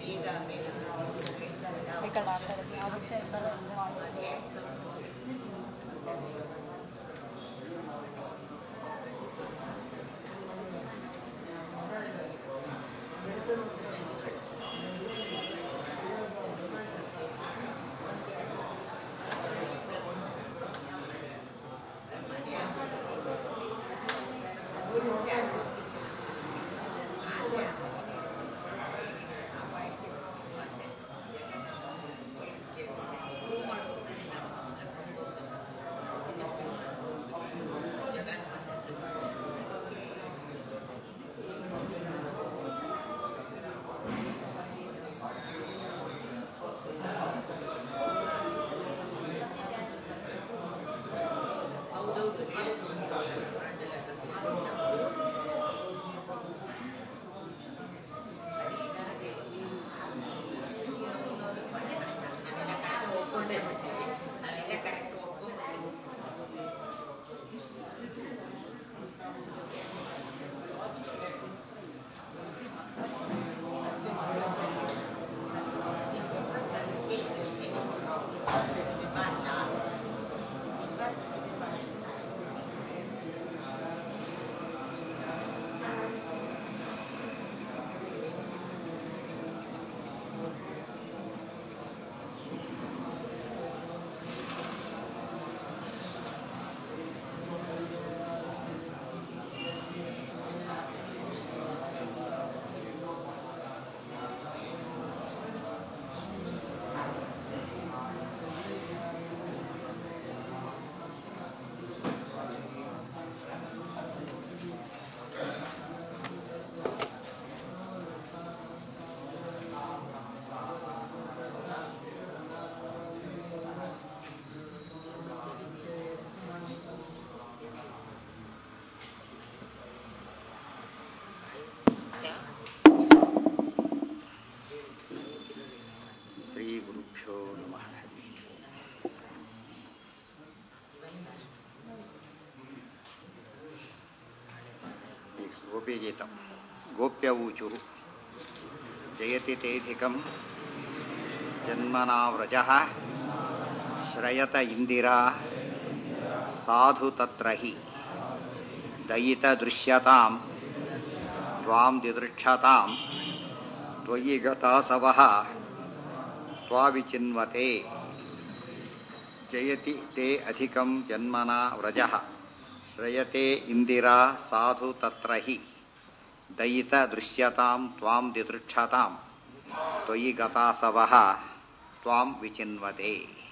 ఇక్కడ అక్కడ ఆಗುತ್ತೆ ಶ್ರೀ ಗುರುಭ್ಯೋ ನಮಃ ಗೋಪಿಗೀತಂ ಗೋಪ್ಯವೂಚು ಜಯತಿ ತೇಧಿಕಂ ಜನ್ಮನಾವ್ರಜಃ ಶ್ರಯತ ಇಂದಿರಾ ಸಾಧು ತತ್ರ ಹಿ ದಯಿತ ದೃಶ್ಯತಾಂ ತ್ವಾಂ ದಿದೃಕ್ಷತಾಂ ತ್ವಯಿ ಗತಾಸವಃ ತ್ವಾವಿಚಿನ್ವತೆ ಜಯತಿ ತೇ ಅಧಿಕಂ ಜನ್ಮನ ವ್ರಜಃ ಶ್ರಯತೆ ಇಂದಿರಾ ಸಾಧು ತತ್ರ ಹಿ ದಯಿತ ದೃಶ್ಯತಾಂ ತ್ವಾಂ ದಿದೃಕ್ಷತಾಂ ತ್ವಯಿ ಗತಾಸವಃ ತ್ವಾಂ ವಿಚಿನ್ವತೆ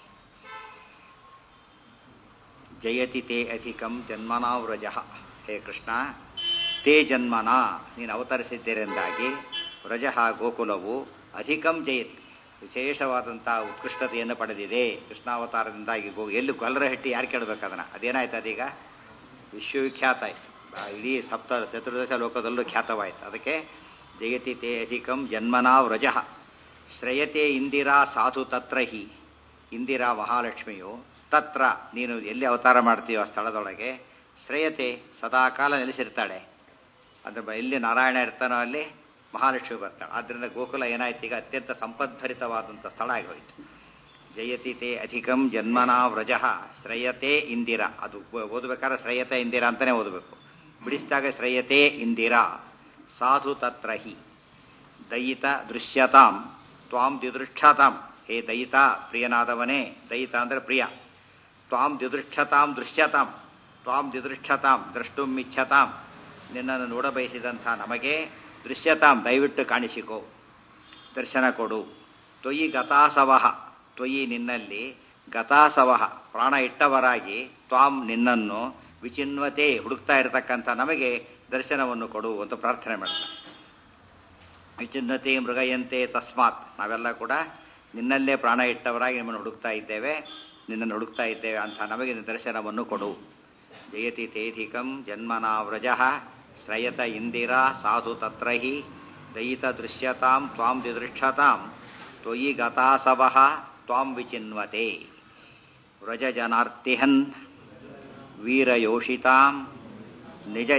ಜಯತಿ ತೇ ಅಧಿಕಂ ಜನ್ಮನಾ ವ್ರಜಃ ಹೇ ಕೃಷ್ಣ ತೇ ಜನ್ಮನ ನೀನು ಅವತರಿಸಿದ್ದರಿಂದಾಗಿ ವ್ರಜಃ ಗೋಕುಲವು ಅಧಿಕಂ ಜಯತಿ ವಿಶೇಷವಾದಂಥ ಉತ್ಕೃಷ್ಟತೆಯನ್ನು ಪಡೆದಿದೆ ಕೃಷ್ಣಾವತಾರದಿಂದಾಗಿ ಗೋ ಎಲ್ಲಿ ಗೊಲ್ಲರಹಟ್ಟಿ ಯಾರು ಕೇಳಬೇಕು ಅದನ್ನು ಅದೇನಾಯ್ತು ಅದೀಗ ವಿಶ್ವವಿಖ್ಯಾತ ಆಯಿತು ಇಡೀ ಸಪ್ತ ಚತುರ್ದಶ ಲೋಕದಲ್ಲೂ ಖ್ಯಾತವಾಯಿತು ಅದಕ್ಕೆ ಜಯತಿ ತೇ ಅಧಿಕಂ ಜನ್ಮನಾ ವ್ರಜಃ ಶ್ರಯತೆ ಇಂದಿರಾ ಸಾಧು ತತ್ರ ಹಿ ಇಂದಿರಾ ಮಹಾಲಕ್ಷ್ಮಿಯು ತತ್ರ ನೀನು ಎಲ್ಲಿ ಅವತಾರ ಮಾಡ್ತೀಯೋ ಆ ಸ್ಥಳದೊಳಗೆ ಶ್ರೇಯತೆ ಸದಾಕಾಲ ನೆಲೆಸಿರ್ತಾಳೆ ಅಂದ್ರೆ ಬ- ಎಲ್ಲಿ ನಾರಾಯಣ ಇರ್ತಾನೋ ಅಲ್ಲಿ ಮಹಾಲಕ್ಷ್ಮಿ ಬರ್ತಾಳೆ ಆದ್ದರಿಂದ ಗೋಕುಲ ಏನಾಯ್ತು ಈಗ ಅತ್ಯಂತ ಸಂಪದ್ಭರಿತವಾದಂಥ ಸ್ಥಳ ಆಗಿ ಹೋಯಿತು ಜಯತಿ ತೇ ಅಧಿಕಂ ಜನ್ಮನಾ ವ್ರಜಃ ಶ್ರಯತೆ ಇಂದಿರಾ ಅದು ಓ- ಓದ್ಬೇಕಾದ್ರೆ ಶ್ರಯತೆ ಇಂದಿರಾ ಅಂತಲೇ ಓದಬೇಕು ಬಿಡಿಸಿದಾಗ ಶ್ರಯತೆ ಇಂದಿರಾ ಸಾಧು ತತ್ರ ಹಿ ದಯಿತ ದೃಶ್ಯತಾಂ ತ್ವಾಂ ದಿದೃಕ್ಷತಾಂ ಹೇ ದಯಿತ ಪ್ರಿಯನಾದವನೇ ದಯಿತ ಅಂದರೆ ಪ್ರಿಯ ತ್ವಾಂ ದಿದೃಕ್ಷತಾಂ ದೃಶ್ಯತಾಂ ತ್ವಾಂ ದಿದೃಕ್ಷತಾಂ ದ್ರಷ್ಟುಂ ಇಚ್ಛತಾಂ ನಿನ್ನನ್ನು ನೋಡಬಯಸಿದಂಥ ನಮಗೆ ದೃಶ್ಯತಾಂ ದಯವಿಟ್ಟು ಕಾಣಿಸಿಕೋ ದರ್ಶನ ಕೊಡು ತ್ವಯಿ ಗತಾಸವಃ ತ್ವಯಿ ನಿನ್ನಲ್ಲಿ ಗತಾಸವಃ ಪ್ರಾಣ ಇಟ್ಟವರಾಗಿ ತ್ವಾಂ ನಿನ್ನನ್ನು ವಿಚಿನ್ವತೆ ಹುಡುಕ್ತಾ ಇರತಕ್ಕಂಥ ನಮಗೆ ದರ್ಶನವನ್ನು ಕೊಡು ಅಂತ ಪ್ರಾರ್ಥನೆ ಮಾಡ್ತಾರೆ ವಿಚಿನ್ನತೆ ಮೃಗಯಂತೆ ತಸ್ಮಾತ್ ನಾವೆಲ್ಲ ಕೂಡ ನಿನ್ನಲ್ಲೇ ಪ್ರಾಣ ಇಟ್ಟವರಾಗಿ ನಿಮ್ಮನ್ನು ಹುಡುಕ್ತಾ ಇದ್ದೇವೆ ನಿನ್ನನ್ನು ಹುಡುಕ್ತಾ ಇದ್ದೇವೆ ಅಂತ ನಮಗೆ ದರ್ಶನವನ್ನು ಕೊಡು ಜಯತಿ ತೇಧಿಕಂ ಜನ್ಮನಾ ವ್ರಜಃ ಶ್ರಯತ ಇಂದಿರಾ ಸಾಧು ತತ್ರ ಹಿ ದಯಿತ ದೃಶ್ಯತಾಂ ತ್ವಾಂ ದಿದೃಕ್ಷತಾಂ ತ್ವಯಿ ಗತಾಸವಃ ತ್ವಾಂ ವಿಚಿನ್ವತೆ ವ್ರಜಜನಾರ್ತಿಹನ್ ವೀರಯೋಷಿತಾಂ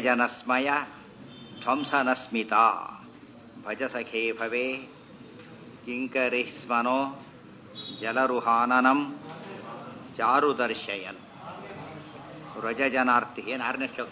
ನಿಜಜನಸ್ಮಯ ಧ್ವಂಸನಸ್ಮಿತಾ ಭಜ ಸಖೇ ಭವೆ ಕಿಂಕರಿ ಸ್ಮನೋ ಜಲರುಹಾನನಂ ಚಾರುದರ್ಶಯನ್ ವ್ರಜಜನಾರ್ತಿ ಏನು ಆರನೇ ಶ್ಲೋಕ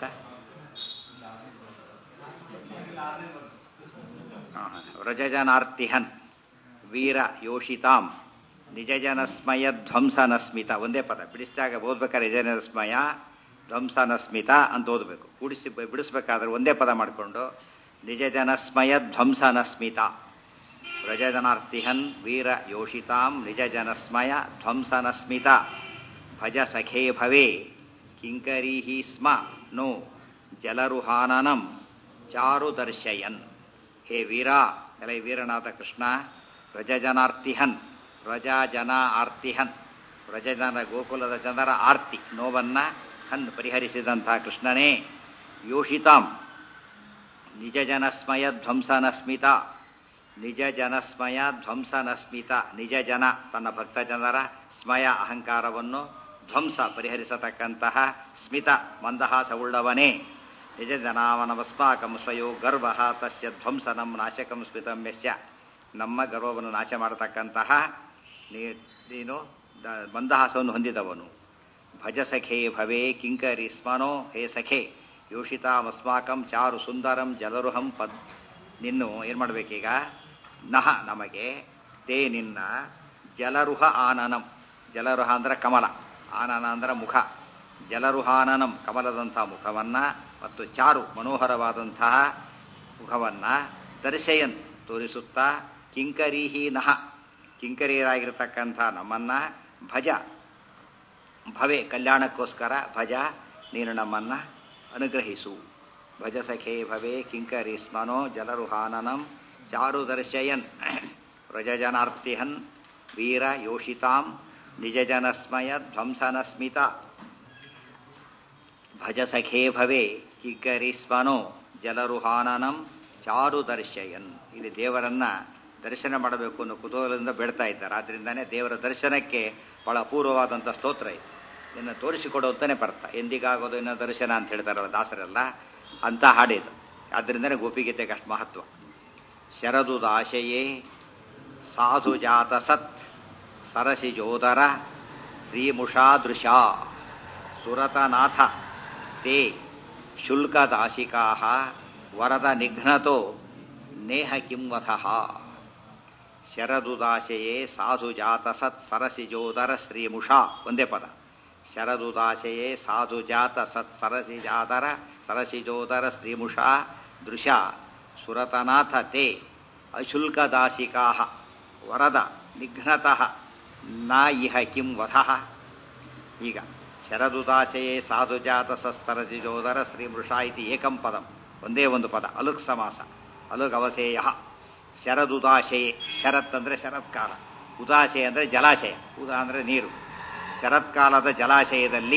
ಹಾಂ, ವ್ರಜಜನಾರ್ತಿಹನ್ ವೀರ ಯೋಷಿತಾಂ ನಿಜಜನಸ್ಮಯ ಧ್ವಂಸನಸ್ಮಿತ ಒಂದೇ ಪದ ಬಿಡಿಸಿದಾಗ ಓದ್ಬೇಕಾದ್ರೆ ನಿಜಜನಸ್ಮಯ ಧ್ವಂಸನಸ್ಮಿತ ಅಂತ ಓದಬೇಕು ಕೂಡಿಸಿ ಬಿಡಿಸ್ಬೇಕಾದ್ರೆ ಒಂದೇ ಪದ ಮಾಡಿಕೊಂಡು ನಿಜಜನಸ್ಮಯ ಧ್ವಂಸನಸ್ಮಿತ ವ್ರಜಜನಾರ್ತಿಹನ್ ವೀರ ಯೋಷಿತಾಂ ನಿಜಜನಸ್ಮಯ ಧ್ವಂಸನಸ್ಮಿತ ಭಜ ಸಖೇ ಭವೇ ಕಿಂಕರೀಹಿ ಸ್ಮ ನೋ ಜಲರುಹಾನನಂ ಚಾರು ದರ್ಶಯನ್ ಹೇ ವೀರ ಎಲೆ ವೀರನಾಥ ಕೃಷ್ಣ ವ್ರಜಜನಾರ್ತಿಹನ್ ವ್ರಜಜನ ಆರ್ತಿಹನ್ ವ್ರಜಜನ ಗೋಕುಲದ ಜನರ ಆರ್ತಿ ನೋವನ್ನ ಹನ್ ಪರಿಹರಿಸಿದಂಥ ಕೃಷ್ಣನೇ ಯೋಷಿತಾಂ ನಿಜ ಜನಸ್ಮಯ ಧ್ವಂಸನ ಸ್ಮಿತ ನಿಜ ಜನಸ್ಮಯ ಧ್ವಂಸನ ಸ್ಮಿತ ನಿಜ ಜನ ತನ್ನ ಭಕ್ತ ಜನರ ಸ್ಮಯ ಅಹಂಕಾರವನ್ನು ಧ್ವಂಸ ಪರಿಹರಿಸತಕ್ಕಂತಹ ಸ್ಮಿತ ಮಂದಹಾಸವುಳ್ಳವನೇ ನಿಜ ಜನಾವನವಸ್ಮಾಕಂ ಸ್ವಯೋ ಗರ್ವ ತಸ್ಯ ಧ್ವಂಸನಂ ನಾಶಕಂ ಸ್ಮಿತಂ ಯಸ್ಯ ನಮ್ಮ ಗರ್ವವನ್ನು ನಾಶ ಮಾಡತಕ್ಕಂತಹ ನೀ- ನೀನು ದ- ಮಂದಹಾಸವನ್ನು ಹೊಂದಿದವನು ಭಜ ಸಖೇ ಭವೇ ಕಿಂಕರಿ ಸ್ಮನೋ ಹೇ ಸಖೇ ಯೋಷಿತಾಮಸ್ಮಾಕಂ ಚಾರು ಸುಂದರಂ ಜಲರುಹಂ ಪದ್ ನಿನ್ನು ಏನು ಮಾಡಬೇಕೀಗ ನಹ ನಮಗೆ ತೇ ನಿನ್ನ ಜಲರುಹ ಆನನಂ ಜಲರುಹ ಅಂದ್ರೆ ಕಮಲ ಆನನ ಅಂದ್ರೆ ಮುಖ ಜಲರುಹಾನನಂ ಕಮಲದಂಥ ಮುಖವನ್ನು ಮತ್ತು ಚಾರು ಮನೋಹರವಾದಂತಹ ಮುಖವನ್ನು ದರ್ಶಯನ್ ತೋರಿಸುತ್ತಾ ಕಿಂಕರೀಹಿ ನಹ ಕಿಂಕರಿಯರಾಗಿರ್ತಕ್ಕಂಥ ನಮ್ಮನ್ನು ಭಜ ಭವೆ ಕಲ್ಯಾಣಕ್ಕೋಸ್ಕರ ಭಜ ನೀನು ನಮ್ಮನ್ನು ಅನುಗ್ರಹಿಸು ಭಜ ಸಖೇ ಭವೆ ಕಿಂಕರಿ ಸ್ಮನೋ ಜಲರುಹಾನನಂ ಚಾರು ದರ್ಶಯನ್ ವ್ರಜಜನಾರ್ತಿಹನ್ ವೀರ ಯೋಷಿತಾಂ ನಿಜಜನಸ್ಮಯ ಧ್ವಂಸನ ಸ್ಮಿತ ಭಜ ಸಖೇ ಭವೆ ಕಿಂಕರಿ ಸ್ಮನೋ ಜಲರುಹಾನನಂ ಚಾರು ದರ್ಶಯನ್ ಇಲ್ಲಿ ದೇವರನ್ನ ದರ್ಶನ ಮಾಡಬೇಕು ಅನ್ನೋ ಕುತೂಹಲದಿಂದ ಬೇಡ್ತಾ ಇದ್ದಾರೆ ಆದ್ದರಿಂದಾನೇ ದೇವರ ದರ್ಶನಕ್ಕೆ ಬಹಳ ಅಪೂರ್ವವಾದಂಥ ಸ್ತೋತ್ರ ಇದೆ ಇದನ್ನು ತೋರಿಸಿಕೊಡು ಅಂತಾನೆ ಬರ್ತಾ ಎಂದಿಗಾಗೋದು ಇನ್ನೋ ದರ್ಶನ ಅಂತ ಹೇಳ್ತಾರಲ್ಲ ದಾಸರೆಲ್ಲ ಅಂತ ಹಾಡಿದು ಆದ್ದರಿಂದನೇ ಗೋಪಿಗೀತೆಗೆ ಅಷ್ಟು ಮಹತ್ವ ಶರದುದಾಶಯೇ ಸಾಧು ಜಾತ ಸತ್ ಸರಸಿಜೋದರ ಶ್ರೀಮುಷಾದೃಶ ಸುರತನಾಥ ತೇ ಶುಲ್ಕದಾಶಿಕಾ ವರದ ನಿಘ್ನತೋ ನೇಹ ಕಿಂವಥಃ ಶರದುದಾಶಯೇ ಸಾಧು ಜಾತ ಸತ್ ಸರಸಿಜೋದರ ಶ್ರೀಮುಷಾ ಒಂದೇ ಪದ ಶರದುದಾಶಯೇ ಸಾಧು ಜಾತ ಸತ್ ಸರಸಿಜಾದರ ಸರಸಿಜೋದರ ಶ್ರೀಮುಷಾ ದೃಶ ಸುರತನಾಥ ತೇ ಅಶುಲ್ಕದಾಶಿಕಾ ವರದ ನಿಘ್ನತಃ ನ ಇಹ ಕಿಂ ವಧಃ ಈಗ ಶರದುದಾಶಯೇ ಸಾಧುಜಾತ ಸಸ್ತರಜಿಜೋದರ ಶ್ರೀಮೃಷಾ ಇತಿ ಏಕಂ ಪದಂ ಒಂದೇ ಒಂದು ಪದ ಅಲುಕ್ ಸಮಾಸ ಅಲುಗ್ ಅವಸೇಯ ಶರದುದಾಶಯೇ ಶರತ್ ಅಂದರೆ ಶರತ್ಕಾಲ ಉದಾಶಯ ಅಂದರೆ ಜಲಾಶಯ ಉದಾ ಅಂದರೆ ನೀರು ಶರತ್ಕಾಲದ ಜಲಾಶಯದಲ್ಲಿ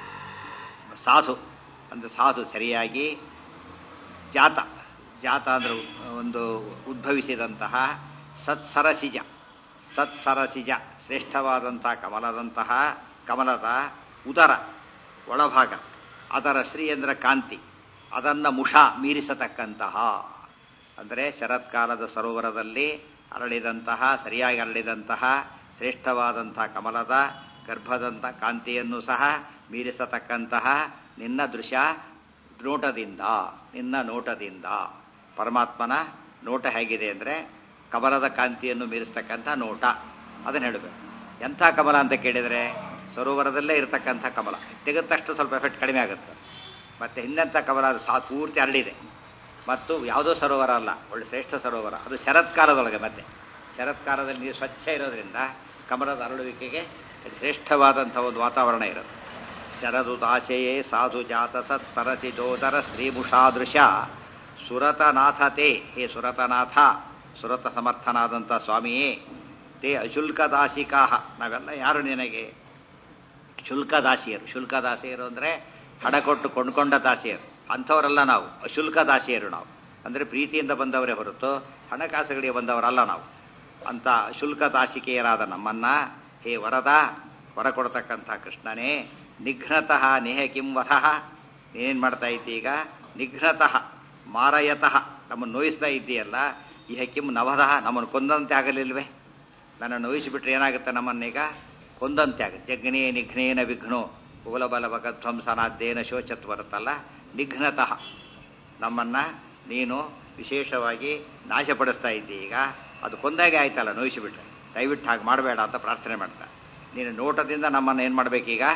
ಸಾಧು ಅಂದರೆ ಸಾಧು ಸರಿಯಾಗಿ ಜಾತ ಜಾತ ಅಂದರೆ ಒಂದು ಉದ್ಭವಿಸಿದಂತಹ ಸತ್ಸರಸಿಜ ಸತ್ಸರಸಿಜ ಶ್ರೇಷ್ಠವಾದಂತಹ ಕಮಲದಂತಹ ಕಮಲದ ಉದರ ಒಳಭಾಗ ಅದರ ಶ್ರೀ ಅಂದರೆ ಕಾಂತಿ ಅದನ್ನು ಮುಷ ಮೀರಿಸತಕ್ಕಂತಹ ಅಂದರೆ ಶರತ್ಕಾಲದ ಸರೋವರದಲ್ಲಿ ಅರಳಿದಂತಹ ಸರಿಯಾಗಿ ಅರಳಿದಂತಹ ಶ್ರೇಷ್ಠವಾದಂತಹ ಕಮಲದ ಗರ್ಭದಂಥ ಕಾಂತಿಯನ್ನು ಸಹ ಮೀರಿಸತಕ್ಕಂತಹ ನಿನ್ನ ದೃಶ್ಯ ನೋಟದಿಂದ ನಿನ್ನ ನೋಟದಿಂದ ಪರಮಾತ್ಮನ ನೋಟ ಹೇಗಿದೆ ಅಂದರೆ ಕಮಲದ ಕಾಂತಿಯನ್ನು ಮೀರಿಸ್ತಕ್ಕಂಥ ನೋಟ ಅದನ್ನು ಹೇಳಬೇಕು ಎಂಥ ಕಮಲ ಅಂತ ಕೇಳಿದರೆ ಸರೋವರದಲ್ಲೇ ಇರತಕ್ಕಂಥ ಕಮಲ ತೆಗೆದ ತಕ್ಷಣ ಸ್ವಲ್ಪ ಎಫೆಕ್ಟ್ ಕಡಿಮೆ ಆಗುತ್ತೆ ಮತ್ತು ಹಿಂದಂಥ ಕಮಲ ಅದು ಸಾ ಪೂರ್ತಿ ಹರಡಿದೆ ಮತ್ತು ಯಾವುದೋ ಸರೋವರ ಅಲ್ಲ ಒಳ್ಳೆ ಶ್ರೇಷ್ಠ ಸರೋವರ ಅದು ಶರತ್ಕಾಲದೊಳಗೆ ಮತ್ತೆ ಶರತ್ಕಾಲದಲ್ಲಿ ನೀರು ಸ್ವಚ್ಛ ಇರೋದ್ರಿಂದ ಕಮಲದ ಅರಳುವಿಕೆಗೆ ಶ್ರೇಷ್ಠವಾದಂಥ ಒಂದು ವಾತಾವರಣ ಇರುತ್ತೆ ಶರದುದಾಶೆಯೇ ಸಾಧು ಜಾತ ಸತ್ ಸರಸಿ ಜೋದರ ಶ್ರೀಭುಷಾದೃಶ ಸುರತನಾಥತೆ ಹೇ ಸುರತನಾಥ ಸುರತ ಸಮರ್ಥನಾದಂಥ ಸ್ವಾಮಿಯೇ ತೇ ಅಶುಲ್ಕದಾಸಿಕಾ ನಾವೆಲ್ಲ ಯಾರು ನಿನಗೆ ಶುಲ್ಕದಾಸಿಯರು ಶುಲ್ಕದಾಸಿಯರು ಅಂದರೆ ಹಣ ಕೊಟ್ಟು ಕೊಂಡ್ಕೊಂಡ ದಾಸಿಯರು ಅಂಥವರಲ್ಲ ನಾವು ಅಶುಲ್ಕ ದಾಸಿಯರು ನಾವು ಅಂದರೆ ಪ್ರೀತಿಯಿಂದ ಬಂದವರೇ ಹೊರತು ಹಣಕಾಸುಗಳಿಗೆ ಬಂದವರಲ್ಲ ನಾವು ಅಂತ ಶುಲ್ಕ ದಾಸಿಕೆಯರಾದ ನಮ್ಮನ್ನ ಹೇ ವರದ ವರ ಕೊಡ್ತಕ್ಕಂಥ ಕೃಷ್ಣನೇ ನಿಘ್ನತಃ ನೇಹ ಕಿಂ ವಧಃ ನೀನೇನು ಮಾಡ್ತಾ ಇದ್ದೀಗ ನಿಘ್ನತಃ ಮಾರಯತಃ ನಮ್ಮನ್ನು ನೋಯಿಸ್ತಾ ಇದ್ದೀಯಲ್ಲ ಇಹ ಕಿಂ ನವದಹ ನಮ್ಮನ್ನು ಕೊಂದಂತೆ ಆಗಲಿಲ್ವೇ ನನ್ನನ್ನು ನೋಯಿಸಿಬಿಟ್ರೆ ಏನಾಗುತ್ತೆ ನಮ್ಮನ್ನೀಗ ಕೊಂದಂತೆ ಆಗುತ್ತೆ ಜಗ್ನೇ ನಿಘ್ನೇನ ವಿಘ್ನೋ ಕುಲಬಲ ಭಗಧ್ವಂಸನಾದ್ದೇನ ಶೋಚತ್ ಬರುತ್ತಲ್ಲ ನಿಘ್ನತಃ ನಮ್ಮನ್ನು ನೀನು ವಿಶೇಷವಾಗಿ ನಾಶಪಡಿಸ್ತಾ ಇದ್ದಿ ಈಗ ಅದು ಕೊಂದಾಗೆ ಆಯ್ತಲ್ಲ ನೋಯಿಸಿಬಿಟ್ರೆ ದಯವಿಟ್ಟು ಹಾಗೆ ಮಾಡಬೇಡ ಅಂತ ಪ್ರಾರ್ಥನೆ ಮಾಡ್ತಾ ನೀನು ನೋಟದಿಂದ ನಮ್ಮನ್ನು ಏನು ಮಾಡಬೇಕೀಗ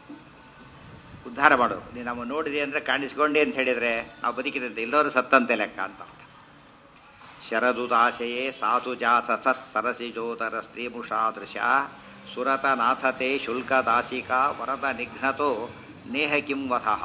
ಉದ್ಧಾರ ಮಾಡು ನೀನು ನಮ್ಮ ನೋಡಿದೆ ಅಂದರೆ ಕಾಣಿಸ್ಕೊಂಡೆ ಅಂತ ಹೇಳಿದರೆ ನಾವು ಬದುಕಿದಂತೆ ಎಲ್ಲರೂ ಸತ್ತಂತೆ ಲೆಕ್ಕ ಅಂತ ಅರ್ಥ ಶರದುದಾಶಯೇ ಸಾಧು ಜಾತ ಸತ್ ಸರಸಿಜೋತರ ಸ್ತ್ರೀಮುಷಾದೃಶ ಸುರತನಾಥತೆ ಶುಲ್ಕದಾಸಿಕಾ ವರದ ನಿಘ್ನತೋ ನೇಹ ಕಿಂ ವಧಃ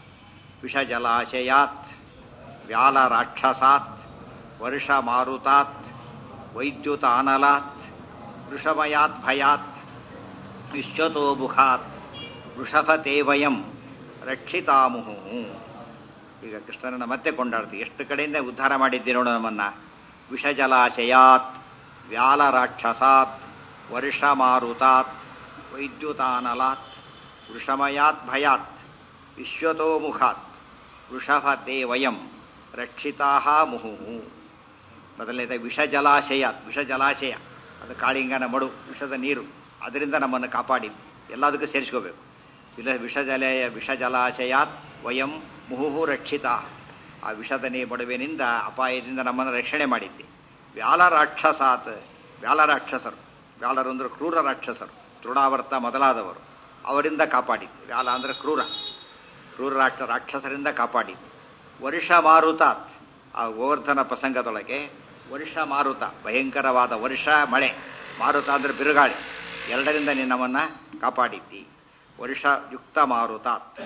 ವಿಷಜಲಾಶಯಾತ್ ವ್ಯಾಲರಾಕ್ಷಸಾತ್ ವರ್ಷಮಾರುತಾತ್ ವೈದ್ಯುತಾನಲಾತ್ ವೃಷಮಯಾತ್ ಭಯಾತ್ ವಿಶ್ವತೋ ಮುಖಾತ್ ವೃಷಭತೆ ವಯಂ ರಕ್ಷಿತಾಮುಹು ಈಗ ಕೃಷ್ಣನನ್ನು ಮತ್ತೆ ಕೊಂಡಾಡ್ತೀವಿ ಎಷ್ಟು ಕಡೆಯಿಂದ ಉದ್ಧಾರ ಮಾಡಿದ್ದಿ ನೋಡು ನಮ್ಮನ್ನು ವಿಷಜಲಾಶಯಾತ್ ವ್ಯಾಲರಾಕ್ಷಸಾತ್ ವರ್ಷಮಾರುತಾತ್ ವೈದ್ಯುತಾನಲಾತ್ ವೃಷಮಯಾತ್ ಭಯಾತ್ ವಿಶ್ವತೋ ಮುಖಾತ್ ವೃಷಭತೆ ವಯಂ ರಕ್ಷಿತಾ ಮುಹು ಮೊದಲನೇದ ವಿಷಜಲಾಶಯ ವಿಷಜಲಾಶಯ ಅದು ಕಾಳಿಂಗನ ಮಡು ವಿಷದ ನೀರು ಅದರಿಂದ ನಮ್ಮನ್ನು ಕಾಪಾಡಿದ್ದು ಎಲ್ಲದಕ್ಕೂ ಸೇರಿಸ್ಕೋಬೇಕು ಇಲ್ಲ ವಿಷಜಲಯ ವಿಷಜಲಾಶಯಾತ್ ವಯಂ ಮುಹುಹು ರಕ್ಷಿತ ಆ ವಿಷದ ನೀ ಮಡುವಿನಿಂದ ಅಪಾಯದಿಂದ ನಮ್ಮನ್ನು ರಕ್ಷಣೆ ಮಾಡಿದ್ದೆ ವ್ಯಾಲ ರಾಕ್ಷಸಾತ್ ವ್ಯಾಲ ರಾಕ್ಷಸರು ವ್ಯಾಲರು ಅಂದರೆ ಕ್ರೂರ ರಾಕ್ಷಸರು ತೃಣಾವರ್ತ ಮೊದಲಾದವರು ಅವರಿಂದ ಕಾಪಾಡಿದ್ದು ವ್ಯಾಲ ಅಂದರೆ ಕ್ರೂರ ಕ್ರೂರ ರಾಕ್ಷ ರಾಕ್ಷಸರಿಂದ ಕಾಪಾಡಿದ್ದು ವರ್ಷ ಮಾರುತಾತ್ ಆ ಗೋವರ್ಧನ ಪ್ರಸಂಗದೊಳಗೆ ವರ್ಷ ಮಾರುತ ಭಯಂಕರವಾದ ವರ್ಷ ಮಳೆ ಮಾರುತ ಅಂದರೆ ಬಿರುಗಾಳಿ ಎರಡರಿಂದ ನಿನ್ನವನ್ನು ಕಾಪಾಡಿದ್ದಿ ವರ್ಷ ಯುಕ್ತ ಮಾರುತಾತ್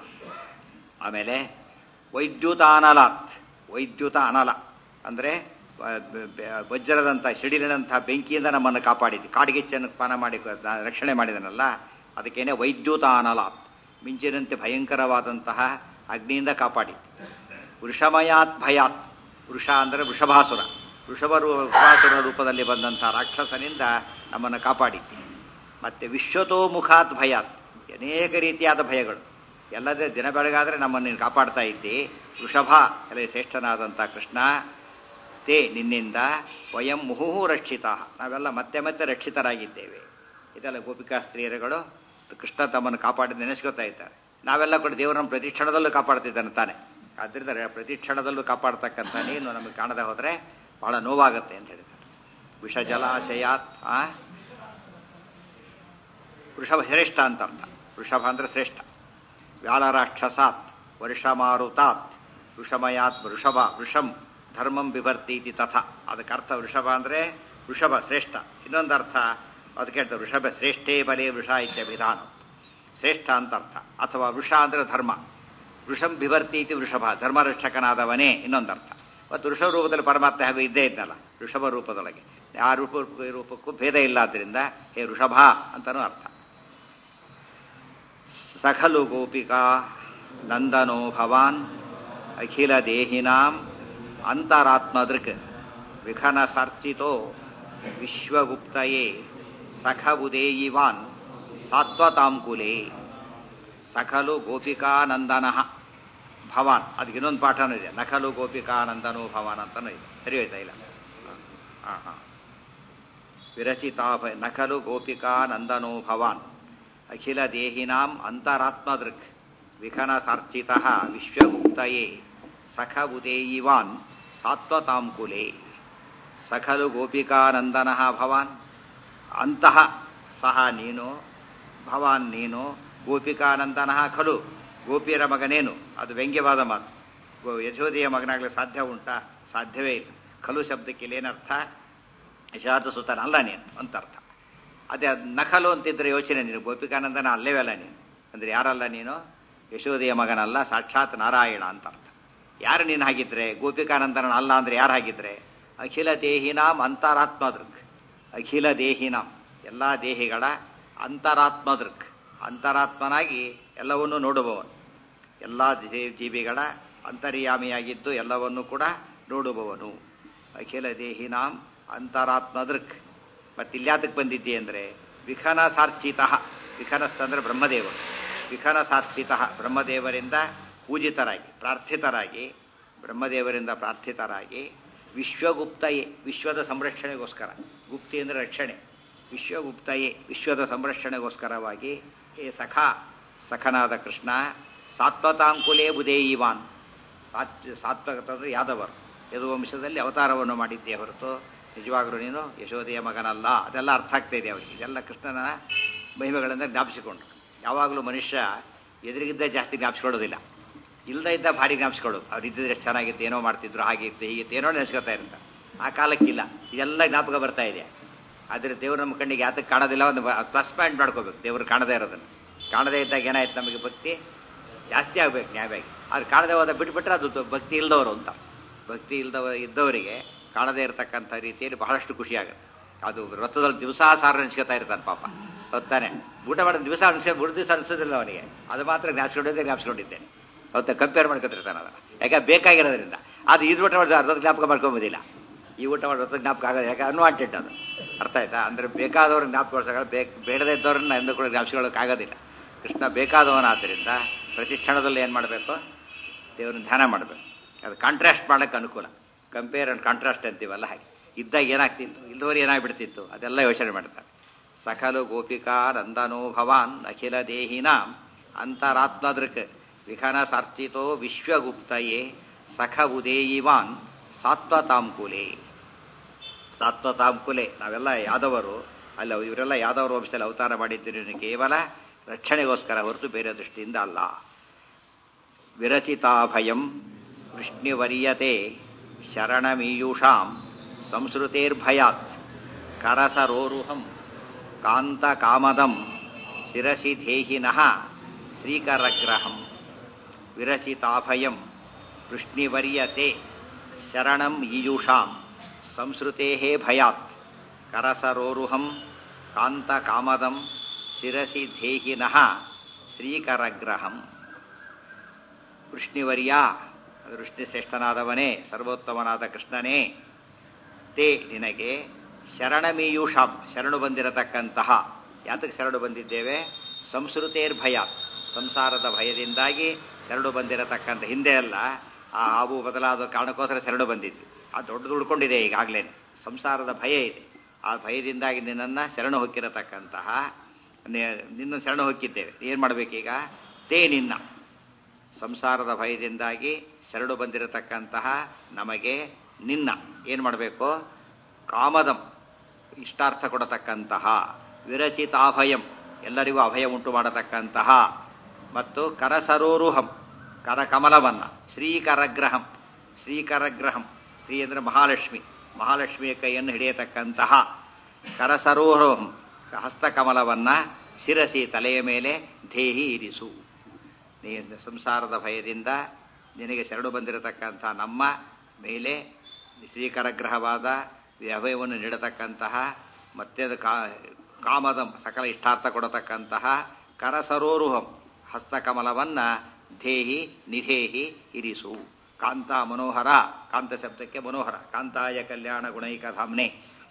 ಆಮೇಲೆ ವೈದ್ಯುತ ಅನಲಾತ್ ವೈದ್ಯುತ ಅನಲ ಅಂದರೆ ವಜ್ರದಂಥ ಸಿಡಿಲಿನಂಥ ಬೆಂಕಿಯಿಂದ ನಮ್ಮನ್ನು ಕಾಪಾಡಿದ್ದಿ ಕಾಡಿಗೆಚ್ಚನ್ನು ಪಾನ ಮಾಡಿ ರಕ್ಷಣೆ ಮಾಡಿದನಲ್ಲ ಅದಕ್ಕೇನೆ ವೈದ್ಯುತ ಅನಲಾತ್ ಮಿಂಚಿನಂತೆ ಭಯಂಕರವಾದಂತಹ ಅಗ್ನಿಯಿಂದ ಕಾಪಾಡಿ ವೃಷಮಯಾತ್ ಭಯಾತ್ ವೃಷ ಅಂದರೆ ವೃಷಭಾಸುರ ವೃಷಭ ವೃಷಭಾಸುರ ರೂಪದಲ್ಲಿ ಬಂದಂಥ ರಾಕ್ಷಸನಿಂದ ನಮ್ಮನ್ನು ಕಾಪಾಡಿದ್ದಿ ಮತ್ತು ವಿಶ್ವತೋ ಮುಖಾತ್ ಭಯಾತ್ ಅನೇಕ ರೀತಿಯಾದ ಭಯಗಳು ಎಲ್ಲದೇ ದಿನ ಬೆಳಗಾದರೆ ನಮ್ಮನ್ನು ನೀನು ಕಾಪಾಡ್ತಾ ಇದ್ದಿ ವೃಷಭ ಅಲ್ಲಿ ಶ್ರೇಷ್ಠನಾದಂಥ ಕೃಷ್ಣ ತೇ ನಿನ್ನಿಂದ ವಯಂ ಮುಹುಹು ರಕ್ಷಿತ ನಾವೆಲ್ಲ ಮತ್ತೆ ಮತ್ತೆ ರಕ್ಷಿತರಾಗಿದ್ದೇವೆ ಇದೆಲ್ಲ ಗೋಪಿಕಾ ಸ್ತ್ರೀಯರುಗಳು ಕೃಷ್ಣ ತಮ್ಮನ್ನು ಕಾಪಾಡಿ ನೆನೆಸ್ಕೊತಾ ಇದ್ದಾರೆ ನಾವೆಲ್ಲ ಕೂಡ ದೇವರನ್ನು ಪ್ರತಿ ಕ್ಷಣದಲ್ಲೂ ಕಾಪಾಡ್ತಿದ್ದಾನೆ ತಾನೆ ಆದ್ದರಿಂದ ಪ್ರತಿ ಕ್ಷಣದಲ್ಲೂ ಕಾಪಾಡ್ತಕ್ಕಂಥ ನೀನು ನಮಗೆ ಕಾಣದೆ ಹೋದರೆ ಬಹಳ ನೋವಾಗುತ್ತೆ ಅಂತ ಹೇಳಿದ್ದಾರೆ ವಿಷ ಜಲಾಶಯಾತ್ ಆ ವೃಷಭ ಶ್ರೇಷ್ಠ ಅಂತ ಅರ್ಥ ವೃಷಭ ಅಂದರೆ ಶ್ರೇಷ್ಠ ವ್ಯಾಲರಾಕ್ಷಸಾತ್ ವರ್ಷಮಾರುತಾತ್ ವೃಷಮಯಾತ್ ವೃಷಭ ವೃಷಂ ಧರ್ಮಂ ಬಿಭರ್ತೀತಿ ತಥ ಅದಕ್ಕೆ ಅರ್ಥ ವೃಷಭ ಅಂದರೆ ವೃಷಭ ಶ್ರೇಷ್ಠ ಇನ್ನೊಂದು ಅರ್ಥ ಅದಕ್ಕೆ ಹೇಳ್ತಾರೆ ವೃಷಭ ಶ್ರೇಷ್ಠೇ ಬಲೆ ವೃಷ ಇತ್ಯಭಿಧಾನ ಶ್ರೇಷ್ಠ ಅಂತ ಅರ್ಥ ಅಥವಾ ವೃಷ ಅಂದರೆ ಧರ್ಮ ವೃಷಂ ಬಿಭರ್ತಿ ಇತಿ ವೃಷಭ ಧರ್ಮರಕ್ಷಕನಾದವನೇ ಇನ್ನೊಂದು ಅರ್ಥ ಮತ್ತು ವೃಷಭ ರೂಪದಲ್ಲಿ ಪರಮಾತ್ಮ ಹಾಗೂ ಇದ್ದೇ ಇದ್ದಲ್ಲ ವೃಷಭ ರೂಪದೊಳಗೆ ಆ ರೂಪ ರೂಪಕ್ಕೂ ಭೇದ ಇಲ್ಲ ಆದ್ದರಿಂದ ಹೇ ವೃಷಭ ಅಂತನೂ ಅರ್ಥ ಸಖಲು ಗೋಪಿಕಾ ನಂದನೋ ಭವಾನ್ ಅಖಿಲ ದೇಹಿನಾಂ ಅಂತರಾತ್ಮದೃಕ್ ವಿಖನ ಸಾರ್ಚಿತೋ ವಿಶ್ವಗುಪ್ತಯೇ ಸಖಬುದೇಯಿವಾನ್ ಸಾತ್ವತಾಂಕುಲೆ ಸಖಲು ಗೋಪಿಕಾನಂದನ ಭವಾನ್ ಅದಕ್ಕೆ ಇನ್ನೊಂದು ಪಾಠನೂ ಇದೆ ನಖಲು ಗೋಪಿಕಾನಂದನೋ ಭವಾನ್ ಅಂತನೂ ಇದೆ ಸರಿ ಹೋಯ್ತಾ ಇಲ್ಲ ಹಾಂ ಹಾಂ ವಿರಚಿತಾ ನಖಲು ಗೋಪಿಕಾನಂದನೋ ಭವಾನ್ ಅಖಿಲ ದೇಹಿನಾಂ ಅಂತರಾತ್ಮದೃಕ್ ವಿಖನ ಸಾರ್ಚಿತ ವಿಶ್ವಗುಪ್ತಯೇ ಸಖಬುದೇಯಿವಾನ್ ಸಾತ್ವತಾಂಕುಲೆ ಸಖಲು ಗೋಪಿಕಾನಂದನ ಭವಾನ್ ಅಂತಹ ಸಹ ನೀನು ಭವಾನ್ ನೀನು ಗೋಪಿಕಾನಂದನ ಖಲು ಗೋಪಿಯರ ಮಗನೇನು ಅದು ವ್ಯಂಗ್ಯವಾದ ಮಾತು ಗೋ ಯಶೋದೆಯ ಮಗನಾಗಲಿಕ್ಕೆ ಸಾಧ್ಯ ಉಂಟಾ ಸಾಧ್ಯವೇ ಇಲ್ಲ ಖಲು ಶಬ್ದಕ್ಕೆ ಇಲ್ಲೇನರ್ಥ ಯಶಾತಸುತನಲ್ಲ ನೀನು ಅಂತ ಅರ್ಥ ಅದೇ ಅದು ನಖಲು ಅಂತಿದ್ರೆ ಯೋಚನೆ ನೀನು ಗೋಪಿಕಾನಂದನ ಅಲ್ಲವೇ ಅಲ್ಲ ನೀನು ಅಂದರೆ ಯಾರಲ್ಲ ನೀನು ಯಶೋದೆಯ ಮಗನಲ್ಲ ಸಾಕ್ಷಾತ್ ನಾರಾಯಣ ಅಂತ ಅರ್ಥ ಯಾರು ನೀನು ಹಾಗಿದ್ರೆ ಗೋಪಿಕಾನಂದನ ಅಲ್ಲ ಅಂದರೆ ಯಾರು ಹಾಗಿದ್ರೆ ಅಖಿಲ ದೇಹಿನಾಂ ಅಂತರಾತ್ಮದೃಕ್ ಅಖಿಲ ದೇಹಿನಾಂ ಎಲ್ಲ ದೇಹಿಗಳ ಅಂತರಾತ್ಮದೃಕ್ ಅಂತರಾತ್ಮನಾಗಿ ಎಲ್ಲವನ್ನೂ ನೋಡುವವನು ಎಲ್ಲ ಜೀವಿಗಳ ಅಂತರ್ಯಾಮಿಯಾಗಿದ್ದು ಎಲ್ಲವನ್ನೂ ಕೂಡ ನೋಡುವವನು ಅಖಿಲ ದೇಹಿನಾಂ ಅಂತರಾತ್ಮದೃಕ್ ಮತ್ತು ಇಲ್ಯಾತಕ್ಕೆ ಬಂದಿದ್ದೆ ಅಂದರೆ ವಿಖನ ಸಾರ್ಚಿತ ವಿಖನಸ್ ಅಂದರೆ ಬ್ರಹ್ಮದೇವರು ವಿಖನ ಸಾರ್ಚಿತ ಬ್ರಹ್ಮದೇವರಿಂದ ಪೂಜಿತರಾಗಿ ಪ್ರಾರ್ಥಿತರಾಗಿ ಬ್ರಹ್ಮದೇವರಿಂದ ಪ್ರಾರ್ಥಿತರಾಗಿ ವಿಶ್ವಗುಪ್ತಯೇ ವಿಶ್ವದ ಸಂರಕ್ಷಣೆಗೋಸ್ಕರ ಗುಪ್ತಿ ಅಂದರೆ ರಕ್ಷಣೆ ವಿಶ್ವಗುಪ್ತಯೇ ವಿಶ್ವದ ಸಂರಕ್ಷಣೆಗೋಸ್ಕರವಾಗಿ ಏ ಸಖ ಸಖನಾದ ಕೃಷ್ಣ ಸಾತ್ವತಾಂಕುಲೇ ಬುದೇಯಿವಾನ್ ಸಾತ್ ಸಾತ್ವಕತಂದ್ರೆ ಯಾದವರು ಯದುವಂಶದಲ್ಲಿ ಅವತಾರವನ್ನು ಮಾಡಿದ್ದೇ ಹೊರತು ನಿಜವಾಗ್ಲೂ ನೀನು ಯಶೋದೆಯ ಮಗನಲ್ಲ ಅದೆಲ್ಲ ಅರ್ಥ ಆಗ್ತಾ ಇದೆ ಅವರಿಗೆ ಇದೆಲ್ಲ ಕೃಷ್ಣನ ಮಹಿಮೆಗಳಿಂದ ಜ್ಞಾಪಿಸಿಕೊಂಡ್ರು ಯಾವಾಗಲೂ ಮನುಷ್ಯ ಎದುರಿಗಿದ್ದ ಜಾಸ್ತಿ ಜ್ಞಾಪಿಸ್ಕೊಳ್ಳೋದಿಲ್ಲ ಇಲ್ಲದ ಇದ್ದ ಭಾರಿ ಜ್ಞಾಪಿಸ್ಕೊಳ್ಳೋದು ಅವ್ರು ಇದ್ದಿದ್ರೆ ಎಷ್ಟು ಚೆನ್ನಾಗಿತ್ತು ಏನೋ ಮಾಡ್ತಿದ್ರು ಹಾಗಿತ್ತು ಹೀಗಿತ್ತು ಏನೋ ನೆನೆಸ್ಕೊತಾ ಇರ್ತಾರೆ ಆ ಕಾಲಕ್ಕಿಲ್ಲ ಇದೆಲ್ಲ ಜ್ಞಾಪಕ ಬರ್ತಾ ಇದೆ ಆದರೆ ದೇವರು ನಮ್ಮ ಕಣ್ಣಿಗೆ ಯಾತಕ್ಕೆ ಕಾಣೋದಿಲ್ಲ ಒಂದು ಪ್ಲಸ್ ಪಾಯಿಂಟ್ ಮಾಡ್ಕೋಬೇಕು ದೇವರು ಕಾಣದೇ ಇರೋದನ್ನು ಕಾಣದೇ ಇದ್ದಾಗ ಏನಾಯ್ತು ನಮಗೆ ಭಕ್ತಿ ಜಾಸ್ತಿ ಆಗ್ಬೇಕು ನ್ಯಾಯವಾಗಿ ಆದ್ರೆ ಕಾಣದೇ ಹೋದ ಬಿಟ್ಬಿಟ್ರೆ ಅದು ತ- ಭಕ್ತಿ ಇಲ್ದವರು ಅಂತ ಭಕ್ತಿ ಇಲ್ದವ ಇದ್ದವರಿಗೆ ಕಾಣದೇ ಇರತಕ್ಕಂಥ ರೀತಿಯಲ್ಲಿ ಬಹಳಷ್ಟು ಖುಷಿ ಆಗುತ್ತೆ ಅದು ವ್ರತದಲ್ಲಿ ದಿವಸ ಸಾರು ನೆನೆಸ್ಕೊತಾ ಇರ್ತಾನೆ ಪಾಪ ಹೊತ್ತಾನೆ ಊಟ ಮಾಡಿದ ದಿವಸ ಅನಿಸ್ಕೊ ಮೂರು ದಿವಸ ಅನಿಸೋದಿಲ್ಲ ಅವನಿಗೆ ಅದು ಮಾತ್ರ ಜ್ಞಾಪಿಸ್ಕೊಂಡಿದ್ದೆ ಜ್ಞಾಪಿಸ್ಕೊಂಡಿದ್ದೇನೆ ಅವತ್ತ ಕಂಪೇರ್ ಮಾಡ್ಕೊತಿರ್ತಾನೆ ಅದು ಯಾಕೆ ಬೇಕಾಗಿರೋದ್ರಿಂದ ಅದು ಇದು ಊಟ ಮಾಡಿದ ಅರ್ಧದ ಜ್ಞಾಪಕ ಮಾಡ್ಕೊಂಬೋದಿಲ್ಲ ಈ ಊಟ ಮಾಡಿ ಅರ್ಧದ ಜ್ಞಾಪಕ ಆಗೋದು ಯಾಕೆ ಅನ್ವಾಂಟೆಡ್ ಅದು ಅರ್ಥ ಆಯ್ತಾ ಅಂದರೆ ಬೇಕಾದವ್ರನ್ನ ಜ್ಞಾಪಕ ಬೇಕು ಬೇಡದೇ ಇದ್ದವ್ರನ್ನ ಎಂದೂ ಕೂಡ ಜ್ಞಾಪಿಸ್ಕೊಳ್ಳೋಕ್ಕಾಗೋದಿಲ್ಲ ಕೃಷ್ಣ ಬೇಕಾದವನಾದ್ದರಿಂದ ಪ್ರತಿ ಕ್ಷಣದಲ್ಲಿ ಏನು ಮಾಡಬೇಕು ದೇವ್ರನ್ನ ಧ್ಯಾನ ಮಾಡಬೇಕು ಅದು ಕಾಂಟ್ರಾಸ್ಟ್ ಮಾಡೋಕ್ಕೆ ಅನುಕೂಲ ಕಂಪೇರ್ ಆ್ಯಂಡ್ ಕಾಂಟ್ರಾಸ್ಟ್ ಅಂತೀವಲ್ಲ ಹಾಗೆ ಇದ್ದಾಗ ಏನಾಗ್ತಿತ್ತು ಇಲ್ದವ್ರು ಏನಾಗ್ಬಿಡ್ತಿತ್ತು ಅದೆಲ್ಲ ಯೋಚನೆ ಮಾಡ್ತಾರೆ ಸಕಲು ಗೋಪಿಕಾ ನಂದನೋ ಭವಾನ್ ಅಖಿಲ ದೇಹಿನಾಂ ಅಂತರಾತ್ಮದೃಕ್ ವಿಖನ ಸಾರ್ಚಿತೋ ವಿಶ್ವಗುಪ್ತಯೇ ಸಖ ಉದೇಯಿವಾನ್ ಸಾತ್ವತಾಂಕುಲೆ ಸಾತ್ವತಾಂಕುಲೆ ನಾವೆಲ್ಲ ಯಾದವರು ಅಲ್ಲ ಇವರೆಲ್ಲ ಯಾದವರು ವಂಶದಲ್ಲಿ ಅವತಾರ ಮಾಡಿದ್ದೀರಿ ಕೇವಲ ರಕ್ಷಣೆಗೋಸ್ಕರ ಹೊರತು ಬೇರೆ ದೃಷ್ಟಿಯಿಂದ ಅಲ್ಲ ವಿರಚಿತಾಭಯಂ ವೃಷ್ಣಿವರ್ಯತೆ ಶರಣಮೀಯೂಷಾಂ ಸಂಸ್ಕೃತೇರ್ಭಯಾತ್ ಕರಸರೋರುಹಂ ಕಾಂತಕಾಮದಂ ಶಿರಸಿ ಧೇಹಿನಃ ಶ್ರೀಕರಗ್ರಹಂ ವಿರಚಿತಾಭಯಂ ವೃಷ್ಣಿವರ್ಯತೆ ಶರಣಂ ಈಯುಷಾಂ ಸಂಸ್ಕೃತೆ ಭಯಾತ್ ಕರಸರೋರುಹಂ ಕಾಂತಕಾಮದಂ ಶಿರಸಿ ಧೇಹಿನಃ ಶ್ರೀಕರಗ್ರಹಂ ವೃಷ್ಣಿವರ್ಯ ವೃಷ್ಣಿಶ್ರೇಷ್ಠನಾದವನೇ ಸರ್ವೋತ್ತಮನಾದ ಕೃಷ್ಣನೇ ತೇ ನಿನಗೆ ಶರಣಮೀಯೂಷಾಂ ಶರಣು ಬಂದಿರತಕ್ಕಂತಹ ಯಾತಕ್ಕೆ ಶರಣು ಬಂದಿದ್ದೇವೆ ಸಂಸ್ಕೃತೇರ್ ಭಯ ಸಂಸಾರದ ಭಯದಿಂದಾಗಿ ಶರಣು ಬಂದಿರತಕ್ಕಂಥ ಹಿಂದೆ ಅಲ್ಲ ಆ ಹಾವು ಬದಲಾದ ಕಾರಣಕ್ಕೋಸ್ಕರ ಶರಣು ಬಂದಿದ್ವಿ ಆ ದೊಡ್ಡದು ಉಳ್ಕೊಂಡಿದೆ ಈಗಾಗಲೇ ಸಂಸಾರದ ಭಯ ಇದೆ ಆ ಭಯದಿಂದಾಗಿ ನಿನ್ನನ್ನು ಶರಣು ಹೊಕ್ಕಿರತಕ್ಕಂತಹ ನಿ- ನಿನ್ನ ಶರಣು ಹೊಕ್ಕಿದ್ದೇವೆ ಏನು ಮಾಡಬೇಕೀಗ ತೇ ನಿನ್ನ ಸಂಸಾರದ ಭಯದಿಂದಾಗಿ ಶರಣು ಬಂದಿರತಕ್ಕಂತಹ ನಮಗೆ ನಿನ್ನ ಏನು ಮಾಡಬೇಕು ಕಾಮದಂ ಇಷ್ಟಾರ್ಥ ಕೊಡತಕ್ಕಂತಹ ವಿರಚಿತಾಭಯಂ ಎಲ್ಲರಿಗೂ ಅಭಯ ಉಂಟು ಮಾಡತಕ್ಕಂತಹ ಮತ್ತು ಕರಸರೋರುಹಂ ಕರಕಮಲವನ್ನು ಶ್ರೀಕರಗ್ರಹಂ ಶ್ರೀಕರಗ್ರಹಂ ಶ್ರೀ ಅಂದರೆ ಮಹಾಲಕ್ಷ್ಮಿ ಮಹಾಲಕ್ಷ್ಮಿಯ ಕೈಯನ್ನು ಹಿಡಿಯತಕ್ಕಂತಹ ಕರಸರೋರುಹಂ ಹಸ್ತಕಮಲವನ್ನು ಶಿರಸಿ ತಲೆಯ ಮೇಲೆ ಧೇಹಿ ಇರಿಸು ನೀ ಸಂಸಾರದ ಭಯದಿಂದ ನಿನಗೆ ಶರಣು ಬಂದಿರತಕ್ಕಂಥ ನಮ್ಮ ಮೇಲೆ ಶ್ರೀಕರಗ್ರಹವಾದ ಅಭಯವನ್ನು ನೀಡತಕ್ಕಂತಹ ಮತ್ತೆ ಅದು ಕಾ ಕಾಮದ ಸಕಲ ಇಷ್ಟಾರ್ಥ ಕೊಡತಕ್ಕಂತಹ ಕರಸರೋರುಹಂ ಹಸ್ತಕಮಲವನ್ನು ಧೇಹಿ ನಿಧೇಹಿ ಇರಿಸು ಕಾಂತ ಮನೋಹರ ಕಾಂತ ಶಬ್ದಕ್ಕೆ ಮನೋಹರ ಕಾಂತಾಯ ಕಲ್ಯಾಣ ಗುಣೈಕ ಧಾಮ್ನೆ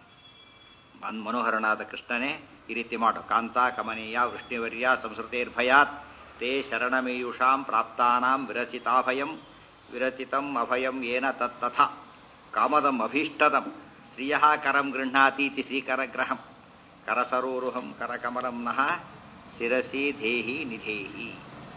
ಮನ್ ಮನೋಹರನಾದ ಕೃಷ್ಣನೇ ಈ ರೀತಿ ಮಾಡು ಕಾಂತ ಕಮನೀಯ ವೃಷ್ಣಿವರ್ಯ ಸಂಸ್ಕೃತೇರ್ಭಯಾತ್ ತೇ ಶರಣಮೇಯುಷಾಂ ಪ್ರಾಪ್ತಾನಾಂ ವಿರಚಿತಾಭಯಂ ವಿರಚಿತಂ ಅಭಯಂ ಏನ ತತ್ತಥ ಕಾಮದಂ ಅಭೀಷ್ಟದಂ ಶ್ರಿಯ ಕರಂ ಗೃಹ್ಣಾತೀತಿ ಶ್ರೀಕರಗ್ರಹಂ ಕರಸರೋರುಹಂ ಕರಕಮಲಂ ನಃ ಶಿರಸಿ ಧೇಹಿ ನಿಧೇಹಿ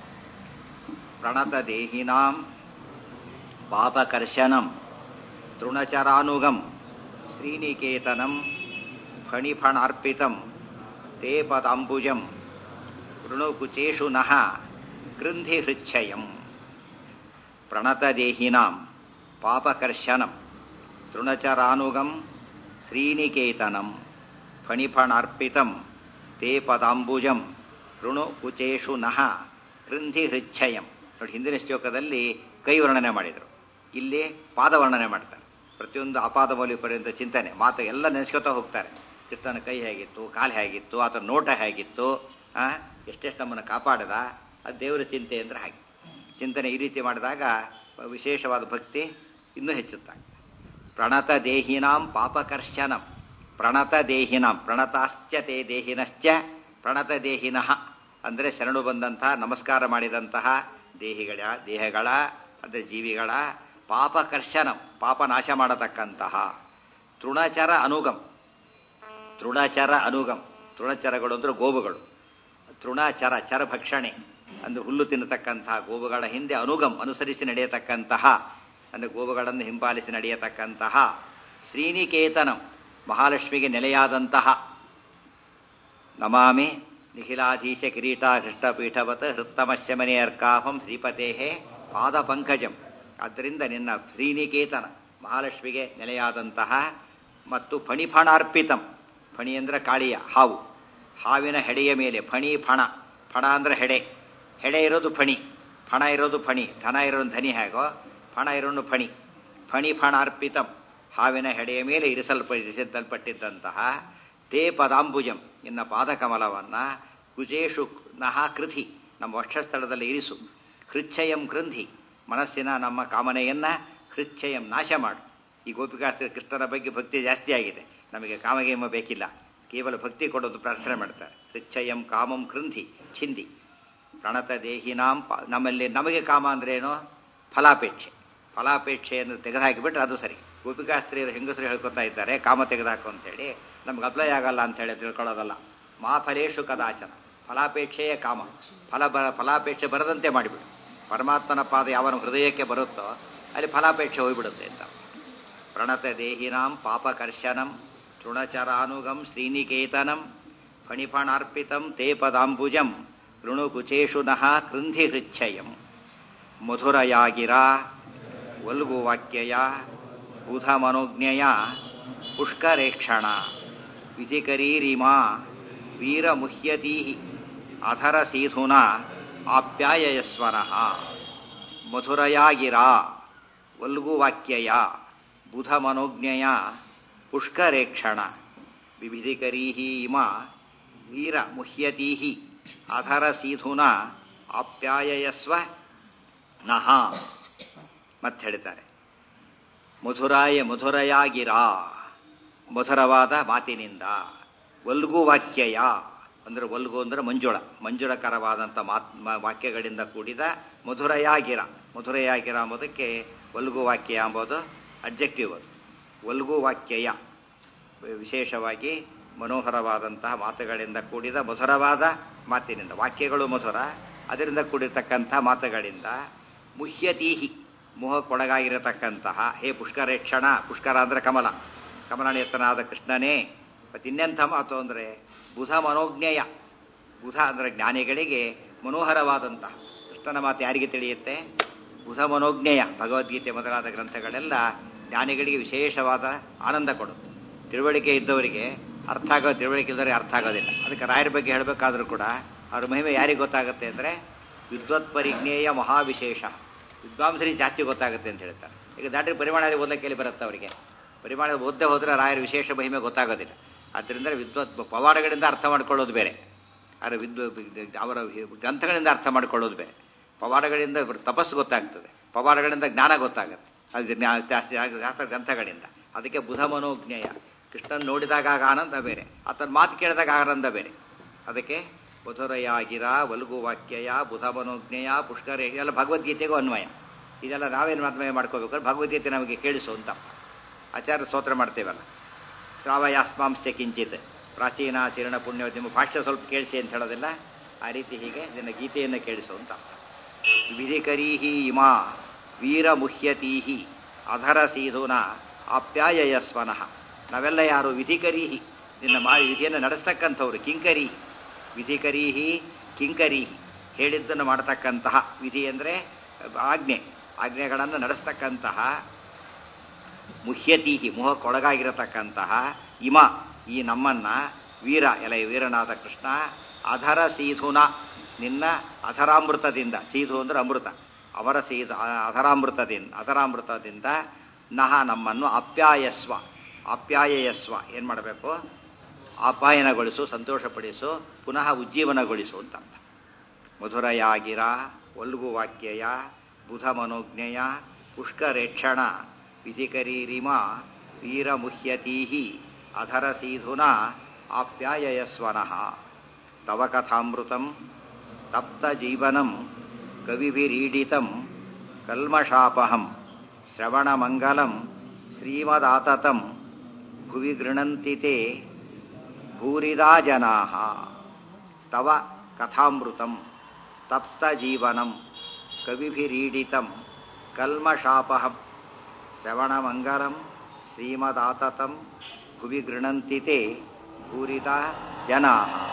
ಪ್ರಣತದೇಹಿನಾಂ ಪಾಪಕರ್ಶನಂ ತೃಣಚರಾನುಗಂ ಶ್ರೀನಿಕೇತನಂ ಫಣಿಫಣಾರ್ಪಿತಂ ತೇ ಪದಾಂಬುಜಂ ವೃಣುಕುಚೇಷು ನಃ ಗೃಂಧಿ ಹೃಚ್ಛಯಂ ಪ್ರಣತದೇಹಿನಾಂ ಪಾಪಕರ್ಶನಂ ತೃಣಚರಾನುಗಂ ಶ್ರೀನಿಕೇತನಂ ಫಣಿಫಣಾರ್ಪಿತಂ ತೇ ಪದಾಂಬುಜಂ ಋಣು ಕುಚೇಷು ನಃ ಗೃಂಧಿ ಹೃಚ್ಛಯಂ ನೋಡಿ ಹಿಂದಿನ ಶ್ಲೋಕದಲ್ಲಿ ಕೈ ವರ್ಣನೆ ಮಾಡಿದರು ಇಲ್ಲಿ ಪಾದ ವರ್ಣನೆ ಮಾಡ್ತಾರೆ ಪ್ರತಿಯೊಂದು ಅಪಾದ ಮೌಲ್ಯ ಪರ್ಯಂತ ಚಿಂತನೆ ಮಾತು ಎಲ್ಲ ನೆನೆಸ್ಕೊತಾ ಹೋಗ್ತಾರೆ ಕೃಷ್ಣನ ಕೈ ಹೇಗಿತ್ತು ಕಾಲು ಹೇಗಿತ್ತು ಆತನ ನೋಟ ಹೇಗಿತ್ತು ಆ, ಎಷ್ಟೆಷ್ಟು ನಮ್ಮನ್ನು ಕಾಪಾಡದ ಅದು ದೇವರ ಚಿಂತೆ ಅಂದರೆ ಹಾಗೆ ಚಿಂತನೆ ಈ ರೀತಿ ಮಾಡಿದಾಗ ವಿಶೇಷವಾದ ಭಕ್ತಿ ಇನ್ನೂ ಹೆಚ್ಚುತ್ತಾಗ ಪ್ರಣತ ದೇಹಿನಾಂ ಪಾಪಕರ್ಶನಂ ಪ್ರಣತ ದೇಹಿನಾಂ ಪ್ರಣತಾಶ್ಚ ತೇ ದೇಹಿನಶ್ಚ ಪ್ರಣತ ದೇಹಿನಃ ಅಂದರೆ ಶರಣು ಬಂದಂತಹ ನಮಸ್ಕಾರ ಮಾಡಿದಂತಹ ದೇಹಿಗಳ ದೇಹಗಳ ಅಂದರೆ ಜೀವಿಗಳ ಪಾಪಕರ್ಷಣ ಪಾಪ ನಾಶ ಮಾಡತಕ್ಕಂತಹ ತೃಣಚರ ಅನುಗಮ್ ತೃಣಚರ ಅನುಗಮ್ ತೃಣಚರಗಳು ಅಂದರೆ ಗೋವುಗಳು ತೃಣಚರ ಚರ ಭಕ್ಷಣೆ ಅಂದರೆ ಹುಲ್ಲು ತಿನ್ನತಕ್ಕಂತಹ ಗೋವುಗಳ ಹಿಂದೆ ಅನುಗಮ್ ಅನುಸರಿಸಿ ನಡೆಯತಕ್ಕಂತಹ ಅಂದರೆ ಗೋವುಗಳನ್ನು ಹಿಂಬಾಲಿಸಿ ನಡೆಯತಕ್ಕಂತಹ ಶ್ರೀನಿಕೇತನಂ ಮಹಾಲಕ್ಷ್ಮಿಗೆ ನೆಲೆಯಾದಂತಹ ನಮಾಮಿ ನಿಖಿಲಾಧೀಶ ಕಿರೀಟ ಹೃಷ್ಟಪೀಠವತ್ ಹೃತ್ತಮಶ್ಯಮನೆ ಅರ್ಕಾಫಂ ಶ್ರೀಪತೇ ಪಾದ ಪಂಕಜಂ ಆದ್ದರಿಂದ ನಿನ್ನ ಶ್ರೀನಿಕೇತನ ಮಹಾಲಕ್ಷ್ಮಿಗೆ ನೆಲೆಯಾದಂತಹ ಮತ್ತು ಫಣಿಫಣಾರ್ಪಿತಂ ಫಣಿ ಅಂದರೆ ಕಾಳಿಯ ಹಾವು ಹಾವಿನ ಹೆಡೆಯ ಮೇಲೆ ಫಣಿ ಫಣ ಫಣ ಅಂದರೆ ಹೆಡೆ ಹೆಡೆ ಇರೋದು ಫಣಿ ಫಣ ಇರೋದು ಫಣಿ ಧನ ಇರೋದು ಧನಿ ಹೇಗೋ ಫಣ ಇರೋನು ಫಣಿ ಫಣಿ ಫಣಾರ್ಪಿತಂ ಹಾವಿನ ಹೆಡೆಯ ಮೇಲೆ ಇರಿಸಲ್ಪ ಇರಿಸಲ್ಪಟ್ಟಿದ್ದಂತಹ ತೇ ಪದಾಂಬುಜಂ ಇನ್ನ ಪಾದಕಮಲವನ್ನು ಕುಜೇಶು ನಹ ಕೃತಿ ನಮ್ಮ ವಕ್ಷಸ್ಥಳದಲ್ಲಿ ಇರಿಸು ಹೃಚ್ಛಯಂ ಕೃಂಧಿ ಮನಸ್ಸಿನ ನಮ್ಮ ಕಾಮನೆಯನ್ನು ಹೃಚ್ಛಯಂ ನಾಶ ಮಾಡು ಈ ಗೋಪಿಕಾಸ್ತ್ರೀ ಕೃಷ್ಣನ ಬಗ್ಗೆ ಭಕ್ತಿ ಜಾಸ್ತಿ ಆಗಿದೆ ನಮಗೆ ಕಾಮಗೇಮ ಬೇಕಿಲ್ಲ ಕೇವಲ ಭಕ್ತಿ ಕೊಡೋದು ಪ್ರಾರ್ಥನೆ ಮಾಡ್ತಾರೆ ಹೃಚ್ಛಯಂ ಕಾಮಂ ಕೃಂಧಿ ಛಿಂದಿ ಪ್ರಣತ ದೇಹಿನಾಂ ಪ ನಮ್ಮಲ್ಲಿ ನಮಗೆ ಕಾಮ ಅಂದ್ರೇನು ಫಲಾಪೇಕ್ಷೆ ಫಲಾಪೇಕ್ಷೆಯನ್ನು ತೆಗೆದುಹಾಕಿಬಿಟ್ರೆ ಅದು ಸರಿ ಗೋಪಿಕಾಸ್ತ್ರೀಯರು ಹೆಂಗಸರು ಹೇಳ್ಕೊತಾ ಇದ್ದಾರೆ ಕಾಮ ತೆಗೆದುಹಾಕು ಅಂತೇಳಿ ನಮ್ಗೆ ಅಪ್ಲೈ ಆಗಲ್ಲ ಅಂತ ಹೇಳಿ ತಿಳ್ಕೊಳ್ಳೋದಲ್ಲ ಮಾ ಫಲೇಶು ಕದಾಚನ ಫಲಾಪೇಕ್ಷೆಯೇ ಕಾಮ ಫಲ ಬ ಫಲಾಪೇಕ್ಷೆ ಬರದಂತೆ ಮಾಡಿಬಿಡು ಪರಮಾತ್ಮನ ಪಾದ ಯಾವನ ಹೃದಯಕ್ಕೆ ಬರುತ್ತೋ ಅಲ್ಲಿ ಫಲಾಪೇಕ್ಷೆ ಹೋಗ್ಬಿಡುತ್ತೆ ಅಂತ ಪ್ರಣತ ದೇಹಿನಾಂ ಪಾಪಕರ್ಷಣಂ ತೃಣಚರಾನುಗಂ ಶ್ರೀನಿಕೇತನಂ ಫಣಿಫಣಾರ್ಪಿತಂ ತೇ ಪದಾಂಬುಜಂ ಋಣುಕುಚೇಷು ನಃ ಕೃಂಧಿ ಹೃಚ್ಛಯಂ ಮಧುರಯಾಗಿರ ವಲ್ಗುವಾಕ್ಯಯ ಬುಧ ಮನೋಜ್ಞೆಯ ಪುಷ್ಕರೇಕ್ಷಣ ವಿಧಿಕರೀರಿಮಾ ವೀರಮುಹ್ಯತೀ ಅಧರ ಸೀಧುನ ಆಪ್ಯಾಯಯಸ್ವನಃ ಮಧುರಯಾಗಿರ ವಲ್ಗುವಾಕ್ಯಯ ಬುಧ ಮನೋಜ್ಞೆಯ ಪುಷ್ಕರೇಕ್ಷಣ ವಿವಿಧಿಕರೀಹಿ ಇಮ ವೀರ ಮುಹ್ಯತೀಹಿ ಅಧರ ಸೀಧುನ ಆಪ್ಯಾಯಯಸ್ವ ನಹ ಮತ್ತೆ ಹೇಳ್ತಾರೆ ಮಧುರಾಯ ಮಧುರಯಾಗಿರ ಮಧುರವಾದ ಮಾತಿನಿಂದ ವಲ್ಗು ವಾಕ್ಯಯ ಅಂದರೆ ವಲ್ಗು ಅಂದರೆ ಮಂಜುಳ ಮಂಜುಳಕರವಾದಂಥ ಮಾತ್ ಮ- ವಾಕ್ಯಗಳಿಂದ ಕೂಡಿದ ಮಧುರಯಾಗಿರ ಮಧುರಯಾಗಿರ ಎಂಬುದಕ್ಕೆ ವಲ್ಗು ವಾಕ್ಯ ಎಂಬುದು ಅಬ್ಜೆಕ್ಟಿವ್ ಅದು ವಲ್ಗು ವಾಕ್ಯಯ ವಿಶೇಷವಾಗಿ ಮನೋಹರವಾದಂತಹ ಮಾತುಗಳಿಂದ ಕೂಡಿದ ಮಧುರವಾದ ಮಾತಿನಿಂದ ವಾಕ್ಯಗಳು ಮಧುರ ಅದರಿಂದ ಕೂಡಿರ್ತಕ್ಕಂಥ ಮಾತುಗಳಿಂದ ಮುಹ್ಯತೀಹಿ ಮೋಹಕ್ಕೊಳಗಾಗಿರತಕ್ಕಂತಹ ಹೇ ಪುಷ್ಕರೇಕ್ಷಣ ಪುಷ್ಕರ ಅಂದರೆ ಕಮಲ ಕಮಲನೇತನಾದ ಕೃಷ್ಣನೇ ಮತ್ತು ಇನ್ನೆಂಥ ಮಾತು ಅಂದರೆ ಬುಧ ಮನೋಜ್ಞೇಯ ಬುಧ ಅಂದರೆ ಜ್ಞಾನಿಗಳಿಗೆ ಮನೋಹರವಾದಂತಹ ಕೃಷ್ಣನ ಮಾತು ಯಾರಿಗೆ ತಿಳಿಯುತ್ತೆ ಬುಧ ಮನೋಜ್ಞೇಯ ಭಗವದ್ಗೀತೆ ಮೊದಲಾದ ಗ್ರಂಥಗಳೆಲ್ಲ ಜ್ಞಾನಿಗಳಿಗೆ ವಿಶೇಷವಾದ ಆನಂದ ಕೊಡುತ್ತೆ ತಿಳುವಳಿಕೆ ಇದ್ದವರಿಗೆ ಅರ್ಥ ಆಗೋ ತಿಳುವಳಿಕೆ ಇದ್ದವರಿಗೆ ಅರ್ಥ ಆಗೋದಿಲ್ಲ ಅದಕ್ಕೆ ರಾಯರ ಬಗ್ಗೆ ಹೇಳಬೇಕಾದ್ರೂ ಕೂಡ ಅವ್ರ ಮಹಿಮೆ ಯಾರಿಗೆ ಗೊತ್ತಾಗುತ್ತೆ ಅಂದರೆ ವಿದ್ವತ್ ಪರಿಜ್ಞೇಯ ಮಹಾವಿಶೇಷ ವಿದ್ವಾಂಸರಿಗೆ ಜಾಸ್ತಿ ಗೊತ್ತಾಗುತ್ತೆ ಅಂತ ಹೇಳ್ತಾರೆ ಈಗ ದಾಟ್ರಿ ಪರಿಮಾಣದ ಓದಲಿಕ್ಕೆ ಬರುತ್ತೆ ಅವರಿಗೆ ಪರಿಮಾಣ ಓದದೆ ಹೋದರೆ ರಾಯರ ವಿಶೇಷ ಮಹಿಮೆ ಗೊತ್ತಾಗೋದಿಲ್ಲ ಆದ್ದರಿಂದ ವಿದ್ವತ್ ಪವಾಡಗಳಿಂದ ಅರ್ಥ ಮಾಡ್ಕೊಳ್ಳೋದು ಬೇರೆ ಆದರೆ ವಿದ್ವ ಅವರ ಗ್ರಂಥಗಳಿಂದ ಅರ್ಥ ಮಾಡ್ಕೊಳ್ಳೋದು ಬೇರೆ ಪವಾಡಗಳಿಂದ ತಪಸ್ಸು ಗೊತ್ತಾಗ್ತದೆ ಪವಾಡಗಳಿಂದ ಜ್ಞಾನ ಗೊತ್ತಾಗುತ್ತೆ ಅದು ಜ್ಞಾ- ಜಾಸ್ತಿ ಆಗ- ಶಾಸ್ತ್ರ ಗ್ರಂಥಗಳಿಂದ ಅದಕ್ಕೆ ಬುಧ ಮನೋಜ್ಞೇಯ ಕೃಷ್ಣನ್ ನೋಡಿದಾಗ ಆಗ ಆನಂದ ಬೇರೆ ಆತನ ಮಾತು ಕೇಳಿದಾಗ ಆನಂದ ಬೇರೆ ಅದಕ್ಕೆ ಮಧುರಯಾಗಿರ ವಲ್ಗು ವಾಕ್ಯಯ ಬುಧ ಮನೋಜ್ಞೇಯ ಪುಷ್ಕರ ಇದೆಲ್ಲ ಭಗವದ್ಗೀತೆಗೂ ಅನ್ವಯ ಇದೆಲ್ಲ ನಾವೇನು ಅನ್ವಯ ಮಾಡ್ಕೋಬೇಕಾದ್ರೆ ಭಗವದ್ಗೀತೆ ನಮಗೆ ಕೇಳಿಸು ಅಂತ ಆಚಾರ್ಯ ಸ್ತೋತ್ರ ಮಾಡ್ತೇವಲ್ಲ ಶ್ರಾವಯಾಸ್ಮಾಂಸ್ಯ ಕಿಂಚಿತ್ ಪ್ರಾಚೀನಾಚರಣ ಪುಣ್ಯ ನಿಮ್ಮ ಭಾಷ್ಯ ಸ್ವಲ್ಪ ಕೇಳಿಸಿ ಅಂತ ಹೇಳೋದಿಲ್ಲ ಆ ರೀತಿ ಹೀಗೆ ನಿನ್ನ ಗೀತೆಯನ್ನು ಕೇಳಿಸು ಅಂತ ವಿಧಿಕರೀಹಿ ಇಮಾ ವೀರಮುಹ್ಯತೀಹಿ ಅಧರ ಸೀಧುನ ಆಪ್ಯಾಯಯಸ್ವನಃ ನಾವೆಲ್ಲ ಯಾರು ವಿಧಿಕರೀಹಿ ನಿನ್ನ ಮಾ ವಿಧಿಯನ್ನು ನಡೆಸ್ತಕ್ಕಂಥವ್ರು ಕಿಂಕರಿ ವಿಧಿಕರೀಹಿ ಕಿಂಕರೀಹಿ ಹೇಳಿದ್ದನ್ನು ಮಾಡತಕ್ಕಂತಹ ವಿಧಿ ಅಂದರೆ ಆಜ್ಞೆ ಆಜ್ಞೆಗಳನ್ನು ನಡೆಸ್ತಕ್ಕಂತಹ ಮುಹ್ಯತೀಹಿ ಮೋಹಕ್ಕೊಳಗಾಗಿರತಕ್ಕಂತಹ ಇಮ ಈ ನಮ್ಮನ್ನ ವೀರ ಎಲೆ ವೀರನಾದ ಕೃಷ್ಣ ಅಧರ ಸೀಧುನ ನಿನ್ನ ಅಧರಾಮೃತದಿಂದ ಸೀಧು ಅಂದ್ರೆ ಅಮೃತ ಅವರ ಸೀಧ ಅಧರಾಮೃತದಿಂದ ಅಧರಾಮೃತದಿಂದ ನಹ ನಮ್ಮನ್ನು ಅಪ್ಯಾಯಸ್ವ ಅಪ್ಯಾಯಯಸ್ವ ಏನು ಮಾಡಬೇಕು ಆಪಾಯನಗೊಳಿಸು ಸಂತೋಷಪಡಿಸು ಪುನಃ ಉಜ್ಜೀವನಗೊಳಿಸು ಅಂತ ಅರ್ಥ. ಮಧುರಯಾಗಿರ ಒಲ್ಗು ವಾಕ್ಯಯ ಬುಧ ಮನೋಜ್ಞೆಯ ಪುಷ್ಕರೇಕ್ಷಣ ವಿಧಿಕರೀರಿಮ ವೀರಮುಹ್ಯತೀಹಿ ಅಧರ ಸೀಧುನ ಆಪ್ಯಾಯಯಸ್ವನಃ ತವ ಕಥಾಮೃತಂ ತಪ್ತ ಜೀವನಂ ಕವಿಭಿರೀಡಿತಂ ಕಲ್ಮಷಾಪಹಂ ಶ್ರವಣಮಂಗಲಂ ಶ್ರೀಮದಾತತಂ ಭುವಿ ಗೃಣಂತಿ ತೇ ಭೂರಿದಾ ಜನಾ ತವ ಕಥಾಮೃತಂ ತಪ್ತಜೀವನಂ ಕವಿಭಿರೀಡಿತಂ ಕಲ್ಮಷಾಪಹಂ ಶ್ರವಣಮಂಗಲಂ ಶ್ರೀಮದಾತತಂ ಭುವಿ ಗೃಣಂತಿ ತೇ ಭೂರಿದಾ ಜನಾ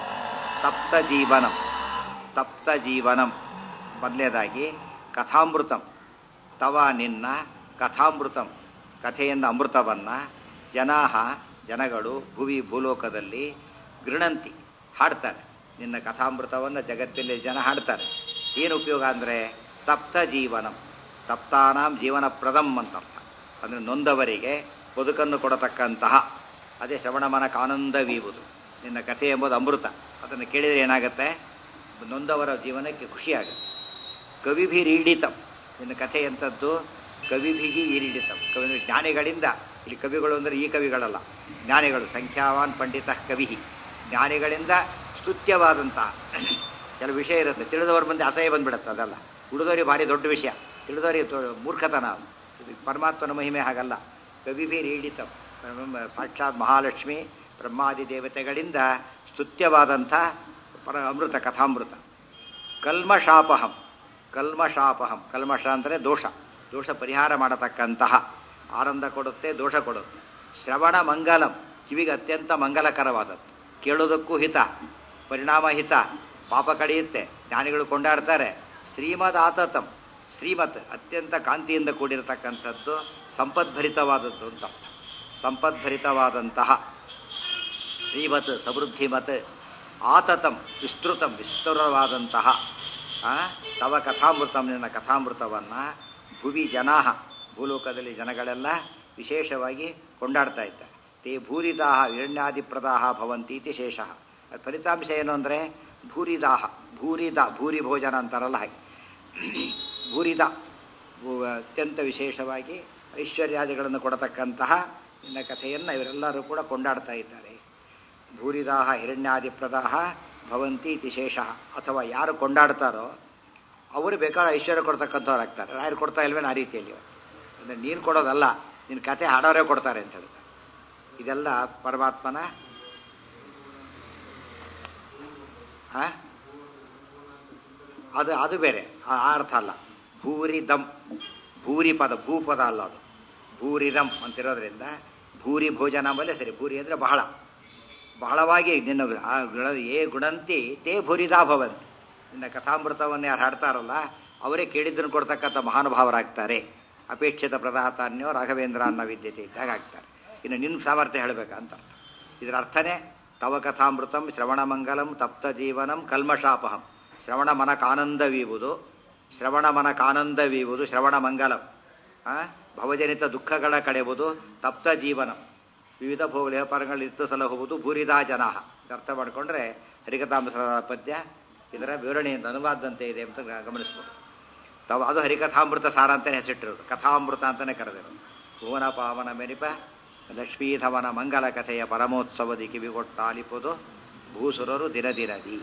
ತಪ್ತಜೀವನಂ ತಪ್ತಜೀವನಂ ಮೊದಲನೇದಾಗಿ ಕಥಾಮೃತಂ ತವ ನಿನ್ನ ಕಥಾಮೃತಂ ಕಥೆಯಿಂದ ಅಮೃತವನ್ನು ಜನಾಹ ಜನಗಳು ಭುವಿ ಭೂಲೋಕದಲ್ಲಿ ಗೃಣಂತಿ ಹಾಡ್ತಾರೆ ನಿನ್ನ ಕಥಾಮೃತವನ್ನು ಜಗತ್ತಲ್ಲಿ ಜನ ಹಾಡ್ತಾರೆ ಏನು ಉಪಯೋಗ ಅಂದರೆ ತಪ್ತ ಜೀವನಂ ತಪ್ತಾನಾಂ ಜೀವನಪ್ರದಂ ಅಂತ ಅರ್ಥ ಅಂದರೆ ನೊಂದವರಿಗೆ ಬದುಕನ್ನು ಕೊಡತಕ್ಕಂತಹ ಅದೇ ಶ್ರವಣಮನಕ ಆನಂದವೀವುದು ನಿನ್ನ ಕಥೆ ಎಂಬುದು ಅಮೃತ ಅದನ್ನು ಕೇಳಿದರೆ ಏನಾಗುತ್ತೆ ನೊಂದವರ ಜೀವನಕ್ಕೆ ಖುಷಿಯಾಗುತ್ತೆ ಕವಿಭಿರೀಡಿತಂ ನಿನ್ನ ಕಥೆ ಎಂಥದ್ದು ಕವಿಭಿಗಿ ಈರಿಡಿತಂ ಕವಿ ಜ್ಞಾನಿಗಳಿಂದ ಇಲ್ಲಿ ಕವಿಗಳು ಅಂದರೆ ಈ ಕವಿಗಳಲ್ಲ ಜ್ಞಾನಿಗಳು ಸಂಖ್ಯಾವಾನ್ ಪಂಡಿತ ಕವಿ ಜ್ಞಾನಿಗಳಿಂದ ಸ್ತುತ್ಯವಾದಂತಹ ಕೆಲವು ವಿಷಯ ಇರುತ್ತೆ ತಿಳಿದವ್ರ ಮುಂದೆ ಅಸಹ್ಯ ಬಂದ್ಬಿಡುತ್ತೆ ಅದಲ್ಲ ಉಳಿದವರಿಗೆ ಭಾರಿ ದೊಡ್ಡ ವಿಷಯ ತಿಳಿದವರಿಗೆ ದೊ- ಮೂರ್ಖತನ ಅದು. ಇದು ಪರಮಾತ್ಮನ ಮಹಿಮೆ ಹಾಗಲ್ಲ ಕವಿಭಿರೀಡಿತಂ ಸಾಕ್ಷಾತ್ ಮಹಾಲಕ್ಷ್ಮಿ ಬ್ರಹ್ಮಾದಿ ದೇವತೆಗಳಿಂದ ಸ್ತುತ್ಯವಾದಂಥ ಪರ ಅಮೃತ ಕಥಾಮೃತ ಕಲ್ಮಶಾಪಹಂ ಕಲ್ಮಶಾಪಹಂ ಕಲ್ಮಶ ಅಂದರೆ ದೋಷ ದೋಷ ಪರಿಹಾರ ಮಾಡತಕ್ಕಂತಹ ಆನಂದ ಕೊಡುತ್ತೆ ದೋಷ ಕೊಡುತ್ತೆ ಶ್ರವಣ ಮಂಗಲಂ ಕಿವಿಗೆ ಅತ್ಯಂತ ಮಂಗಲಕರವಾದದ್ದು ಕೇಳೋದಕ್ಕೂ ಹಿತ ಪರಿಣಾಮ ಹಿತ ಪಾಪ ಕಡಿಯುತ್ತೆ ಜ್ಞಾನಿಗಳು ಕೊಂಡಾಡ್ತಾರೆ ಶ್ರೀಮದ್ ಆತತಂ ಶ್ರೀಮತ್ ಅತ್ಯಂತ ಕಾಂತಿಯಿಂದ ಕೂಡಿರತಕ್ಕಂಥದ್ದು ಸಂಪದ್ಭರಿತವಾದದ್ದು ಅಂತ ಅರ್ಥ. ಸಂಪದ್ಭರಿತವಾದಂತಹ ಶ್ರೀಮತ್ ಸಮೃದ್ಧಿಮತ್ ಆತತಂ ವಿಸ್ತೃತಂ ವಿಸ್ತೃತವಾದಂತಹ ಆ, ತವ ಕಥಾಮೃತಂ ನಿನ್ನ ಕಥಾಮೃತವನ್ನು ಭುವಿ ಜನಾ ಭೂಲೋಕದಲ್ಲಿ ಜನಗಳೆಲ್ಲ ವಿಶೇಷವಾಗಿ ಕೊಂಡಾಡ್ತಾ ಇದ್ದಾರೆ ತೇ ಭೂರಿದಾಹ ವಿರಣ್ಯಾದಿಪ್ರದಾಹ ಭವಂತಿ ಇತಿ ಶೇಷಃ ಅದ್ ಫಲಿತಾಂಶ ಏನು ಅಂದರೆ ಭೂರಿದಾಹ ಭೂರಿದ ಭೂರಿ ಭೋಜನ ಅಂತಾರಲ್ಲ ಹಾಗೆ ಭೂರಿದ ಭೂ- ಅತ್ಯಂತ ವಿಶೇಷವಾಗಿ ಐಶ್ವರ್ಯಾದಿಗಳನ್ನು ಕೊಡತಕ್ಕಂತಹ ನಿನ್ನ ಕಥೆಯನ್ನು ಇವರೆಲ್ಲರೂ ಕೂಡ ಕೊಂಡಾಡ್ತಾ ಇದ್ದಾರೆ ಭೂರಿದಾಹ ಹಿರಣ್ಯಾದಿಪ್ರದಾಹ ಭವಂತಿ ಇತಿ ಶೇಷಃ ಅಥವಾ ಯಾರು ಕೊಂಡಾಡ್ತಾರೋ ಅವರು ಬೇಕಾದ ಐಶ್ವರ್ಯ ಕೊಡ್ತಕ್ಕಂಥವ್ರು ಆಗ್ತಾರೆ ರಾಯರು ಕೊಡ್ತಾ ಇಲ್ವೇನು ಆ ರೀತಿಯಲ್ಲಿ ಅಂದರೆ ನೀನು ಕೊಡೋದಲ್ಲ ನಿನ್ನ ಕತೆ ಹಾಡೋರೇ ಕೊಡ್ತಾರೆ ಅಂತ ಹೇಳ್ತಾರೆ ಇದೆಲ್ಲ ಪರಮಾತ್ಮನ ಆ? ಅದು ಅದು ಬೇರೆ ಆ ಆ ಅರ್ಥ ಅಲ್ಲ ಭೂರಿದಂ ಭೂರಿ ಪದ ಭೂಪದ ಅಲ್ಲ ಅದು ಭೂರಿದಂ ಅಂತಿರೋದ್ರಿಂದ ಭೂರಿ ಭೋಜನ ಮೇಲೆ ಸರಿ ಭೂರಿ ಅಂದರೆ ಬಹಳ ಬಹಳವಾಗಿ ನಿನ್ನ ಆ ಗುಣ ಏ ಗುಣಂತಿ ತೇ ಭೂರಿದಾ ಭವಂತಿ ನಿನ್ನ ಕಥಾಮೃತವನ್ನು ಯಾರು ಹಾಡ್ತಾರಲ್ಲ ಅವರೇ ಕೇಳಿದ್ದನ್ನು ಕೊಡ್ತಕ್ಕಂಥ ಮಹಾನುಭಾವರಾಗ್ತಾರೆ ಅಪೇಕ್ಷಿತ ಪ್ರದಾತಾನ್ಯೋ ರಾಘವೇಂದ್ರ ಅನ್ನೋ ವಿದ್ಯತೆ ಇದ್ದಾಗ ಆಗ್ತಾರೆ ಇನ್ನು ನಿನ್ನ ಸಾಮರ್ಥ್ಯ ಹೇಳಬೇಕಂತ ಅರ್ಥ ಇದರ ಅರ್ಥನೇ ತವ ಕಥಾಮೃತಂ ಶ್ರವಣಮಂಗಲಂ ತಪ್ತ ಜೀವನಂ ಕಲ್ಮಷಾಪಹಂ ಶ್ರವಣ ಮನಕಾನಂದವೀವುದು ಶ್ರವಣ ಮನಕಾನಂದವೀವುದು ಶ್ರವಣ ಮಂಗಲಂ ಆ? ಭವಜನಿತ ದುಃಖಗಳ ಕಳೆಯುವುದು ತಪ್ತ ಜೀವನಂ ವಿವಿಧ ಭೋಗ ವ್ಯಾಪಾರಗಳಿತ್ತು ಸಲಹುವುದು ಭೂರಿದಾ ಜನ ಅರ್ಥ ಮಾಡಿಕೊಂಡ್ರೆ ಹರಿಕಥಾಮೃತ ಪದ್ಯ ಇದರ ವಿವರಣೆಯಿಂದ ಅನುವಾದಂತೆ ಇದೆ ಅಂತ ಗ- ಗಮನಿಸ್ಬೋದು ತಾವು ಅದು ಹರಿಕಥಾಮೃತ ಸಾರ ಅಂತಲೇ ಹೆಸರಿಟ್ಟಿರೋದು ಕಥಾಮೃತ ಅಂತಲೇ ಕರೆದಿರೋದು ಭುವನ ಪಾವನ ಮೆರಿಪ ಲಕ್ಷ್ಮೀಧವನ ಮಂಗಲ ಕಥೆಯ ಪರಮೋತ್ಸವದಿ ಕಿವಿಗೊಟ್ಟಾಲಿಪುದು ಭೂಸುರರು ದಿನದಿರದಿ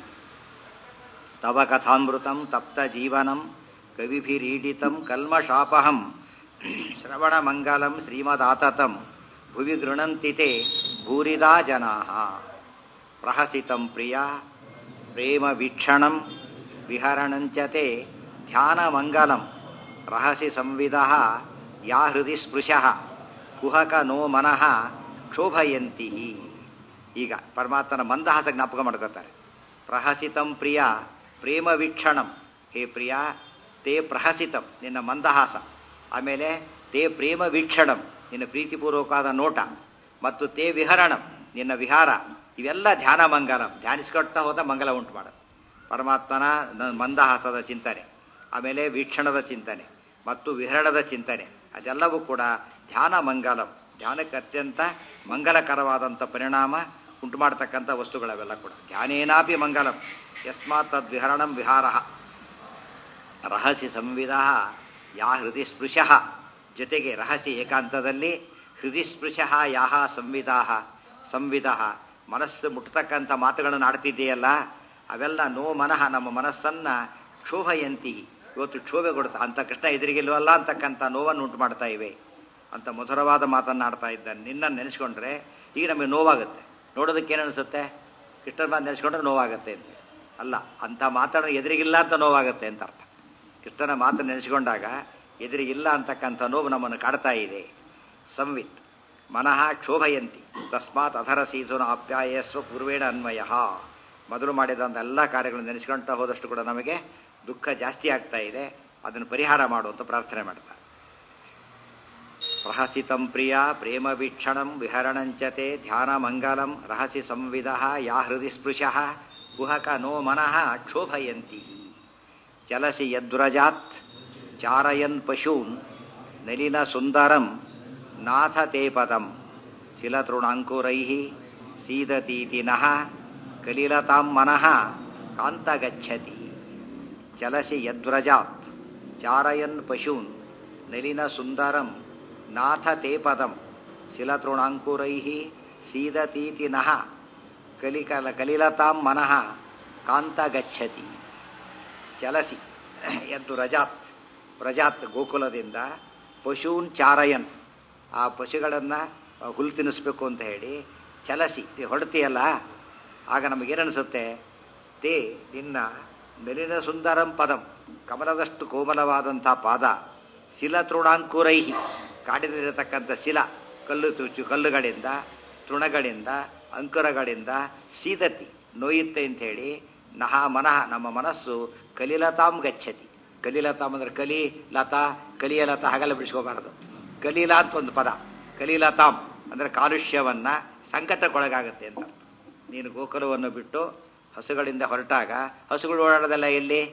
ತವ ಕಥಾಮೃತಂ ತಪ್ತ ಜೀವನಂ ಕವಿಭಿರೀಡಿತಂ ಕಲ್ಮಶಾಪಹಂ ಶ್ರವಣಮಂಗಲಂ ಶ್ರೀಮದಾತತಂ ಭುವಿ ಗೃಣಂತಿ ತೇ ಭೂರಿದಾ ಜನಾ ಪ್ರಹಸಿತಂ ಪ್ರಿಯ ಪ್ರೇಮ ವೀಕ್ಷಣಂ ವಿಹರಣಂಚ ತೇ ಧ್ಯಾನಮಂಗಲಂ ರಹಸಿ ಸಂವಿಧ ಯಾ ಹೃದಯ ಸ್ಪೃಶಃ ಕುಹಕ ನೋ ಮನಃ ಕ್ಷೋಭಯಂತಿ ಈಗ ಪರಮಾತ್ಮನ ಮಂದಹಾಸ ಜ್ಞಾಪಕ ಮಾಡ್ಕೋತಾರೆ ಪ್ರಹಸಿತಂ ಪ್ರಿಯ ಪ್ರೇಮ ವೀಕ್ಷಣಂ ಹೇ ಪ್ರಿಯ ತೇ ಪ್ರಹಸಿತಂ ನಿನ್ನ ಮಂದಹಾಸ ಆಮೇಲೆ ತೇ ಪ್ರೇಮ ವೀಕ್ಷಣಂ ನಿನ್ನ ಪ್ರೀತಿಪೂರ್ವಕವಾದ ನೋಟ ಮತ್ತು ತೇ ವಿಹರಣಂ ನಿನ್ನ ವಿಹಾರ ಇವೆಲ್ಲ ಧ್ಯಾನ ಮಂಗಲಂ ಧ್ಯಾನಿಸ್ಕೊಳ್ತಾ ಹೋದ ಮಂಗಲ ಉಂಟು ಮಾಡೋದು ಪರಮಾತ್ಮನ ನ- ಮಂದಹಾಸದ ಚಿಂತನೆ ಆಮೇಲೆ ವೀಕ್ಷಣದ ಚಿಂತನೆ ಮತ್ತು ವಿಹರಣದ ಚಿಂತನೆ ಅದೆಲ್ಲವೂ ಕೂಡ ಧ್ಯಾನ ಮಂಗಲಂ ಧ್ಯಾನಕ್ಕೆ ಅತ್ಯಂತ ಮಂಗಲಕರವಾದಂಥ ಪರಿಣಾಮ ಉಂಟು ಮಾಡ್ತಕ್ಕಂಥ ವಸ್ತುಗಳವೆಲ್ಲ ಕೂಡ ಧ್ಯಾನೇನಾಪಿ ಮಂಗಲಂ ಯಸ್ಮಾತ್ ತದ್ವಿಹರಣಂ ವಿಹಾರ ರಹಸಿ ಸಂವಿಧ ಯಾ ಹೃದಯ ಸ್ಪೃಶಃ ಜೊತೆಗೆ ರಹಸಿ ಏಕಾಂತದಲ್ಲಿ ಹೃದಯ ಸ್ಪೃಶಃ ಯಾಹ ಸಂವಿಧಾ ಸಂವಿಧ ಮನಸ್ಸು ಮುಟ್ತಕ್ಕಂಥ ಮಾತುಗಳನ್ನು ಆಡ್ತಿದ್ದೀಯಲ್ಲ ಅವೆಲ್ಲ ನೋ ಮನಃ ನಮ್ಮ ಮನಸ್ಸನ್ನು ಕ್ಷೋಭಯಂತಿ ಇವತ್ತು ಕ್ಷೋಭೆ ಕೊಡುತ್ತೆ ಅಂಥ ಕೃಷ್ಣ ಎದುರಿಗಿಲ್ವಲ್ಲ ಅಂತಕ್ಕಂಥ ನೋವನ್ನು ಉಂಟು ಮಾಡ್ತಾ ಇವೆ ಅಂತ ಮಧುರವಾದ ಮಾತನ್ನಾಡ್ತಾ ಇದ್ದ ನಿನ್ನ ನೆನೆಸ್ಕೊಂಡ್ರೆ ಈಗ ನಮಗೆ ನೋವಾಗುತ್ತೆ ನೋಡೋದಕ್ಕೆ ಏನು ಅನಿಸುತ್ತೆ ಕೃಷ್ಣನ ಮಾತು ನೆನೆಸ್ಕೊಂಡ್ರೆ ನೋವಾಗುತ್ತೆ ಅಂತ ಅಲ್ಲ ಅಂಥ ಮಾತಾಡೋ ಎದುರಿಗಿಲ್ಲ ಅಂತ ನೋವಾಗುತ್ತೆ ಅಂತ ಅರ್ಥ ಕೃಷ್ಣನ ಮಾತು ನೆನೆಸ್ಕೊಂಡಾಗ ಎದುರಿಗಿಲ್ಲ ಅಂತಕ್ಕಂಥ ನೋವು ನಮ್ಮನ್ನು ಕಾಡ್ತಾ ಇದೆ ಸಂವಿತ್ ಮನಃ ಕ್ಷೋಭಯಂತಿ ತಸ್ಮಾತ್ ಅಧರ ಸೀಧುನ ಅಪ್ಯಾಯಸ್ವ ಪೂರ್ವೇಣ ಅನ್ವಯ ಮೊದಲು ಮಾಡಿದಂಥ ಎಲ್ಲ ಕಾರ್ಯಗಳನ್ನು ನೆನೆಸ್ಕೊಳ್ತಾ ಹೋದಷ್ಟು ಕೂಡ ನಮಗೆ ದುಃಖ ಜಾಸ್ತಿ ಆಗ್ತಾ ಇದೆ ಅದನ್ನು ಪರಿಹಾರ ಮಾಡುವಂತ ಪ್ರಾರ್ಥನೆ ಮಾಡ್ತಾರೆ ಪ್ರಹಸಿತಂ ಪ್ರಿಯ ಪ್ರೇಮ ವೀಕ್ಷಣಂ ವಿಹರಣಂಚತೆ ಧ್ಯಾನ ಮಂಗಲಂ ರಹಸಿ ಸಂವಿಧ ಯಾ ಹೃದಯ ಸ್ಪೃಶಃ ಕುಹಕ ನೋ ಮನಃ ಕ್ಷೋಭಯಂತಿ ಚಲಸಿ ಯದ್ವ್ರಜಾತ್ ಚಾರಯನ್ ಪಶೂನ್ ನಲಿನ ಸುಂದರಂ ನಾಥ ತೇ ಪದಂ ಶಿಲತೃಣಾಂಕುರೈ ಸೀದತೀತಿ ನಃ ಕಲಿಲತಾಂ ಮನಃ ಕಾಂತಗಚ್ಚತಿ ಚಲಸಿ ಯದ್ವ್ರಜಾತ್ ಚಾರಯನ್ ಪಶೂನ್ ನಲಿನ ಸುಂದರಂ ನಾಥ ತೇ ಪದಂ ಶಿಲತೃಣಾಂಕುರೈ ಸೀದತೀತಿ ನಃ ಕಲಿಕಲ ಕಲಿಲತಾಂ ಮನಃ ಕಾಂತಗಚ್ಚತಿ ಚಲಸಿ ಎದ್ದು ರಜಾತ್ ಪ್ರಜಾತ್ ಗೋಕುಲದಿಂದ ಪಶೂನ್ ಚಾರಯನ್ ಆ ಪಶುಗಳನ್ನು ಹುಲ್ಲು ತಿನ್ನಿಸ್ಬೇಕು ಅಂತ ಹೇಳಿ ಚಲಸಿ ನೀ ಹೊಡ್ತೀಯಲ್ಲ ಆಗ ನಮಗೇನನಿಸುತ್ತೆ ತೇ ನಿನ್ನ ಮೆಲಿನ ಸುಂದರಂ ಪದಂ ಕಮಲದಷ್ಟು ಕೋಮಲವಾದಂಥ ಪಾದ ಶಿಲತೃಣಾಂಕುರೈಹಿ ಕಾಡಿನಲ್ಲಿರತಕ್ಕಂಥ ಶಿಲ ಕಲ್ಲು ತುಚು ಕಲ್ಲುಗಳಿಂದ ತೃಣಗಳಿಂದ ಅಂಕುರಗಳಿಂದ ಸೀದತಿ ನೋಯುತ್ತೆ ಅಂಥೇಳಿ ನಹ ಮನಃ ನಮ್ಮ ಮನಸ್ಸು ಕಲಿಲತಾಂ ಗಚ್ಚತಿ ಕಲಿಲತಾಂ ಅಂದ್ರೆ ಕಲಿ ಲತಾ ಕಲಿಯಲತಾ ಹಾಗೆಲ್ಲ ಬಿಡಿಸ್ಕೋಬಾರ್ದು ಕಲೀಲ ಅಂತ ಒಂದು ಪದ ಕಲೀಲತಾಂ ಅಂದ್ರೆ ಕಾಲುಷ್ಯವನ್ನ ಸಂಕಟಕ್ಕೊಳಗಾಗತ್ತೆ ಅಂತ ನೀನು ಗೋಕುಲವನ್ನು ಬಿಟ್ಟು ಹಸುಗಳಿಂದ ಹೊರಟಾಗ ಹಸುಗಳು ಓಡಾಡೋದಲ್ಲ ಎಲ್ಲಿ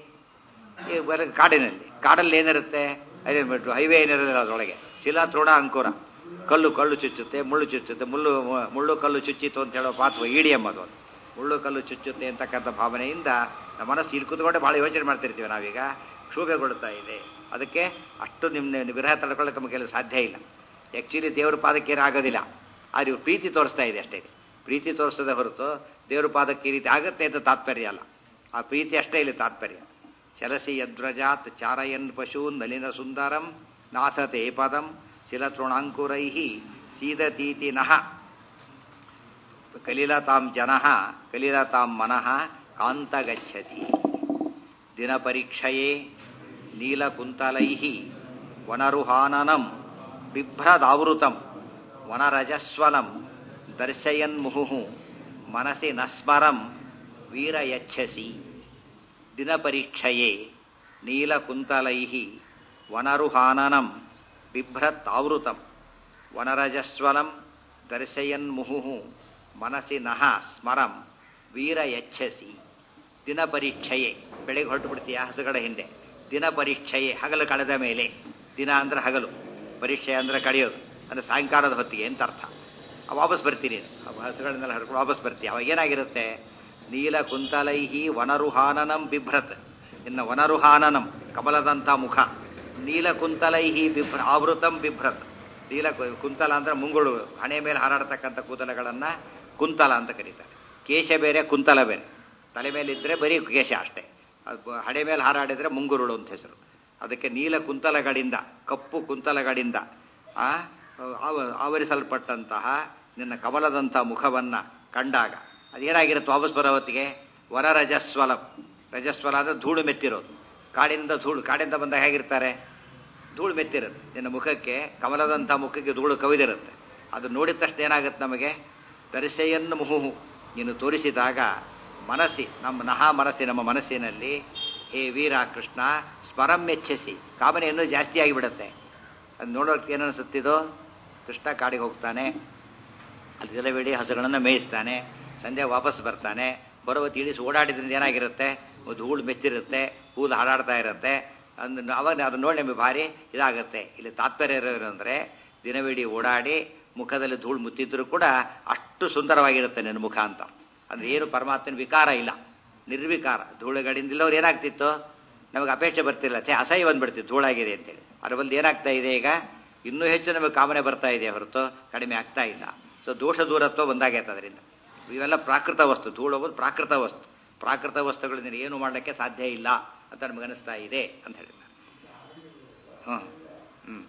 ಈ ಬರೀ ಕಾಡಿನಲ್ಲಿ ಕಾಡಲ್ಲಿ ಏನಿರುತ್ತೆ ಅದೇ ಬಿಟ್ಟು ಹೈವೇ ಏನಿರೋದಿಲ್ಲ ಅದರೊಳಗೆ ಶಿಲಾ ತೃಣ ಅಂಕುರ ಕಲ್ಲು ಕಲ್ಲು ಚುಚ್ಚುತ್ತೆ ಮುಳ್ಳು ಚುಚ್ಚುತ್ತೆ ಮುಳ್ಳು ಮುಳ್ಳು ಕಲ್ಲು ಚುಚ್ಚಿತು ಅಂತ ಹೇಳೋ ಪಾತ್ವ ಇಡಿಯಂ ಅದು ಮುಳ್ಳು ಕಲ್ಲು ಚುಚ್ಚುತ್ತೆ ಅಂತಕ್ಕಂಥ ಭಾವನೆಯಿಂದ ನಮ್ಮ ಮನಸ್ಸು ಇಲ್ಲಿ ಕೂತ್ಕೊಂಡೆ ಭಾಳ ಯೋಚನೆ ಮಾಡ್ತಿರ್ತೀವಿ ನಾವೀಗ ಕ್ಷೋಭೆಗೊಳ್ತಾ ಇದೆ ಅದಕ್ಕೆ ಅಷ್ಟು ನಿಮ್ಮ ವಿರಹ ತಡ್ಕೊಳ್ಳೋಕೆ ನಮ್ಮ ಕೈಲಿ ಸಾಧ್ಯ ಇಲ್ಲ ಆ್ಯಕ್ಚುಲಿ ದೇವ್ರ ಪಾದಕ್ಕೆ ಏನು ಆಗೋದಿಲ್ಲ ಅದು ಇವ್ರು ಪ್ರೀತಿ ತೋರಿಸ್ತಾ ಇದೆ ಅಷ್ಟೇ ಪ್ರೀತಿ ತೋರಿಸದೆ ಹೊರತು ದೇವ್ರ ಪಾದಕ್ಕೆ ಈ ರೀತಿ ಆಗುತ್ತೆ ಅಂತ ತಾತ್ಪರ್ಯ ಅಲ್ಲ ಆ ಪ್ರೀತಿ ಅಷ್ಟೇ ಇಲ್ಲಿ ತಾತ್ಪರ್ಯ ಚಲಸಿ ಯದ್ವ್ರಜಾತ್ ಚಾರಯನ್ ಪಶೂನ್ ನಲಿನ ಸುಂದರಂ ನಾಥತೆ ಪದಂ ಶಿಲತೃಣಾಂಕುರೈ ಸೀದತೀತಿ ನಃ ಕಲಿಲತಾಂ ಜನಃ ಕಲಿಲತಾಂ ಮನಃ ಕಾಂತಗಚ್ಚತಿ ದಿನಪರೀಕ್ಷಯೇ ನೀಲಕುಂತಲೈ ವನರುಹಾನನಂ ಬಿಭ್ರದಾವೃತಂ ವನರಜಸ್ವಲಂ ದರ್ಶಯನ್ಮುಹು ಮನಸಿ ನಸ್ಮರಂ ವೀರಯಚ್ಛಸಿ ದಿನಪರೀಕ್ಷಯೇ ನೀಲಕುಂತಲೈ ವನರುಹಾನನಂ ಬಿಭ್ರತ್ತಾವೃತಂ ವನರಜಸ್ವಲಂ ದರ್ಶಯನ್ಮುಹು ಮನಸಿ ನಃ ಸ್ಮರಂ ವೀರಯಚ್ಛಸಿ ದಿನಪರೀಕ್ಷೆಯೇ ಬೆಳಗ್ಗೆ ಹೊರಟು ಬಿಡ್ತೀಯ ಹಸುಗಳ ಹಿಂದೆ ದಿನ ಪರೀಕ್ಷೆಯೇ ಹಗಲು ಕಳೆದ ಮೇಲೆ ದಿನ ಅಂದ್ರೆ ಹಗಲು ಪರೀಕ್ಷೆ ಅಂದ್ರೆ ಕಳೆಯೋದು ಅಂದರೆ ಸಾಯಂಕಾಲದ ಹೊತ್ತಿಗೆ ಅಂತ ಅರ್ಥ ವಾಪಸ್ ಬರ್ತೀನಿ ಆ ಹಸುಗಳನ್ನೆಲ್ಲ ಹರ್ಕೊಂಡು ವಾಪಸ್ ಬರ್ತೀಯ ಅವಾಗ ಏನಾಗಿರುತ್ತೆ ನೀಲ ಕುಂತಲೈಹಿ ವನರುಹಾನನಂ ಬಿಭ್ರತ್ ಇನ್ನು ವನರುಹಾನನಂ ಕಮಲದಂಥ ಮುಖ ನೀಲ ಕುಂತಲೈಹಿ ಬಿಭ್ರ ಆವೃತಂ ಬಿಭ್ರತ್ ನೀಲ ಕು- ಕುಂತಲ ಅಂದ್ರೆ ಮುಂಗುಳು ಹಣೆ ಮೇಲೆ ಹಾರಾಡ್ತಕ್ಕಂಥ ಕೂದಲಗಳನ್ನು ಕುಂತಲ ಅಂತ ಕರೀತಾರೆ ಕೇಶ ಬೇರೆ ಕುಂತಲ ಬೇರೆ ತಲೆ ಮೇಲೆ ಇದ್ದರೆ ಬರೀ ಕೇಶ ಅಷ್ಟೇ ಅದು ಬ- ಹಣೆ ಮೇಲೆ ಹಾರಾಡಿದರೆ ಮುಂಗುರುಳು ಅಂತ ಹೆಸರು ಅದಕ್ಕೆ ನೀಲ ಕುಂತಲಗಳಿಂದ ಕಪ್ಪು ಕುಂತಲಗಳಿಂದ ಆ, ಆವ- ಆವರಿಸಲ್ಪಟ್ಟಂತಹ ನಿನ್ನ ಕಮಲದಂಥ ಮುಖವನ್ನು ಕಂಡಾಗ ಅದೇನಾಗಿರುತ್ತೆ ವಾಪಸ್ ಬರೋ ಹೊತ್ತಿಗೆ ವರ ರಜಸ್ವಲ ರಜಸ್ವಲ ಅಂದರೆ ಧೂಳು ಮೆತ್ತಿರೋದು ಕಾಡಿನಿಂದ ಧೂಳು ಕಾಡಿಂದ ಬಂದಾಗ ಹೇಗಿರ್ತಾರೆ ಧೂಳು ಮೆತ್ತಿರುತ್ತೆ ನಿನ್ನ ಮುಖಕ್ಕೆ ಕಮಲದಂಥ ಮುಖಕ್ಕೆ ಧೂಳು ಕವಿದಿರುತ್ತೆ ಅದು ನೋಡಿದ ತಕ್ಷಣ ಏನಾಗುತ್ತೆ ನಮಗೆ ದರ್ಶೆಯನ್ನು ಮುಹುಹು ನೀನು ತೋರಿಸಿದಾಗ ಮನಸ್ಸಿ ನಮ್ಮ ನಹ ಮನಸ್ಸಿ ನಮ್ಮ ಮನಸ್ಸಿನಲ್ಲಿ ಹೇ ವೀರ ಕೃಷ್ಣ ಸ್ಮರಂ ಮೆಚ್ಚಿಸಿ ಕಾಮನೆ ಇನ್ನೂ ಜಾಸ್ತಿ ಆಗಿಬಿಡುತ್ತೆ ಅದು ನೋಡೋಕೆ ಏನನ್ಸುತ್ತಿದೋ ಕೃಷ್ಣ ಕಾಡಿಗೆ ಹೋಗ್ತಾನೆ ಅಲ್ಲಿ ಜಲಬೇಡಿ ಹಸುಗಳನ್ನು ಮೇಯಿಸ್ತಾನೆ ಸಂಜೆ ವಾಪಸ್ ಬರ್ತಾನೆ ಬರುವ ತಿಳಿಸಿ ಓಡಾಡಿದ್ರಿಂದ ಏನಾಗಿರುತ್ತೆ ಧೂಳು ಮೆಚ್ಚಿರುತ್ತೆ ಕೂದಲು ಹಾಡಾಡ್ತಾ ಇರುತ್ತೆ ಅಂದ್ ಅವಾಗ ಅದನ್ನ ನೋಡಿ ನಮಗೆ ಭಾರಿ ಇದಾಗುತ್ತೆ ಇಲ್ಲಿ ತಾತ್ಪರ್ಯ ಇರೋದು ಅಂದರೆ ದಿನವಿಡೀ ಓಡಾಡಿ ಮುಖದಲ್ಲಿ ಧೂಳು ಮುತ್ತಿದ್ರು ಕೂಡ ಅಷ್ಟು ಸುಂದರವಾಗಿರುತ್ತೆ ನಿನ್ನ ಮುಖ ಅಂತ ಅಂದರೆ ಏನು ಪರಮಾತ್ಮನ ವಿಕಾರ ಇಲ್ಲ ನಿರ್ವಿಕಾರ ಧೂಳುಗಳಿಂದಿಲ್ಲವ್ರು ಏನಾಗ್ತಿತ್ತು ನಮಗೆ ಅಪೇಕ್ಷೆ ಬರ್ತಿಲ್ಲ ಛೇ ಅಸಹ್ಯ ಬಂದ್ಬಿಡ್ತಿತ್ತು ಧೂಳಾಗಿದೆ ಅಂತೇಳಿ ಅದ್ರ ಬಂದು ಏನಾಗ್ತಾ ಇದೆ ಈಗ ಇನ್ನೂ ಹೆಚ್ಚು ನಮಗೆ ಕಾಮನೆ ಬರ್ತಾ ಇದೆ ಹೊರತು ಕಡಿಮೆ ಆಗ್ತಾ ಇಲ್ಲ ಸೊ ದೋಷ ದೂರತ್ವ ಬಂದಾಗೈತೆ ಅದರಿಂದ ಇವೆಲ್ಲ ಪ್ರಾಕೃತ ವಸ್ತು ಧೂಳು ಒಂದು ಪ್ರಾಕೃತ ವಸ್ತು ಪ್ರಾಕೃತ ವಸ್ತುಗಳಿಂದ ಏನು ಮಾಡಲಿಕ್ಕೆ ಸಾಧ್ಯ ಇಲ್ಲ ಅಂತ ನಮಗನಿಸ್ತಾ ಇದೆ ಅಂತ ಹೇಳಿದ ಹ್ಞೂ ಹ್ಞೂ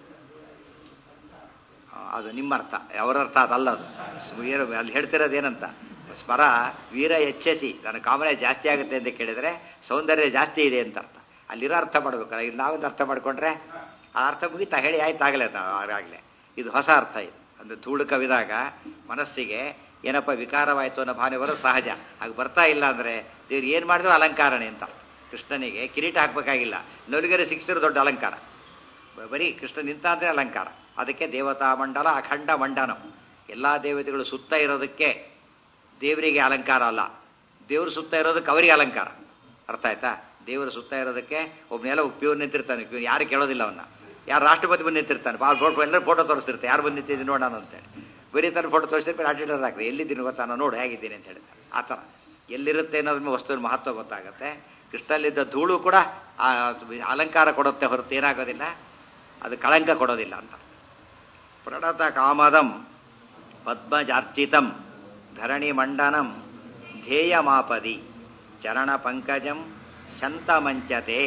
ಅದು ನಿಮ್ಮ ಅರ್ಥ ಅವರ ಅರ್ಥ ಅದಲ್ಲ ಅದು ಸ್- ಏನು ಅಲ್ಲಿ ಹೇಳ್ತಿರೋದು ಏನಂತ ಸ್ಮರ ವೀರ ಹೆಚ್ಚಿಸಿ ನನ್ನ ಕಾಮನೆ ಜಾಸ್ತಿ ಆಗುತ್ತೆ ಅಂತ ಕೇಳಿದರೆ ಸೌಂದರ್ಯ ಜಾಸ್ತಿ ಇದೆ ಅಂತ ಅರ್ಥ ಅಲ್ಲಿರೋ ಅರ್ಥ ಮಾಡ್ಬೇಕಲ್ಲ ಇಲ್ಲಿ ನಾವೊಂದು ಅರ್ಥ ಮಾಡ್ಕೊಂಡ್ರೆ ಆ ಅರ್ಥ ಮುಗಿತಾ ಹೇಳಿ ಆಯ್ತು ಆಗಲೇ ಆಗಲೇ ಇದು ಹೊಸ ಅರ್ಥ ಇದು ಅಂದರೆ ಧೂಳು ಕವಿದಾಗ ಮನಸ್ಸಿಗೆ ಏನಪ್ಪ ವಿಕಾರವಾಯಿತು ಅನ್ನೋ ಭಾವನೆ ಬರೋದು ಸಹಜ ಹಾಗೆ ಬರ್ತಾ ಇಲ್ಲ ಅಂದರೆ ದೇವ್ರು ಏನು ಮಾಡಿದ್ರು ಅಲಂಕಾರನೇ ಅಂತ ಕೃಷ್ಣನಿಗೆ ಕಿರೀಟ ಹಾಕಬೇಕಾಗಿಲ್ಲ ನೊಲಿಗೆರೆ ಸಿಕ್ಸ್ತಿರೋ ದೊಡ್ಡ ಅಲಂಕಾರ ಬ- ಬರೀ ಕೃಷ್ಣ ನಿಂತ ಅಂದರೆ ಅಲಂಕಾರ ಅದಕ್ಕೆ ದೇವತಾ ಮಂಡಲ ಅಖಂಡ ಮಂಡನಂ ಎಲ್ಲ ದೇವತೆಗಳು ಸುತ್ತ ಇರೋದಕ್ಕೆ ದೇವರಿಗೆ ಅಲಂಕಾರ ಅಲ್ಲ ದೇವರು ಸುತ್ತ ಇರೋದಕ್ಕೆ ಅವರಿಗೆ ಅಲಂಕಾರ ಅರ್ಥ ಆಯ್ತಾ ದೇವರು ಸುತ್ತ ಇರೋದಕ್ಕೆ ಒಬ್ಬನೆಲ್ಲ ಉಪಯೋಗ ನಿಂತಿರ್ತಾನೆ ಇವ್ನು ಯಾರು ಕೇಳೋದಿಲ್ಲ ಅವನ್ನ ಯಾರು ರಾಷ್ಟ್ರಪತಿ ಬಂದು ನಿಂತಿರ್ತಾನೆ ಭಾಳ ಫೋಟೋ ಎಲ್ಲರೂ ಫೋಟೋ ತೋರಿಸ್ತಿರ್ತಾರೆ ಯಾರು ಬಂದು ನಿಂತಿದ್ದೀನಿ ನೋಡೋಣ ಅಂತೇಳಿ ಬರೀ ತನ್ನ ಫೋಟೋ ತೋರಿಸಿದ್ರೆ ಅಡ್ಡಿಡರ್ ಹಾಕ್ರಿ ಎಲ್ಲಿದ್ದೀನಿ ಗೊತ್ತಾ ನಾನು ನೋಡು ಹೇಗಿದ್ದೀನಿ ಅಂತ ಹೇಳ್ತಾರೆ ಆ ಥರ ಎಲ್ಲಿರುತ್ತೆ ಅನ್ನೋದ್ರ ಮೇಲೆ ವಸ್ತುವಿನ ಮಹತ್ವ ಗೊತ್ತಾಗುತ್ತೆ ಕೃಷ್ಣಲ್ಲಿದ್ದ ಧೂಳು ಕೂಡ ಆ ಅಲಂಕಾರ ಕೊಡುತ್ತೆ ಹೊರತು ಏನಾಗೋದಿಲ್ಲ ಅದು ಕಳಂಕ ಕೊಡೋದಿಲ್ಲ ಅಂತ ಪ್ರಣತ ಕಾಮದಂ ಪದ್ಮಜಾರ್ಚಿತಂ ಧರಣಿಮಂಡನಂ ಧ್ಯೇಯಮಾಪದಿ ಚರಣಪಂಕಜಂ ಶಂತಮಂಚತೆ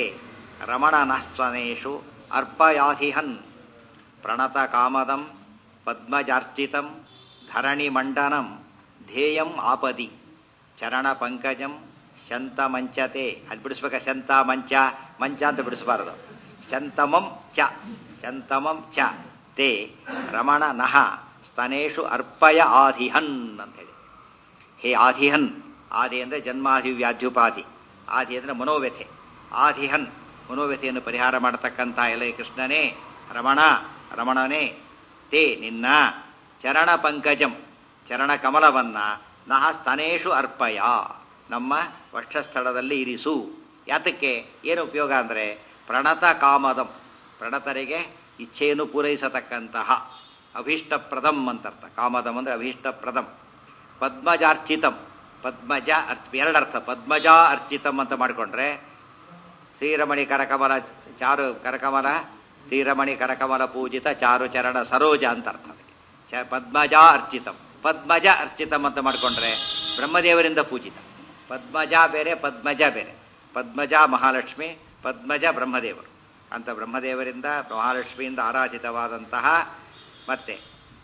ರಮಣನಸ್ವನೇಷು ಅರ್ಪಯಾಧಿಹನ್ ಪ್ರಣತ ಕಾಮದಂ ಪದ್ಮಜಾರ್ಚಿತಂ ಧರಣಿಮಂಡನಂ ಧ್ಯೇಯಂ ಆಪದಿ ಚರಣಪಂಕಜಂ ಶಂತಮಂಚತೆ ಅದು ಬಿಡಿಸ್ಬೇಕ ಶಂತ ಮಂಚ ಮಂಚ ಅಂತ ಬಿಡಿಸಬಾರದು ಶಂತಮಂ ಚ ಶಂತಮಂ ಚ ತೇ ರಮಣ ನಹ ಸ್ತನೇಷು ಅರ್ಪಯ ಆಧಿಹನ್ ಅಂತೇಳಿ ಹೇ ಆಧಿಹನ್ ಆದಿ ಅಂದರೆ ಜನ್ಮಾಧಿ ವ್ಯಾಧ್ಯುಪಾಧಿ ಆದಿ ಅಂದರೆ ಮನೋವ್ಯಥೆ ಆಧಿಹನ್ ಮನೋವ್ಯಥೆಯನ್ನು ಪರಿಹಾರ ಮಾಡತಕ್ಕಂಥ ಎಲೆ ಕೃಷ್ಣನೇ ರಮಣ ರಮಣನೇ ತೇ ನಿನ್ನ ಚರಣ ಪಂಕಜಂ ಚರಣ ಕಮಲವನ್ನ ನಹ ಸ್ತನೇಷು ಅರ್ಪಯ ನಮ್ಮ ವಕ್ಷಸ್ಥಳದಲ್ಲಿ ಇರಿಸು ಯಾತಕ್ಕೆ ಏನು ಉಪಯೋಗ ಅಂದರೆ ಪ್ರಣತ ಕಾಮದಂ ಪ್ರಣತರಿಗೆ ಇಚ್ಛೆಯನ್ನು ಪೂರೈಸತಕ್ಕಂತಹ ಅಭೀಷ್ಟಪ್ರದಂ ಅಂತರ್ಥ ಕಾಮದಂ ಅಂದರೆ ಅಭೀಷ್ಟಪ್ರದಂ ಪದ್ಮಜಾರ್ಚಿತಂ ಪದ್ಮಜ ಅರ್ಚ ಎರಡರ್ಥ ಪದ್ಮಜ ಅರ್ಚಿತಂ ಅಂತ ಮಾಡಿಕೊಂಡ್ರೆ ಶ್ರೀರಮಣಿ ಕರಕಮಲ ಚಾರು ಕರಕಮಲ ಶ್ರೀರಮಣಿ ಕರಕಮಲ ಪೂಜಿತ ಚಾರು ಚರಣ ಸರೋಜ ಅಂತ ಅರ್ಥ ಅದಕ್ಕೆ. ಚ ಪದ್ಮಜ ಅರ್ಚಿತಂ ಪದ್ಮಜ ಅರ್ಚಿತಂ ಅಂತ ಮಾಡಿಕೊಂಡ್ರೆ ಬ್ರಹ್ಮದೇವರಿಂದ ಪೂಜಿತ ಪದ್ಮಜ ಬೇರೆ ಪದ್ಮಜ ಬೇರೆ ಪದ್ಮಜ ಮಹಾಲಕ್ಷ್ಮಿ ಪದ್ಮಜ ಬ್ರಹ್ಮದೇವರು ಅಂತ ಬ್ರಹ್ಮದೇವರಿಂದ ಮಹಾಲಕ್ಷ್ಮಿಯಿಂದ ಆರಾಧಿತವಾದಂತಹ ಮತ್ತೆ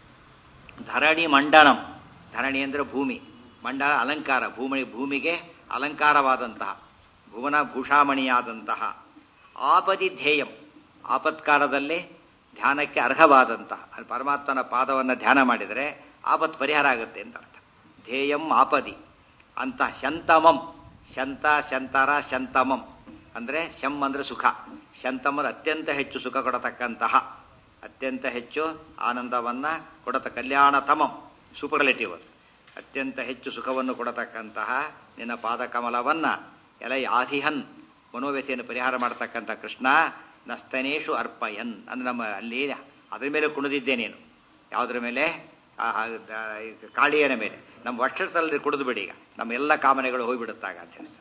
ಧರಣಿ ಮಂಡನಂ ಧರಣಿ ಅಂದರೆ ಭೂಮಿ ಮಂಡಲ ಅಲಂಕಾರ ಭೂಮಿ ಭೂಮಿಗೆ ಅಲಂಕಾರವಾದಂತಹ ಭುವನ ಭೂಷಾಮಣಿಯಾದಂತಹ ಆಪದಿ ಧ್ಯೇಯಂ ಆಪತ್ಕಾಲದಲ್ಲಿ ಧ್ಯಾನಕ್ಕೆ ಅರ್ಹವಾದಂತಹ ಅಲ್ಲಿ ಪರಮಾತ್ಮನ ಪಾದವನ್ನು ಧ್ಯಾನ ಮಾಡಿದರೆ ಆಪತ್ ಪರಿಹಾರ ಆಗುತ್ತೆ ಅಂತ ಅರ್ಥ ಧ್ಯೇಯಂ ಆಪದಿ ಅಂತ ಶಂತಮಂ ಶಂತ ಶಂತರ ಶಂತಮಂ ಅಂದರೆ ಶಂ ಅಂದರೆ ಸುಖ ಶಂತಮರ್ ಅತ್ಯಂತ ಹೆಚ್ಚು ಸುಖ ಕೊಡತಕ್ಕಂತಹ ಅತ್ಯಂತ ಹೆಚ್ಚು ಆನಂದವನ್ನು ಕೊಡತ ಕಲ್ಯಾಣತಮಂ ಸೂಪರ್ಲೆಟಿವ್ ಅದು ಅತ್ಯಂತ ಹೆಚ್ಚು ಸುಖವನ್ನು ಕೊಡತಕ್ಕಂತಹ ನಿನ್ನ ಪಾದಕಮಲವನ್ನು ಎಲೆ ಆದಿಹನ್ ಮನೋವ್ಯಥೆಯನ್ನು ಪರಿಹಾರ ಮಾಡತಕ್ಕಂಥ ಕೃಷ್ಣ ನಸ್ತನೇಶು ಅರ್ಪಯನ್ ಅಂದ್ರೆ ನಮ್ಮ ಅಲ್ಲಿ ಅದ್ರ ಮೇಲೆ ಕುಣಿದಿದ್ದೆ ನೀನು ಯಾವುದ್ರ ಮೇಲೆ ಆ, ಆ, ಈ ಕಾಳಿಯನ ಮೇಲೆ ನಮ್ಮ ವಕ್ಷಸ್ಥಳದಲ್ಲಿ ಕುಡಿದು ಬಿಡಿ ಈಗ ನಮ್ಮ ಎಲ್ಲ ಕಾಮನೆಗಳು ಹೋಗಿಬಿಡುತ್ತಾಗ ಅಂತ ಹೇಳಿ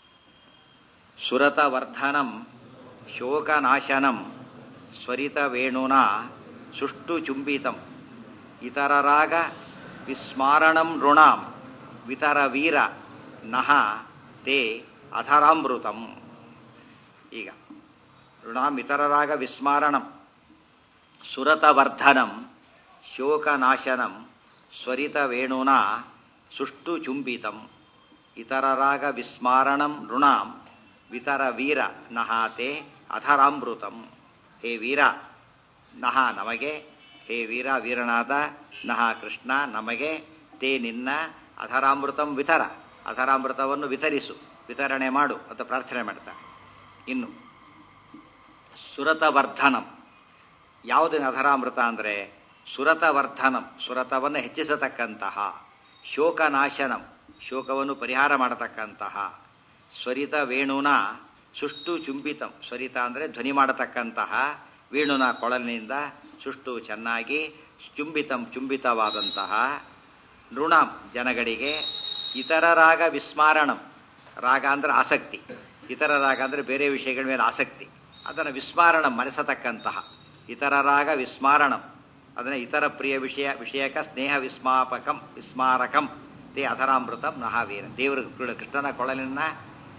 ಸುರತವರ್ಧನಂ ಶೋಕನಾಶನಂ ಸ್ವರಿತ ವೇಣುನ ಸುಷ್ಟು ಚುಂಬಿತಂ ಇತರರಾಗ ವಿಸ್ಮಾರಣಂ ಋಣಾಂ ವಿತರ ವೀರ ನಹ ತೇ ಅಧರಾಮೃತಂ ಈಗ ಋಣಾಂ ಇತರರಾಗ ವಿಸ್ಮಾರಣಂ ಸುರತವರ್ಧನಂ ಶೋಕನಾಶನಂ ಸ್ವರಿತ ವೇಣುನ ಸುಷ್ಟು ಚುಂಬಿತಂ ಇತರರಾಗ ವಿಸ್ಮಾರಣಂ ಋಣಾಂ ವಿತರ ವೀರ ನಹಾತೆ ಅಧರಾಮೃತಂ ಹೇ ವೀರ ನಹ ನಮಗೆ ಹೇ ವೀರ ವೀರನಾದ ನಹ ಕೃಷ್ಣ ನಮಗೆ ತೇ ನಿನ್ನ ಅಧರಾಮೃತಂ ವಿತರ ಅಧರಾಮೃತವನ್ನು ವಿತರಿಸು ವಿತರಣೆ ಮಾಡು ಅಂತ ಪ್ರಾರ್ಥನೆ ಮಾಡ್ತಾರೆ ಇನ್ನು ಸುರತವರ್ಧನಂ ಯಾವುದಿನ ಅಧರಾಮೃತ ಅಂದರೆ ಸುರತವರ್ಧನಂ ಸುರತವನ್ನು ಹೆಚ್ಚಿಸತಕ್ಕಂತಹ ಶೋಕನಾಶನಂ ಶೋಕವನ್ನು ಪರಿಹಾರ ಮಾಡತಕ್ಕಂತಹ ಸ್ವರಿತ ವೇಣುನ ಸುಷ್ಟು ಚುಂಬಿತಂ ಸ್ವರಿತ ಅಂದರೆ ಧ್ವನಿ ಮಾಡತಕ್ಕಂತಹ ವೇಣುನ ಕೊಳಲಿನಿಂದ ಸುಷ್ಟು ಚೆನ್ನಾಗಿ ಚುಂಬಿತಂ ಚುಂಬಿತವಾದಂತಹ ನೃಣಾಂ ಜನಗಳಿಗೆ ಇತರ ರಾಗ ವಿಸ್ಮಾರಣಂ ರಾಗ ಅಂದರೆ ಆಸಕ್ತಿ ಇತರ ರಾಗ ಅಂದರೆ ಬೇರೆ ವಿಷಯಗಳ ಮೇಲೆ ಆಸಕ್ತಿ ಅದನ್ನು ವಿಸ್ಮಾರಣಂ ಮರೆಸತಕ್ಕಂತಹ ಇತರ ರಾಗ ವಿಸ್ಮಾರಣಂ ಅದನ್ನು ಇತರ ಪ್ರಿಯ ವಿಷಯ ವಿಷಯಕ ಸ್ನೇಹ ವಿಸ್ಮಾಪಕಂ ವಿಸ್ಮಾರಕಂ ತೇ ಅಧರಾಮೃತಂ ನಹಾವೀರ ದೇವರು ಕೃಷ್ಣನ ಕೊಳಲಿನ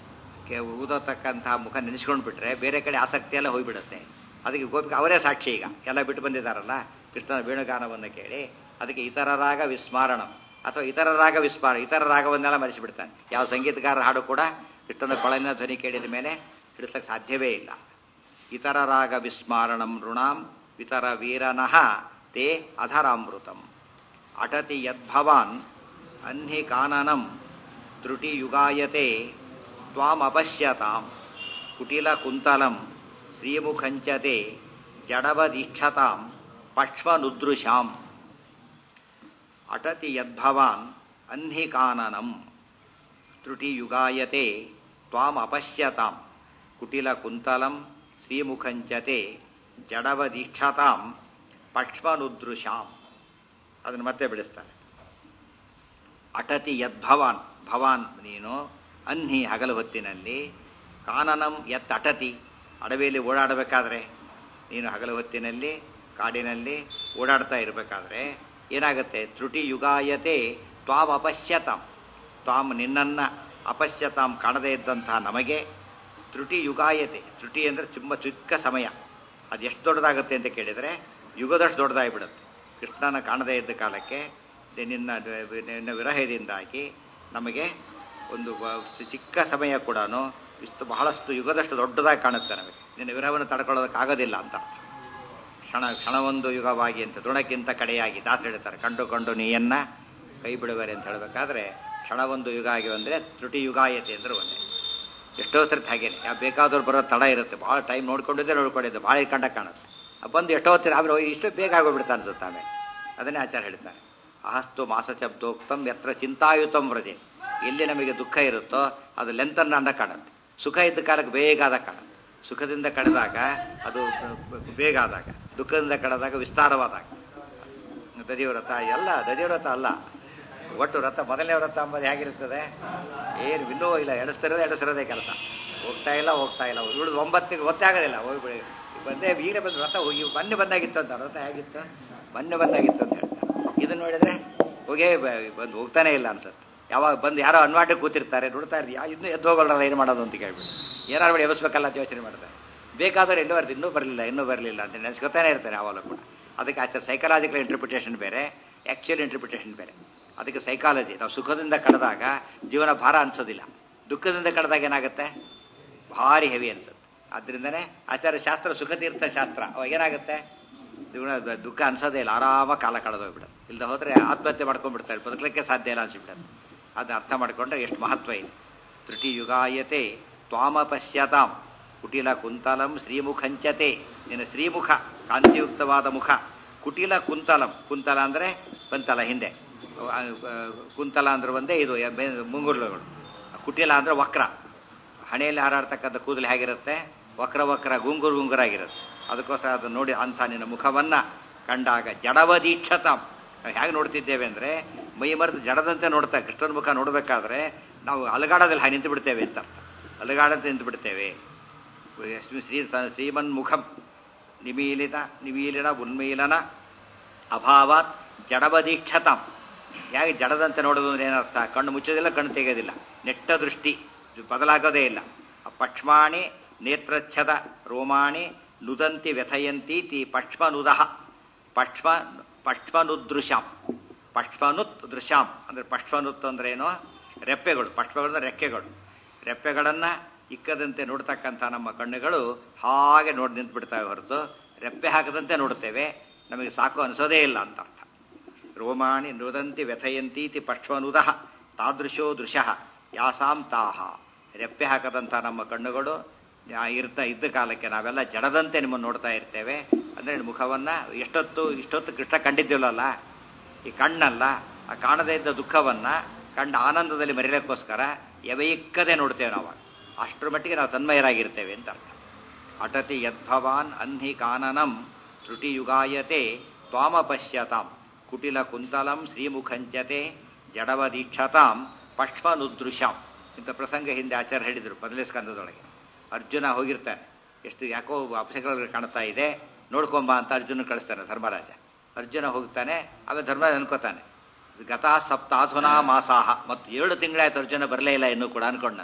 ಕೆ- ಊದತಕ್ಕಂತಹ ಮುಖ ನೆನೆಸ್ಕೊಂಡು ಬಿಟ್ರೆ ಬೇರೆ ಕಡೆ ಆಸಕ್ತಿ ಎಲ್ಲ ಹೋಗ್ಬಿಡುತ್ತೆ ಅದಕ್ಕೆ ಗೋಪಿಕ ಅವರೇ ಸಾಕ್ಷಿ ಈಗ ಎಲ್ಲ ಬಿಟ್ಟು ಬಂದಿದ್ದಾರಲ್ಲ ಕೃಷ್ಣನ ವೇಣುಗಾನವನ್ನು ಕೇಳಿ ಅದಕ್ಕೆ ಇತರ ರಾಗ ವಿಸ್ಮಾರಣ ಅಥವಾ ಇತರ ರಾಗ ವಿಸ್ಮಾರ ಇತರ ರಾಗವನ್ನೆಲ್ಲ ಮರೆಸಿಬಿಡ್ತಾನೆ ಯಾವ ಸಂಗೀತಗಾರರ ಹಾಡು ಕೂಡ ಕೃಷ್ಣನ ಕೊಳಲಿನ ಧ್ವನಿ ಕೇಳಿದ ಮೇಲೆ ಹಿಡಿಸಕ್ಕೆ ಸಾಧ್ಯವೇ ಇಲ್ಲ ಇತರ ರಾಗ ವಿಸ್ಮಾರಣಂ ಋಣಾಂ ಇತರ ವೀರನಃ ತೇ ಅಧರಾಮೃತಂ ಅಟತಿ ಯದ್ಭವಾನ್ ಅಹ್ನಿ ಕಾನನಂ ತ್ರುಟಿಯುಗಾಯತೆ ತ್ವಾಮಪಶ್ಯತಾಂ ಕುಟಿಲ ಕುಂತಲಂ ಶ್ರೀಮುಖಂಚತೆ ಜಡವದೀಕ್ಷತಾಂ ಪಕ್ಷ್ಮನುದೃಶಾಂ ಅಟತಿ ಯದ್ಭವಾನ್ ಅಹ್ನಿ ಕಾನನಂ ತ್ರುಟಿಯುಗಾಯತೆ ತ್ವಾಮಪಶ್ಯತಾಂ ಕುಟಿಲ ಕುಂತಲಂ ಶ್ರೀಮುಖಂಚತೆ ಜಡವದೀಕ್ಷತಾಂ ಪಕ್ಷ್ಮನುದೃಶಾಂ ಅದನ್ನು ಮತ್ತೆ ಬಿಡಿಸ್ತಾರೆ ಅಟತಿ ಯದ್ಭವಾನ್ ಭವಾನ್ ನೀನು ಅನ್ಹಿ ಹಗಲು ಹೊತ್ತಿನಲ್ಲಿ ಕಾನನಂ ಯತ್ ಅಟತಿ ಅಡವಿಯಲ್ಲಿ ಓಡಾಡಬೇಕಾದ್ರೆ ನೀನು ಹಗಲು ಹೊತ್ತಿನಲ್ಲಿ ಕಾಡಿನಲ್ಲಿ ಓಡಾಡ್ತಾ ಇರಬೇಕಾದ್ರೆ ಏನಾಗುತ್ತೆ ತ್ರುಟಿ ಯುಗಾಯತೆ ತ್ವಾಮ್ ಅಪಶ್ಯತಾಂ ತ್ವಾಮ್ ನಿನ್ನನ್ನು ಅಪಶ್ಯತಾಂ ಕಾಣದೇ ಇದ್ದಂತಹ ನಮಗೆ ತ್ರುಟಿ ಯುಗಾಯತೆ ತ್ರುಟಿ ಅಂದರೆ ತುಂಬ ಚಿಕ್ಕ ಸಮಯ ಅದು ಎಷ್ಟು ದೊಡ್ಡದಾಗುತ್ತೆ ಅಂತ ಕೇಳಿದರೆ ಯುಗದಷ್ಟು ದೊಡ್ಡದಾಗಿಬಿಡುತ್ತೆ ಕೃಷ್ಣನ ಕಾಣದೇ ಇದ್ದ ಕಾಲಕ್ಕೆ ನಿನ್ನ ನಿನ್ನ ವಿರಹದಿಂದಾಗಿ ನಮಗೆ ಒಂದು ವ- ಚಿಕ್ಕ ಸಮಯ ಕೂಡ ಇಷ್ಟು ಬಹಳಷ್ಟು ಯುಗದಷ್ಟು ದೊಡ್ಡದಾಗಿ ಕಾಣುತ್ತೆ ನಮಗೆ ನಿನ್ನ ವಿರಹವನ್ನು ತಡ್ಕೊಳ್ಳೋದಕ್ಕಾಗೋದಿಲ್ಲ ಅಂತ ಅರ್ಥ ಕ್ಷಣ ಕ್ಷಣವೊಂದು ಯುಗವಾಗಿ ಅಂತ ತೃಣಕ್ಕಿಂತ ಕಡೆಯಾಗಿ ದಾಸ ಹೇಳ್ತಾರೆ ಕಂಡು ಕಂಡು ನೀಯನ್ನ ಕೈ ಬಿಡುವರೆ ಅಂತ ಹೇಳಬೇಕಾದ್ರೆ ಕ್ಷಣವೊಂದು ಯುಗ ಆಗಿ ಅಂದರೆ ತ್ರುಟಿ ಯುಗಾಯತೆ ಅಂದ್ರೆ ಒಂದೇ ಎಷ್ಟೋ ಸರ್ತಿ ಹಾಗೇನೆ ಯಾವ ಬೇಕಾದವ್ರು ಬರೋ ತಡ ಇರುತ್ತೆ ಭಾಳ ಟೈಮ್ ನೋಡ್ಕೊಂಡಿದ್ದೆ ನೋಡ್ಕೊಂಡಿದ್ದೆ ಭಾಳ ಕಂಡ ಕಾಣುತ್ತೆ ಆ ಬಂದು ಎಷ್ಟೋ ಹೊತ್ತಿರ ಆಮೇಲೆ ಹೋಗಿ ಇಷ್ಟು ಬೇಗ ಆಗೋಗ್ಬಿಡ್ತಾ ಅನ್ಸುತ್ತೆ ಆಮೇಲೆ ಅದನ್ನೇ ಆಚಾರ ಹೇಳ್ತಾರೆ ಅಹಸ್ತು ಮಾಸ ಶಬ್ದೋಕ್ತಂ ಯತ್ರ ಚಿಂತಾಯುತಂ ವ್ರಜೆ ಎಲ್ಲಿ ನಮಗೆ ದುಃಖ ಇರುತ್ತೋ ಅದು ಲೆಂತನ್ನ ಅಂದ ಕಾಣುತ್ತೆ ಸುಖ ಇದ್ದ ಕಾಲಕ್ಕೆ ಬೇಗ ಆದಾಗ ಕಾಣುತ್ತೆ ಸುಖದಿಂದ ಕಳೆದಾಗ ಅದು ಬೇಗ ಆದಾಗ ದುಃಖದಿಂದ ಕಳೆದಾಗ ವಿಸ್ತಾರವಾದಾಗ ದದಿವ್ರತ ಎಲ್ಲ ದದಿವ್ರತ ಅಲ್ಲ ಒಟ್ಟು ವ್ರತ ಮೊದಲನೇ ವ್ರತ ಅಂಬದು ಹೇಗಿರ್ತದೆ ಏನು ಇನ್ನೂ ಇಲ್ಲ ಎಣಿಸ್ತಿರೋದೇ ಎಣಿಸಿರೋದೇ ಕೆಲಸ ಹೋಗ್ತಾ ಇಲ್ಲ ಹೋಗ್ತಾ ಇಲ್ಲ ಉಳಿದು ಒಂಬತ್ತಿಗೆ ಗೊತ್ತೇ ಆಗೋದಿಲ್ಲ ಹೋಗ್ಬಿಡಿ ಬಂದೇ ಈಗಲೇ ಬಂದು ವ್ರತ ಹೋಗಿ ಮೊನ್ನೆ ಬಂದಾಗಿತ್ತು ಅಂತ ವ್ರತ ಹೇಗಿತ್ತು ಮೊನ್ನೆ ಬಂದಾಗಿತ್ತು ಅಂತ ಹೇಳ್ತಾರೆ ಇದನ್ನ ನೋಡಿದ್ರೆ ಹೋಗೇ ಬ- ಬಂದು ಹೋಗ್ತಾನೆ ಇಲ್ಲ ಅನ್ಸುತ್ತೆ ಯಾವಾಗ ಬಂದು ಯಾರೋ ಅನ್ವಾಟಕ್ಕೆ ಕೂತಿರ್ತಾರೆ ನೋಡ್ತಾ ಇರ್ತೀವಿ ಯಾ ಇನ್ನೂ ಎದ್ದು ಹೋಗೋಲ್ಲ ಏನು ಮಾಡೋದು ಅಂತ ಕೇಳ್ಬಿಟ್ಟು ಏನಾರು ಮಾಡಿ ಎಬ್ಬಿಸ್ಬೇಕಲ್ಲ ಅಂತ ಯೋಚನೆ ಮಾಡ್ತಾರೆ ಬೇಕಾದ್ರೆ ಎಲ್ಲೂ ಬರ್ದು ಇನ್ನೂ ಬರಲಿಲ್ಲ ಇನ್ನೂ ಬರಲಿಲ್ಲ ಅಂತ ನೆನೆಸ್ಕೊತಾನೆ ಇರ್ತಾರೆ ಯಾವಾಗಲೂ ಕೂಡ ಅದಕ್ಕೆ ಆಚೆ ಸೈಕಲಾಜಿಕಲ್ ಇಂಟರ್ಪ್ರಿಟೇಷನ್ ಬೇರೆ ಆ್ಯಕ್ಚುಯಲ್ ಇಂಟರ್ಪ್ರಿಟೇಷನ್ ಬೇರೆ ಅದಕ್ಕೆ ಸೈಕಾಲಜಿ ನಾವು ಸುಖದಿಂದ ಕಳೆದಾಗ ಜೀವನ ಭಾರ ಅನ್ಸೋದಿಲ್ಲ ದುಃಖದಿಂದ ಕಳೆದಾಗ ಏನಾಗುತ್ತೆ ಭಾರಿ ಹೆವಿ ಅನ್ಸುತ್ತೆ ಆದ್ರಿಂದನೇ ಆಚಾರ್ಯ ಶಾಸ್ತ್ರ ಸುಖತೀರ್ಥ ಶಾಸ್ತ್ರ ಅವಾಗ ಏನಾಗುತ್ತೆ ಜೀವನ ದ- ದುಃಖ ಅನ್ಸೋದೇ ಇಲ್ಲ ಆರಾಮ ಕಾಲ ಕಳೆದೋಗ್ಬಿಡೋದು ಇಲ್ಲದೆ ಹೋದರೆ ಆತ್ಮಹತ್ಯೆ ಮಾಡ್ಕೊಂಡ್ಬಿಡ್ತಾರೆ ಬದುಕಲಿಕ್ಕೆ ಸಾಧ್ಯ ಇಲ್ಲ ಅನ್ಸಿಬಿಡೋದು ಅದನ್ನ ಅರ್ಥ ಮಾಡಿಕೊಂಡ್ರೆ ಎಷ್ಟು ಮಹತ್ವ ಇದೆ ತ್ರುಟಿ ಯುಗಾಯತೆ ತ್ವಾಮ ಪಶ್ಯತಾಂ ಕುಟಿಲ ಕುಂತಲಂ ಶ್ರೀಮುಖಂಚತೆ ನಿನ್ನ ಶ್ರೀಮುಖ ಕಾಂತಿಯುಕ್ತವಾದ ಮುಖ ಕುಟಿಲ ಕುಂತಲಂ ಕುಂತಲ ಅಂದರೆ ಬಂತಲ್ಲ ಹಿಂದೆ ಆ, ಆ, ಕುಂತಲ ಅಂದ್ರೆ ಒಂದೇ ಇದು ಯ- ಬೆ- ಮುಂಗುರುಳುಗಳು ಕುಟಿಲ ಅಂದರೆ ವಕ್ರ ಹಣೆಯಲ್ಲಿ ಹಾರಾಡ್ತಕ್ಕಂಥ ಕೂದಲು ಹೇಗಿರುತ್ತೆ ವಕ್ರ ವಕ್ರ ಗುಂಗುರು ಗುಂಗುರಾಗಿರುತ್ತೆ ಅದಕ್ಕೋಸ್ಕರ ಅದನ್ನು ನೋಡಿ ಅಂಥ ನಿನ್ನ ಮುಖವನ್ನು ಕಂಡಾಗ ಜಡವದೀಕ್ಷತಾಂ ನಾವು ಹೇಗೆ ನೋಡ್ತಿದ್ದೇವೆ ಅಂದರೆ ಮೈ ಮರೆತು ಜಡದಂತೆ ನೋಡ್ತಾ ಕೃಷ್ಣನ ಮುಖ ನೋಡಬೇಕಾದ್ರೆ ನಾವು ಅಲಗಾಡದಲ್ಲಿ ಹಾಗೆ ನಿಂತು ಬಿಡ್ತೇವೆ ಅಂತ ಅರ್ಥ ಅಲಗಾಡಂತೆ ನಿಂತು ಬಿಡ್ತೇವೆ ಯಸ್ಮಿ ಶ್ರೀ ಶ್ರೀಮನ್ ಮುಖಂ ನಿಮೀಲಿತ ನಿಮೀಲಿನ ಉನ್ಮೀಲನ ಅಭಾವಾತ್ ಜಡವದೀಕ್ಷತಾಂ ಹೇಗೆ ಜಡದಂತೆ ನೋಡೋದು ಅಂದ್ರೆ ಏನರ್ಥ ಕಣ್ಣು ಮುಚ್ಚೋದಿಲ್ಲ ಕಣ್ಣು ತೆಗೆಯೋದಿಲ್ಲ ನೆಟ್ಟ ದೃಷ್ಟಿ ಇದು ಬದಲಾಗೋದೇ ಇಲ್ಲ ಆ ಪಕ್ಷ್ಮಾಣಿ ನೇತ್ರಚ್ಛದ ರೋಮಾಣಿ ನುದಂತಿ ವ್ಯಥಯಂತೀತಿ ಪಕ್ಷ್ಮನುದಃ ಪಕ್ಷ್ಮ ಪಕ್ಷ್ಮನುದೃಶ್ಯಾಂ ಪಕ್ಷ್ಮನುತ್ ದೃಶ್ಯಾಂ ಅಂದರೆ ಪಕ್ಷ್ಮನುತ್ ಅಂದ್ರೆ ಏನು ರೆಪ್ಪೆಗಳು ಪಕ್ಷ್ಮಗಳು ಅಂದ್ರೆ ರೆಕ್ಕೆಗಳು ರೆಪ್ಪೆಗಳನ್ನು ಇಕ್ಕದಂತೆ ನೋಡ್ತಕ್ಕಂಥ ನಮ್ಮ ಕಣ್ಣುಗಳು ಹಾಗೆ ನೋಡಿ ನಿಂತ್ಬಿಡ್ತಾವೆ ಹೊರತು ರೆಪ್ಪೆ ಹಾಕದಂತೆ ನೋಡುತ್ತೇವೆ ನಮಗೆ ಸಾಕು ಅನಿಸೋದೇ ಇಲ್ಲ ಅಂತ ಅರ್ಥ ರೋಮಾಣಿ ನೃದಂತಿ ವ್ಯಥಯಂತೀತಿ ಪಕ್ಷ್ಮನುದಃ ತಾದೃಶೋ ದೃಶಃ ಯಾಸಾಂ ತಾಹ ರೆಪ್ಪೆ ಹಾಕದಂಥ ನಮ್ಮ ಕಣ್ಣುಗಳು ಯಾ- ಇರ್ತಾ ಇದ್ದ ಕಾಲಕ್ಕೆ ನಾವೆಲ್ಲ ಜಡದಂತೆ ನಿಮ್ಮನ್ನು ನೋಡ್ತಾ ಇರ್ತೇವೆ ಅಂದರೆ ಮುಖವನ್ನು ಎಷ್ಟೊತ್ತು ಇಷ್ಟೊತ್ತು ಕೃಷ್ಣ ಕಂಡಿದ್ದೀವಲ್ಲ ಈ ಕಣ್ಣಲ್ಲ ಆ ಕಾಣದೇ ಇದ್ದ ದುಃಖವನ್ನು ಕಂಡ ಆನಂದದಲ್ಲಿ ಮರೆಯಲಿಕ್ಕೋಸ್ಕರ ಎವೈಕ್ಕದೆ ನೋಡ್ತೇವೆ ನಾವು ಅಷ್ಟರ ಮಟ್ಟಿಗೆ ನಾವು ತನ್ಮಯರಾಗಿರ್ತೇವೆ ಅಂತ ಅರ್ಥ ಅಟತಿ ಯದ್ಭವಾನ್ ಅಹ್ನಿ ಕಾನನಂ ತ್ರುಟಿಯುಗಾಯತೆ ತ್ವಾಮ ಪಶ್ಯತಾಂ ಕುಟಿಲ ಕುಂತಲಂ ಶ್ರೀಮುಖಂಚತೆ ಜಡವದೀಕ್ಷತಾಂ ಪಕ್ಷ್ಮನುದೃಶ್ಯಾಂ ಇಂಥ ಪ್ರಸಂಗ ಹಿಂದೆ ಆಚಾರ್ಯ ಹೇಳಿದರು ಮೊದಲೇ ಸ್ಕಂದದೊಳಗೆ ಅರ್ಜುನ ಹೋಗಿರ್ತಾನೆ ಎಷ್ಟು ಯಾಕೋ ಅಪಸಗಳು ಕಾಣ್ತಾ ಇದೆ ನೋಡ್ಕೊಂಬ ಅಂತ ಅರ್ಜುನ ಕಳಿಸ್ತಾನೆ ಧರ್ಮರಾಜ ಅರ್ಜುನ ಹೋಗ್ತಾನೆ ಆಮೇಲೆ ಧರ್ಮರಾಜ ಅನ್ಕೋತಾನೆ ಗತಾ ಸಪ್ತಾಧುನಾ ಮಾಸಾಹ ಮತ್ತು ಏಳು ತಿಂಗಳಾಯ್ತು ಅರ್ಜುನ ಬರಲೇ ಇಲ್ಲ ಇನ್ನೂ ಕೂಡ ಅನ್ಕೊಂಡಂತೆ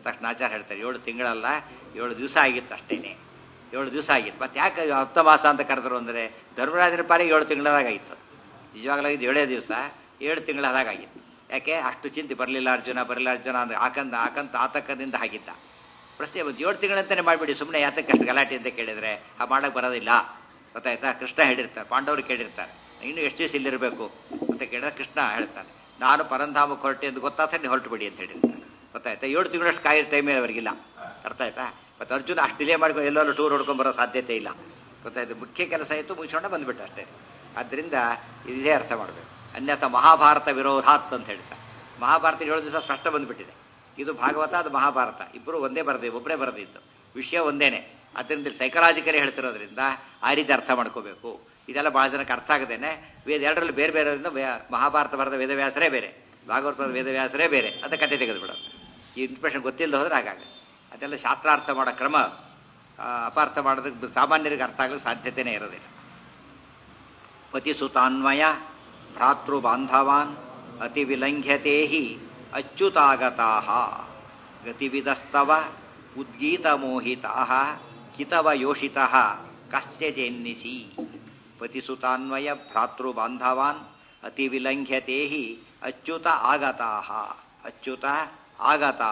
ತಕ್ಷಣ ಆಚಾರ ಹೇಳ್ತಾರೆ ಏಳು ತಿಂಗಳಲ್ಲ ಏಳು ದಿವಸ ಆಗಿತ್ತು ಅಷ್ಟೇನೆ ಏಳು ದಿವಸ ಆಗಿತ್ತು ಮತ್ತೆ ಯಾಕೆ ಹಪ್ತಮಾಸ ಅಂತ ಕರೆದ್ರು ಅಂದರೆ ಧರ್ಮರಾಜನ ಪಾಲಿಗೆ ಏಳು ತಿಂಗಳದಾಗಿತ್ತು ನಿಜವಾಗ್ಲೂ ಇದು ಏಳೇ ದಿವಸ ಏಳು ತಿಂಗಳದಾಗಿತ್ತು ಯಾಕೆ ಅಷ್ಟು ಚಿಂತೆ ಬರಲಿಲ್ಲ ಅರ್ಜುನ ಬರಲಿಲ್ಲ ಅರ್ಜುನ ಅಂದ್ರೆ ಆಕಂದ ಆಕಂತ ಆತಂಕದಿಂದ ಆಗಿದ್ದ ಪ್ರಶ್ನೆ ಬಂತು ಏಳು ತಿಂಗಳಂತಾನೆ ಮಾಡಿಬಿಡಿ ಸುಮ್ಮನೆ ಯಾತಕ್ಕೆ ಅಷ್ಟು ಗಲಾಟೆ ಅಂತ ಕೇಳಿದರೆ ಆ ಮಾಡಕ್ಕೆ ಬರೋದಿಲ್ಲ ಗೊತ್ತಾಯ್ತಾ ಕೃಷ್ಣ ಹೇಳಿರ್ತಾರೆ ಪಾಂಡವರು ಕೇಳಿರ್ತಾರೆ ಇನ್ನು ಎಷ್ಟು ದಿವಸ ಇಲ್ಲಿರಬೇಕು ಅಂತ ಕೇಳಿದ್ರೆ ಕೃಷ್ಣ ಹೇಳ್ತಾನೆ ನಾನು ಪರಂಧಾಮಕ್ಕೆ ಹೊರಟೆ ಎಂದು ಗೊತ್ತಾಗ್ತಾ ನೀವು ಹೊರಟು ಬಿಡಿ ಅಂತ ಹೇಳಿರ್ತಾರೆ ಗೊತ್ತಾಯ್ತಾ ಏಳು ತಿಂಗಳಷ್ಟು ಕಾಯಿರೋ ಟೈಮೇ ಅವರಿಗಿಲ್ಲ ಅರ್ಥ ಆಯ್ತಾ ಮತ್ತು ಅರ್ಜುನ ಅಷ್ಟು ಡಿಲೇ ಮಾಡ್ಕೊಂಡು ಎಲ್ಲೆಲ್ಲೂ ಟೂರ್ ಹೊಡ್ಕೊಂಡು ಬರೋ ಸಾಧ್ಯತೆ ಇಲ್ಲ ಗೊತ್ತಾಯ್ತು ಮುಖ್ಯ ಕೆಲಸ ಇತ್ತು ಮುಗಿಸ್ಕೊಂಡು ಬಂದ್ಬಿಟ್ಟ ಅಷ್ಟೇ ಆದ್ದರಿಂದ ಇದೇ ಅರ್ಥ ಮಾಡಬೇಕು ಅನ್ಯಥ ಮಹಾಭಾರತ ವಿರೋಧಾತ್ ಅಂತ ಹೇಳ್ತಾರೆ ಮಹಾಭಾರತ ಏಳು ದಿವಸ ಸ್ಪಷ್ಟ ಬಂದ್ಬಿಟ್ಟಿದೆ ಇದು ಭಾಗವತ ಅದು ಮಹಾಭಾರತ ಇಬ್ಬರು ಒಂದೇ ಬರೆದಿ ಒಬ್ಬರೇ ಬರೆದಿದ್ದು ವಿಷಯ ಒಂದೇನೆ ಅದರಿಂದ ಸೈಕಲಾಜಿಕಲಿ ಹೇಳ್ತಿರೋದ್ರಿಂದ ಆ ರೀತಿ ಅರ್ಥ ಮಾಡ್ಕೋಬೇಕು ಇದೆಲ್ಲ ಭಾಳ ಜನಕ್ಕೆ ಅರ್ಥ ಆಗದೇನೆ ವೇದ ಎರಡರಲ್ಲಿ ಬೇರೆ ಬೇರೆಯಿಂದ ಮಹಾಭಾರತ ಬರೆದ ವೇದವ್ಯಾಸರೇ ಬೇರೆ ಭಾಗವತ ಬರೆದ ವೇದವ್ಯಾಸರೇ ಬೇರೆ ಅಂತ ಕತೆ ತೆಗೆದುಬಿಡೋದು ಈ ಇನ್ಫಾರ್ಮೇಷನ್ ಗೊತ್ತಿಲ್ಲದೆ ಹೋದ್ರೆ ಹಾಗಾಗ ಅದೆಲ್ಲ ಶಾಸ್ತ್ರಾರ್ಥ ಮಾಡೋ ಕ್ರಮ ಆ, ಅಪಾರ್ಥ ಮಾಡೋದಕ್ಕೆ ಸಾಮಾನ್ಯರಿಗೆ ಅರ್ಥ ಆಗಲು ಸಾಧ್ಯತೆಯೇ ಇರೋದಿಲ್ಲ ಪತಿಸುತಾನ್ವಯ ಭ್ರಾತೃ ಬಾಂಧವಾನ್ ಅತಿ ವಿಲಂಘ್ಯತೆ ಹಿ ಅಚ್ಯುತಾಗತಾ ಗತಿವಿದಸ್ತವ ಉದ್ಗೀತಮೋಹಿತಾ ಕಿತವ ಯೋಷಿತ ಕಸ್ತ್ಯಜೆನ್ನಿಸಿ ಪತಿಸುತಾನ್ವಯ ಭ್ರಾತೃ ಬಾಂಧವಾನ್ ಅತಿ ವಿಲಂಘ್ಯತೆ ಹಿ ಅಚ್ಯುತ ಆಗತಾ ಅಚ್ಯುತ ಆಗತಾ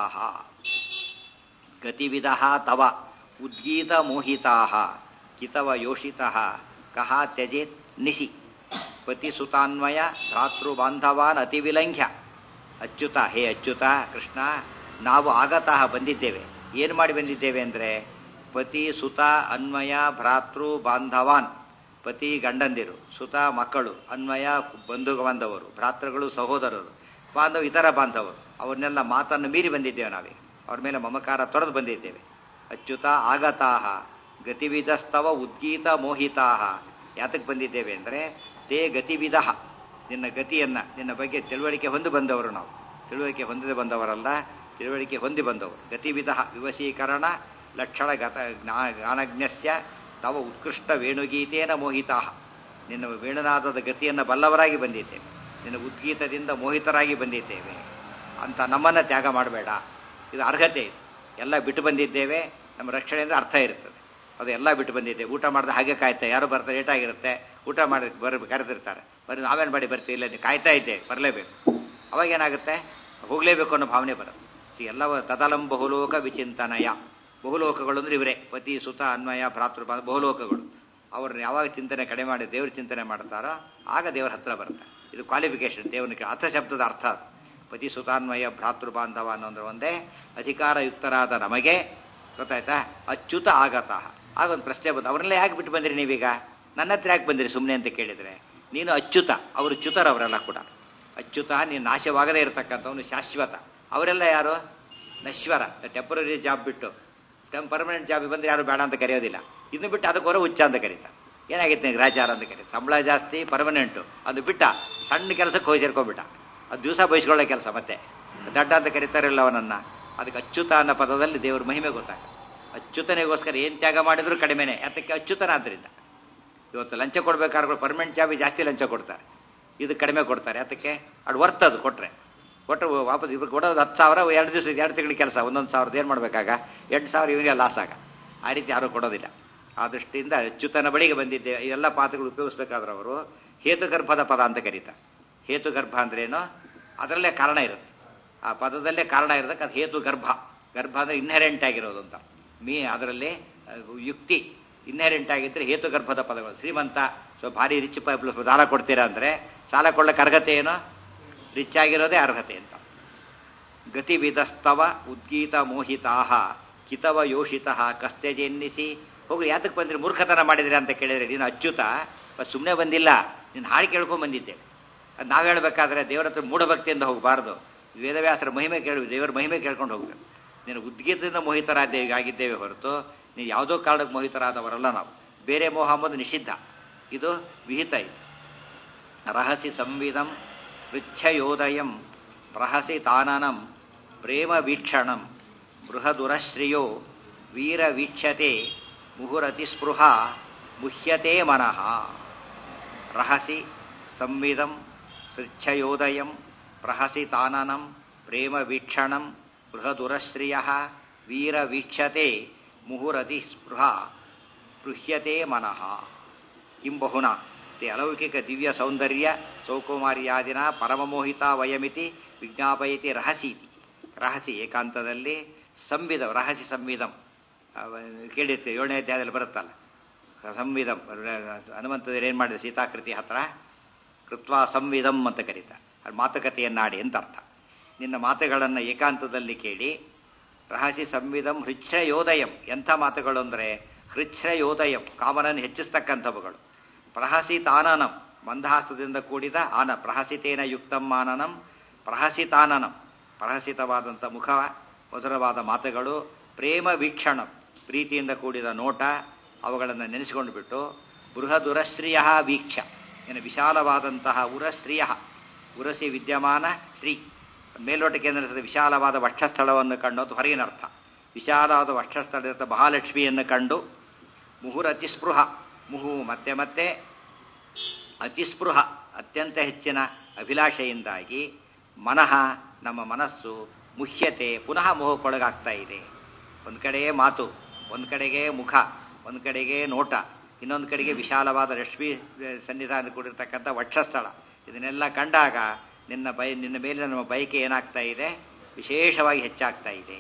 ಗತಿವಿಧ ತವ ಉದ್ಗೀತ ಮೋಹಿತಾ ಕಿತವ ಯೋಷಿತ ಕಹ ತ್ಯಜೇತ್ ನಿಶಿ ಪತಿಸುತಾನ್ವಯ ಭ್ರಾತೃಬಾಂಧವಾನ್ ಅತಿವಿಲಂಘ್ಯ ಅಚ್ಯುತ ಹೇ ಅಚ್ಯುತ ಕೃಷ್ಣ ನಾವು ಆಗತಃ ಬಂದಿದ್ದೇವೆ ಏನು ಮಾಡಿ ಬಂದಿದ್ದೇವೆ ಅಂದರೆ ಪತಿ ಸುತ ಅನ್ವಯ ಭ್ರಾತೃ ಬಾಂಧವಾನ್ ಪತಿ ಗಂಡಂದಿರು ಸುತ ಮಕ್ಕಳು ಅನ್ವಯ ಬಂಧು ಬಾಂಧವರು ಭ್ರಾತೃಗಳು ಸಹೋದರರು ಬಾಂಧವ ಇತರ ಬಾಂಧವರು ಅವ್ರನ್ನೆಲ್ಲ ಮಾತನ್ನು ಮೀರಿ ಬಂದಿದ್ದೇವೆ ನಾವೇ ಅವ್ರ ಮೇಲೆ ಮಮಕಾರ ತೊರೆದು ಬಂದಿದ್ದೇವೆ ಅಚ್ಯುತ ಆಗತಾಹ ಗತಿವಿಧಸ್ತವ ಉದ್ಗೀತ ಮೋಹಿತಾಹ ಯಾತಕ್ಕೆ ಬಂದಿದ್ದೇವೆ ಅಂದರೆ ತೇ ಗತಿವಿಧ ನಿನ್ನ ಗತಿಯನ್ನು ನಿನ್ನ ಬಗ್ಗೆ ತಿಳುವಳಿಕೆ ಹೊಂದಿ ಬಂದವರು ನಾವು ತಿಳುವಳಿಕೆ ಹೊಂದದೆ ಬಂದವರಲ್ಲ ತಿಳುವಳಿಕೆ ಹೊಂದಿ ಬಂದವರು ಗತಿವಿಧ ವಿವಶೀಕರಣ ಲಕ್ಷಣ ಗತ ಜ್ಞಾ ಜ್ಞಾನಜ್ಞಸ್ಯ ತವ ಉತ್ಕೃಷ್ಟ ವೇಣುಗೀತೇನ ಮೋಹಿತಾ ನಿನ್ನ ವೇಣುನಾದದ ಗತಿಯನ್ನು ಬಲ್ಲವರಾಗಿ ಬಂದಿದ್ದೇವೆ ನಿನ್ನ ಉದ್ಗೀತದಿಂದ ಮೋಹಿತರಾಗಿ ಬಂದಿದ್ದೇವೆ ಅಂತ ನಮ್ಮನ್ನು ತ್ಯಾಗ ಮಾಡಬೇಡ ಇದು ಅರ್ಹತೆ ಇದು ಎಲ್ಲ ಬಿಟ್ಟು ಬಂದಿದ್ದೇವೆ ನಮ್ಮ ರಕ್ಷಣೆ ಅಂದರೆ ಅರ್ಥ ಇರ್ತದೆ ಅದು ಎಲ್ಲ ಬಿಟ್ಟು ಬಂದಿದ್ದೇವೆ ಊಟ ಮಾಡಿದ್ರೆ ಹಾಗೆ ಕಾಯ್ತಾ ಯಾರು ಬರ್ತಾರೆ ಲೇಟ್ ಆಗಿರುತ್ತೆ ಊಟ ಮಾಡಿ ಬರ್ ಕರೆದಿರ್ತಾರೆ ಬರೀ ನಾವೇನು ಮಾಡಿ ಬರ್ತೀವಿ ಇಲ್ಲ ನೀವು ಕಾಯ್ತಾ ಇದ್ದೆ ಬರಲೇಬೇಕು ಅವಾಗ ಏನಾಗುತ್ತೆ ಹೋಗಲೇಬೇಕು ಅನ್ನೋ ಭಾವನೆ ಬರುತ್ತೆ ಸಿ ಎಲ್ಲವ ತದಲಂ ಬಹುಲೋಕ ವಿಚಿಂತನಯ ಬಹುಲೋಕಗಳು ಅಂದರೆ ಇವರೇ ಪತಿ ಸುತ ಅನ್ವಯ ಭ್ರಾತೃ ಬಾ- ಬಹುಲೋಕಗಳು ಅವ್ರನ್ನ ಯಾವಾಗ ಚಿಂತನೆ ಕಡಿಮೆ ಮಾಡಿ ದೇವ್ರ ಚಿಂತನೆ ಮಾಡ್ತಾರೋ ಆಗ ದೇವರ ಹತ್ರ ಬರುತ್ತೆ ಇದು ಕ್ವಾಲಿಫಿಕೇಶನ್ ದೇವನಿಗೆ ಅರ್ಥ ಶಬ್ದದ ಅರ್ಥ ಅದು ಪತಿ ಸುತಾನ್ವಯ ಭ್ರಾತೃ ಬಾಂಧವ ಅನ್ನೋದ್ರ ಒಂದೇ ಅಧಿಕಾರಯುಕ್ತರಾದ ನಮಗೆ ಗೊತ್ತಾಯ್ತಾ ಅಚ್ಯುತ ಆಗತಃ ಆಗ ಒಂದು ಪ್ರಶ್ನೆ ಬಂದು ಅವ್ರನ್ನೆಲ್ಲ ಯಾಕೆ ಬಿಟ್ಟು ಬಂದಿರಿ ನೀವೀಗ ನನ್ನ ಹತ್ರ ಯಾಕೆ ಬಂದಿರಿ ಸುಮ್ಮನೆ ಅಂತ ಕೇಳಿದರೆ ನೀನು ಅಚ್ಯುತ ಅವರು ಚ್ಯುತರವರೆಲ್ಲ ಕೂಡ ಅಚ್ಯುತ ನೀನು ನಾಶವಾಗದೇ ಇರತಕ್ಕಂಥವನು ಶಾಶ್ವತ ಅವರೆಲ್ಲ ಯಾರು ನಶ್ವರ ಟೆಂಪರರಿ ಜಾಬ್ ಬಿಟ್ಟು ಟೆಂ ಪರ್ಮನೆಂಟ್ ಜಾಬ್ ಬಂದರೆ ಯಾರು ಬೇಡ ಅಂತ ಕರೆಯೋದಿಲ್ಲ ಇದನ್ನು ಬಿಟ್ಟು ಅದಕ್ಕೆ ಹೊರ ಹುಚ್ಚ ಅಂತ ಕರೀತಾರೆ ಏನಾಗಿತ್ತು ನಿನಗೆ ರಾಜಾರ ಅಂತ ಕರೀತಾರೆ ಸಂಬಳ ಜಾಸ್ತಿ ಪರ್ಮನೆಂಟು ಅದು ಬಿಟ್ಟ ಸಣ್ಣ ಕೆಲಸಕ್ಕೆ ಹೋಗಿ ಸೇರ್ಕೊಂಡ್ಬಿಟ್ಟ ಅದು ದಿವಸ ಬಯಸ್ಕೊಳ್ಳೋ ಕೆಲಸ ಮತ್ತೆ ದಡ್ಡ ಅಂತ ಕರೀತಾರಲ್ಲ ಅವನನ್ನು ಅದಕ್ಕೆ ಅಚ್ಯುತ ಅನ್ನೋ ಪದದಲ್ಲಿ ದೇವ್ರ ಮಹಿಮೆ ಗೊತ್ತಾಗ ಅಚ್ಯುತನಿಗೋಸ್ಕರ ಏನು ತ್ಯಾಗ ಮಾಡಿದ್ರು ಕಡಿಮೆನೆ ಅದಕ್ಕೆ ಅಚ್ಯುತನ ಆದ್ದರಿಂದ ಇವತ್ತು ಲಂಚ ಕೊಡ್ಬೇಕಾದ್ರೆ ಪರ್ಮನೆಂಟ್ ಜಾಬಿ ಜಾಸ್ತಿ ಲಂಚ ಕೊಡ್ತಾರೆ ಇದು ಕಡಿಮೆ ಕೊಡ್ತಾರೆ ಅದಕ್ಕೆ ಅದು ವರ್ತ್ ಅದು ಕೊಟ್ಟರೆ ಕೊಟ್ಟರೆ ವಾಪಸ್ ಇವ್ರಿಗೆ ಕೊಡೋದು ಹತ್ತು ಸಾವಿರ ಎರಡು ದಿವಸ ಎರಡು ತಿಂಗಳ ಕೆಲಸ ಒಂದೊಂದು ಸಾವಿರದ ಏನು ಮಾಡಬೇಕಾಗ ಎಂಟು ಸಾವಿರ ಇವನಿಗೆ ಲಾಸ್ ಆಗ ಆ ರೀತಿ ಯಾರೂ ಕೊಡೋದಿಲ್ಲ ಆ ದೃಷ್ಟಿಯಿಂದ ಅಚ್ಯುತನ ಬಳಿಗೆ ಬಂದಿದ್ದೆ ಈ ಎಲ್ಲ ಪಾತ್ರಗಳು ಉಪಯೋಗಿಸ್ಬೇಕಾದ್ರೆ ಅವರು ಹೇತುಗರ್ಭದ ಪದ ಅಂತ ಕರೀತಾರೆ ಹೇತುಗರ್ಭ ಅಂದ್ರೇನು ಅದರಲ್ಲೇ ಕಾರಣ ಇರುತ್ತೆ ಆ ಪದದಲ್ಲೇ ಕಾರಣ ಇರೋದಕ್ಕೆ ಅದು ಹೇತು ಗರ್ಭ ಗರ್ಭ ಅಂದರೆ ಇನ್ಹೆರೆಂಟ್ ಆಗಿರೋದು ಅಂತ ಮೀ ಅದರಲ್ಲಿ ಅಹ್, ಯುಕ್ತಿ ಇನ್ಹೆರೆಂಟ್ ಆಗಿದ್ದರೆ ಹೇತು ಗರ್ಭದ ಪದಗಳು ಶ್ರೀಮಂತ ಸೊ ಭಾರಿ ರಿಚ್ ಪ್ಲಸ್ ಸಾಲ ಕೊಡ್ತೀರಾ ಅಂದರೆ ಸಾಲ ಕೊಳ್ಳಕ್ಕೆ ಅರ್ಹತೆ ಏನು ರಿಚ್ ಆಗಿರೋದೇ ಅರ್ಹತೆ ಅಂತ ಗತಿವಿಧಸ್ತವ ಉದ್ಗೀತ ಮೋಹಿತಾ ಕಿತವ ಯೋಷಿತ ಕಸ್ತೆಜೆನ್ನಿಸಿ ಹೋಗಿ ಯಾತಕ್ಕೆ ಬಂದ್ರಿ ಮೂರ್ಖತನ ಮಾಡಿದ್ರಿ ಅಂತ ಕೇಳಿದ್ರೆ ನೀನು ಅಚ್ಯುತ ಸುಮ್ಮನೆ ಬಂದಿಲ್ಲ ನೀನು ಹಾಡು ಕೇಳ್ಕೊಂಡು ಬಂದಿದ್ದೆ ಅದು ನಾವು ಹೇಳಬೇಕಾದ್ರೆ ದೇವರ ಹತ್ರ ಮೂಢಭಕ್ತಿಯಿಂದ ಹೋಗಬಾರ್ದು ವೇದವ್ಯಾಸರ ಮಹಿಮೆ ಕೇಳಿ ದೇವರ ಮಹಿಮೆ ಕೇಳ್ಕೊಂಡು ಹೋಗ್ಬೇಕು ನೀನು ಉದ್ಗೀತದಿಂದ ಮೋಹಿತರಾದ ಆಗಿದ್ದೇವೆ ಹೊರತು ನೀವು ಯಾವುದೋ ಕಾರಣಕ್ಕೆ ಮೋಹಿತರಾದವರಲ್ಲ ನಾವು ಬೇರೆ ಮೋಹ ಅಂಬುದು ನಿಷಿದ್ಧ ಇದು ವಿಹಿತ ಇದು ರಹಸಿ ಸಂವಿಧಂ ಪೃಚ್ಛಯೋದಯಂ ಪ್ರಹಸಿ ತಾನನಂ ಪ್ರೇಮ ವೀಕ್ಷಣಂ ಬೃಹದುರಶ್ರಿಯೋ ವೀರ ವೀಕ್ಷತೆ ಮುಹುರತಿ ಸ್ಪೃಹ ಮುಹ್ಯತೆ ಮನಃ ರಹಸಿ ಸಂವಿಧಂ ಸೃಚ್ಛಯೋದಯಂ ಪ್ರಹಸಿ ತಾನನಂ ಪ್ರೇಮ ವೀಕ್ಷಣಂ ಬೃಹದುರಶ್ರಿಯ ವೀರ ವೀಕ್ಷತೆ ಮುಹುರತಿ ಸ್ಪೃಹ ಪೃಹ್ಯತೆ ಮನಃ ಕಿಂ ಬಹುನಾ ते अलौकिक ದಿವ್ಯ ಸೌಂದರ್ಯ ಸೌಕುಮಾರ್ಯಾದಿನ ಪರಮಮೋಹಿತ ವಯಮಿತಿ ವಿಜ್ಞಾಪಯತಿ ರಹಸೀತಿ ರಹಸಿ ಏಕಾಂತದಲ್ಲಿ ಸಂವಿಧ ರಹಸಿ ಸಂವಿಧಂ ಅವ- ಕೇಳಿರ್ತೀವಿ ಏಳನೇ ಅಧ್ಯಾಯದಲ್ಲಿ ಬರುತ್ತಲ್ಲ ಸಂವಿಧಂ ಹನುಮಂತದೇವರು ಏನು ಮಾಡಿದ ಸೀತಾಕೃತಿ ಹತ್ರ ಕೃತ್ವಾ ಸಂವಿಧಂ ಅಂತ ಕರೀತಾರೆ ಅದು ಮಾತುಕತೆಯನ್ನಾಡಿ ಅಂತ ಅರ್ಥ ನಿನ್ನ ಮಾತುಗಳನ್ನು ಏಕಾಂತದಲ್ಲಿ ಕೇಳಿ ರಹಸಿ ಸಂವಿಧಂ ಹೃಚ್ಛ್ರಯೋದಯಂ ಎಂಥ ಮಾತುಗಳು ಅಂದರೆ ಹೃಚ್ಛ್ರಯೋದಯಂ ಕಾಮನನ್ನು ಹೆಚ್ಚಿಸ್ತಕ್ಕಂಥವುಗಳು ಪ್ರಹಸಿತಾನನಂ ಮಂದಹಾಸದಿಂದ ಕೂಡಿದ ಆನ ಪ್ರಹಸಿತೇನ ಯುಕ್ತಂ ಮಾನನಂ ಪ್ರಹಸಿತಾನನಂ ಪ್ರಹಸಿತವಾದಂಥ ಮುಖ ಮಧುರವಾದ ಮಾತುಗಳು ಪ್ರೇಮ ವೀಕ್ಷಣಂ ಪ್ರೀತಿಯಿಂದ ಕೂಡಿದ ನೋಟ ಅವುಗಳನ್ನು ನೆನೆಸಿಕೊಂಡು ಬಿಟ್ಟು ಬೃಹದುರಶ್ರಿಯ ವೀಕ್ಷ ಇನ್ನು ವಿಶಾಲವಾದಂತಹ ಉರಶ್ರಿಯ ಉರಸಿ ವಿದ್ಯಮಾನ ಶ್ರೀ ಮೇಲ್ನೋಟಕ್ಕೆ ಅಂದರೆ ವಿಶಾಲವಾದ ವಕ್ಷಸ್ಥಳವನ್ನು ಕಂಡು ಅಂತ ಹೊರಗಿನ ಅರ್ಥ ವಿಶಾಲವಾದ ವಕ್ಷಸ್ಥಳದ ಮಹಾಲಕ್ಷ್ಮಿಯನ್ನು ಕಂಡು ಮುಹುರತಿಸ್ಪೃಹ ಮುಹು ಮತ್ತೆ ಮತ್ತೆ ಅತಿಸ್ಪೃಹ ಅತ್ಯಂತ ಹೆಚ್ಚಿನ ಅಭಿಲಾಷೆಯಿಂದಾಗಿ ಮನಃ ನಮ್ಮ ಮನಸ್ಸು ಮುಹ್ಯತೆ ಪುನಃ ಮೋಹಕ್ಕೊಳಗಾಗ್ತಾ ಇದೆ ಒಂದು ಕಡೆಗೆ ಮಾತು ಒಂದು ಕಡೆಗೆ ಮುಖ ಒಂದು ಕಡೆಗೆ ನೋಟ ಇನ್ನೊಂದು ಕಡೆಗೆ ವಿಶಾಲವಾದ ರಶ್ಮಿ ಸನ್ನಿಧಾನ ಕೂಡಿರ್ತಕ್ಕಂಥ ವಕ್ಷಸ್ಥಳ ಇದನ್ನೆಲ್ಲ ಕಂಡಾಗ ನಿನ್ನ ಬೈ ನಿನ್ನ ಮೇಲೆ ನಮ್ಮ ಬಯಕೆ ಏನಾಗ್ತಾ ಇದೆ ವಿಶೇಷವಾಗಿ ಹೆಚ್ಚಾಗ್ತಾ ಇದೆ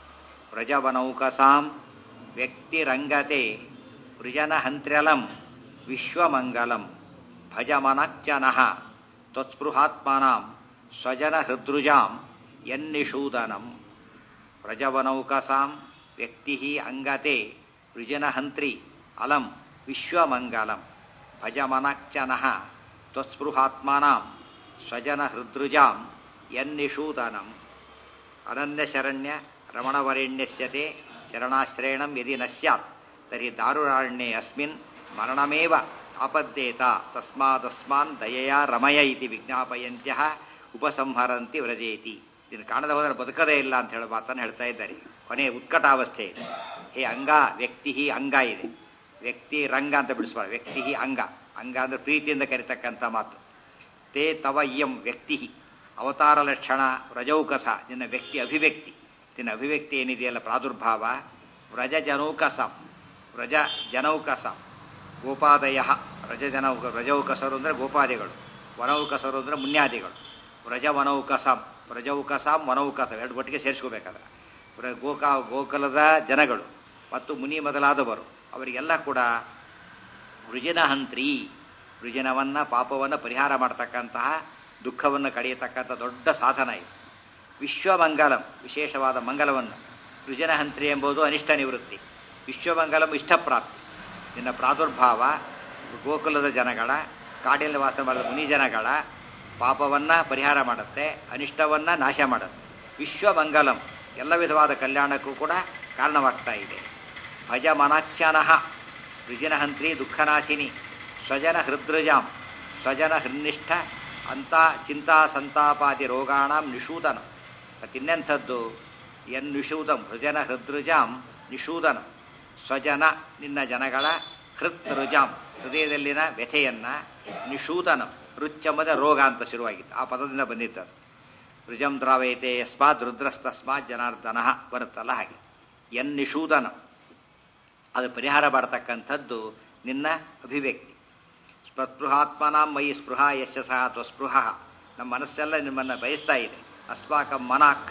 ವ್ರಜವನೌಕಸಾಂ ವ್ಯಕ್ತಿರಂಗತೆ ವೃಜನ ಹಂತ್ರ್ಯಲಂ ವಿಶ್ವಮಂಗಲಂ ಭಜಮನಕ್ಚನಃ ತ್ವತ್ಸ್ಪೃಹಾತ್ಮನಾಂ ಸ್ವಜನ ಹೃದೃಜಾಂ ಯನ್ನಿಷೂದನಂ ವ್ರಜವನೌಕಸಾಂ ವ್ಯಕ್ತಿ ಅಂಗತೆ ವೃಜನಹಂತ್ರಿ ಅಲಂ ವಿಶ್ವಮಂಗಲಂ ಭಜಮನಕ್ಚನಃ ತ್ವತ್ಸ್ಪೃಹಾತ್ಮನಾಂ ಸ್ವಜನ ಹೃದೃಜಾಂ ಯನ್ನಿಷೂದನಂ ಅನನ್ಯಶರಣ್ಯ ರಮಣವರೆಣ್ಯಸ್ಯತೆ ಚರಣಾಶ್ರಯಣಂ ಯದಿ ನ ಸ್ಯಾತ್ ತರ್ಹಿ ದಾರುರಾರಣ್ಯೆ ಅಸ್ಮಿನ್ ಮರಣಮೇವ ಆಪದ್ದೇತ ತಸ್ಮಾದಸ್ಮಾನ್ ದಯೆಯ ರಮಯ ಇತಿ ವಿಜ್ಞಾಪಯಂತ್ಯ ಉಪಸಂಹರಂತಿ ವ್ರಜೇತಿ ಇದನ್ನು ಕಾಣದ ಹೋದರೆ ಬದುಕದೇ ಇಲ್ಲ ಅಂತ ಹೇಳೋ ಮಾತನ್ನು ಹೇಳ್ತಾ ಇದ್ದಾರೆ ಕೊನೆಯ ಉತ್ಕಟಾವಸ್ಥೆ ಇದೆ ಹೇ ಅಂಗ ವ್ಯಕ್ತಿ ಅಂಗ ಇದೆ ವ್ಯಕ್ತಿ ರಂಗ ಅಂತ ಬಿಡಿಸ್ಬಾರ್ದು ವ್ಯಕ್ತಿ ಅಂಗ ಅಂಗ ಅಂದರೆ ಪ್ರೀತಿಯಿಂದ ಕರಿತಕ್ಕಂಥ ಮಾತು ತೇ ತವ ಇಯಂ ವ್ಯಕ್ತಿ ಅವತಾರ ಲಕ್ಷಣ ವ್ರಜೌಕಸ ನಿನ್ನ ವ್ಯಕ್ತಿ ಅಭಿವ್ಯಕ್ತಿ ನಿನ್ನ ಅಭಿವ್ಯಕ್ತಿ ಏನಿದೆಯಲ್ಲ ಪ್ರಾದುರ್ಭಾವ ವ್ರಜ ಜನೌಕಸ ವ್ರಜ ಜನೌಕಸ ಗೋಪಾದಯ ವ್ರಜ ಜನೌಕ ವ್ರಜೌಕಸರು ಅಂದರೆ ಗೋಪಾದಿಗಳು ವನೌಕಸರು ಅಂದರೆ ಮುನ್ಯಾದಿಗಳು ವ್ರಜ ವನೌಕಸಂ ವ್ರಜೌಕಸಾಂ ವನೌಕಸ ಎರಡು ಒಟ್ಟಿಗೆ ಸೇರಿಸ್ಕೋಬೇಕಾದ್ರೆ ವ್ರ- ಗೋಕಾ ಗೋಕುಲದ ಜನಗಳು ಮತ್ತು ಮುನಿ ಮೊದಲಾದವರು ಅವರಿಗೆಲ್ಲ ಕೂಡ ವೃಜನಹಂತ್ರಿ ವೃಜನವನ್ನು ಪಾಪವನ್ನು ಪರಿಹಾರ ಮಾಡ್ತಕ್ಕಂತಹ ದುಃಖವನ್ನು ಕಳೆಯತಕ್ಕಂಥ ದೊಡ್ಡ ಸಾಧನ ಇದು ವಿಶ್ವಮಂಗಲಂ ವಿಶೇಷವಾದ ಮಂಗಲವನ್ನು ವೃಜನಹಂತ್ರಿ ಎಂಬುದು ಅನಿಷ್ಟ ನಿವೃತ್ತಿ ವಿಶ್ವಮಂಗಲಂ ಇಷ್ಟಪ್ರಾಪ್ತಿ ನಿನ್ನ ಪ್ರಾದುರ್ಭಾವ ಗೋಕುಲದ ಜನಗಳ ಕಾಡಿನಲ್ಲಿ ವಾಸ ಮಾಡಿದ ಮುನಿ ಜನಗಳ ಪಾಪವನ್ನು ಪರಿಹಾರ ಮಾಡುತ್ತೆ ಅನಿಷ್ಟವನ್ನು ನಾಶ ಮಾಡುತ್ತೆ ವಿಶ್ವಮಂಗಲಂ ಎಲ್ಲ ವಿಧವಾದ ಕಲ್ಯಾಣಕ್ಕೂ ಕೂಡ ಕಾರಣವಾಗ್ತಾ ಇದೆ ಭಜ ಮನಾಖ್ಯಾನಃ ವೃಜಿನಹಂತ್ರಿ ದುಃಖನಾಶಿನಿ ಸ್ವಜನ ಹೃದೃಜಾಂ ಸ್ವಜನ ಹೃನ್ನಿಷ್ಠ ಅಂತ ಚಿಂತಾ ಸಂತಾಪಾದಿ ರೋಗಾಣಂ ನಿಷೂದನ ಮತ್ತಿನ್ನೆಂಥದ್ದು ಎನ್ ನಿಷೂದಂ ಹೃಜನ ಹೃದೃಜಾಂ ನಿಷೂದನ ಸ್ವಜನ ನಿನ್ನ ಜನಗಳ ಹೃತ್ ರುಜಾಂ ಹೃದಯದಲ್ಲಿನ ವ್ಯಥೆಯನ್ನು ನಿಷೂದನ ರುಚ್ಚಮದ ರೋಗ ಅಂತ ಶುರುವಾಗಿತ್ತು ಆ ಪದದಿಂದ ಬಂದಿದ್ದದು ರುಜಂ ದ್ರಾವಯತೆ ಯಸ್ಮಾತ್ ರುದ್ರಸ್ತಸ್ಮಾತ್ ಜನಾರ್ದನ ಬರುತ್ತಲ್ಲ ಹಾಗೆ ಎನ್ ನಿಷೂದನ ಅದು ಪರಿಹಾರ ಮಾಡತಕ್ಕಂಥದ್ದು ನಿನ್ನ ಅಭಿವ್ಯಕ್ತಿ ಸ್ಪೃಹಾತ್ಮನಾಂ ಮಯಿ ಸ್ಪೃಹ ಯಶ ಸಹ ಅಥವಾ ಸ್ಪೃಹ ನಮ್ಮ ಮನಸ್ಸೆಲ್ಲ ನಿಮ್ಮನ್ನು ಬಯಸ್ತಾ ಇದೆ ಅಸ್ಮಾಕಂ ಮನಾಕ್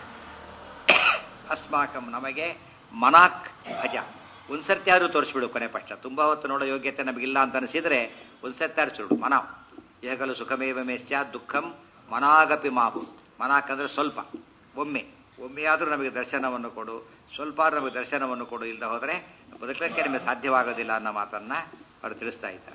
ಅಸ್ಮಾಕಂ ನಮಗೆ ಮನಾಕ್ ಭಜ ಒಂದು ಸರ್ತಿ ಆದರೂ ತೋರಿಸ್ಬಿಡು ಕೊನೆ ಪಕ್ಷ ತುಂಬ ಹೊತ್ತು ನೋಡೋ ಯೋಗ್ಯತೆ ನಮಗಿಲ್ಲ ಅಂತ ಅನಿಸಿದರೆ ಒಂದು ಸರ್ತಿ ಆರಿಸ್ಬಿಡು ಮನ ಏಗಲು ಸುಖಮೇವ ಮೇಶ್ಚ ದುಃಖಂ ಮನಾಗಪಿ ಮಾವು ಮನಾಕ್ ಅಂದರೆ ಸ್ವಲ್ಪ ಒಮ್ಮೆ ಒಮ್ಮೆಯಾದರೂ ನಮಗೆ ದರ್ಶನವನ್ನು ಕೊಡು ಸ್ವಲ್ಪ ಆದರೂ ನಮಗೆ ದರ್ಶನವನ್ನು ಕೊಡು ಇಲ್ಲದೆ ಹೋದರೆ ಬದುಕಲಿಕ್ಕೆ ನಿಮಗೆ ಸಾಧ್ಯವಾಗೋದಿಲ್ಲ ಅನ್ನೋ ಮಾತನ್ನು ಅವರು ತಿಳಿಸ್ತಾ ಇದ್ದಾರೆ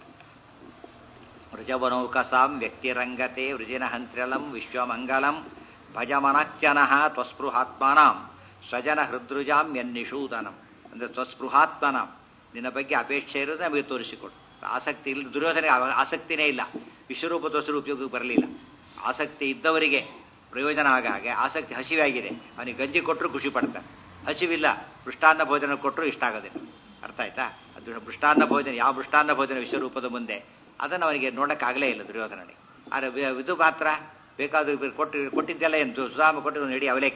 ವೃಜವನೌಕಸಾಂ ವ್ಯಕ್ತಿರಂಗತೆ ವೃಜಿನಹಂತ್ರ್ಯಲಂ ವಿಶ್ವಮಂಗಲಂ ಭಜಮನಚ್ಚನಃ ತ್ವಸ್ಪೃಹಾತ್ಮನಾಂ ಸ್ವಜನ ಹೃದೃಜಾಂ ಎನ್ನಿಷೂದನಂ ಅಂದರೆ ತ್ವಸ್ಪೃಹಾತ್ಮನಾಂ ನಿನ್ನ ಬಗ್ಗೆ ಅಪೇಕ್ಷೆ ಇರೋದು ನಮಗೆ ತೋರಿಸಿಕೊಡು ಆಸಕ್ತಿ ಇಲ್ಲ ದುರ್ಯೋಧನೆಗೆ ಆ- ಆಸಕ್ತಿನೇ ಇಲ್ಲ ವಿಶ್ವರೂಪ ತೋರಿಸಿದ್ರು ಉಪಯೋಗಕ್ಕೆ ಬರಲಿಲ್ಲ ಆಸಕ್ತಿ ಇದ್ದವರಿಗೆ ಪ್ರಯೋಜನ ಆಗ ಹಾಗೆ ಆಸಕ್ತಿ ಹಸಿವಾಗಿದೆ ಅವನಿಗೆ ಗಂಜಿ ಕೊಟ್ಟರು ಖುಷಿ ಪಡ್ತಾನೆ ಹಸಿವಿಲ್ಲ ಮೃಷ್ಟಾನ್ನ ಭೋಜನ ಕೊಟ್ಟರು ಇಷ್ಟ ಆಗೋದಿಲ್ಲ ಅರ್ಥ ಆಯ್ತಾ ಅದು ಮೃಷ್ಟಾನ್ನ ಭೋಜನ ಯಾವ ಮೃಷ್ಟಾನ್ನ ಭೋಜನ ವಿಶ್ವರೂಪದ ಮುಂದೆ ಅದನ್ನು ಅವನಿಗೆ ನೋಡೋಕ್ಕಾಗಲೇ ಇಲ್ಲ ದುರ್ಯೋಧನನಿಗೆ ಆದರೆ ವಿ- ಇದು ಮಾತ್ರ ಬೇಕಾದ ಕೊಟ್ಟು ಕೊಟ್ಟಿದ್ದೆಲ್ಲ ಏನು ಸುಧಾಮ ಕೊಟ್ಟು ನಡಿ ಅವಲೆಕ್ಕಿ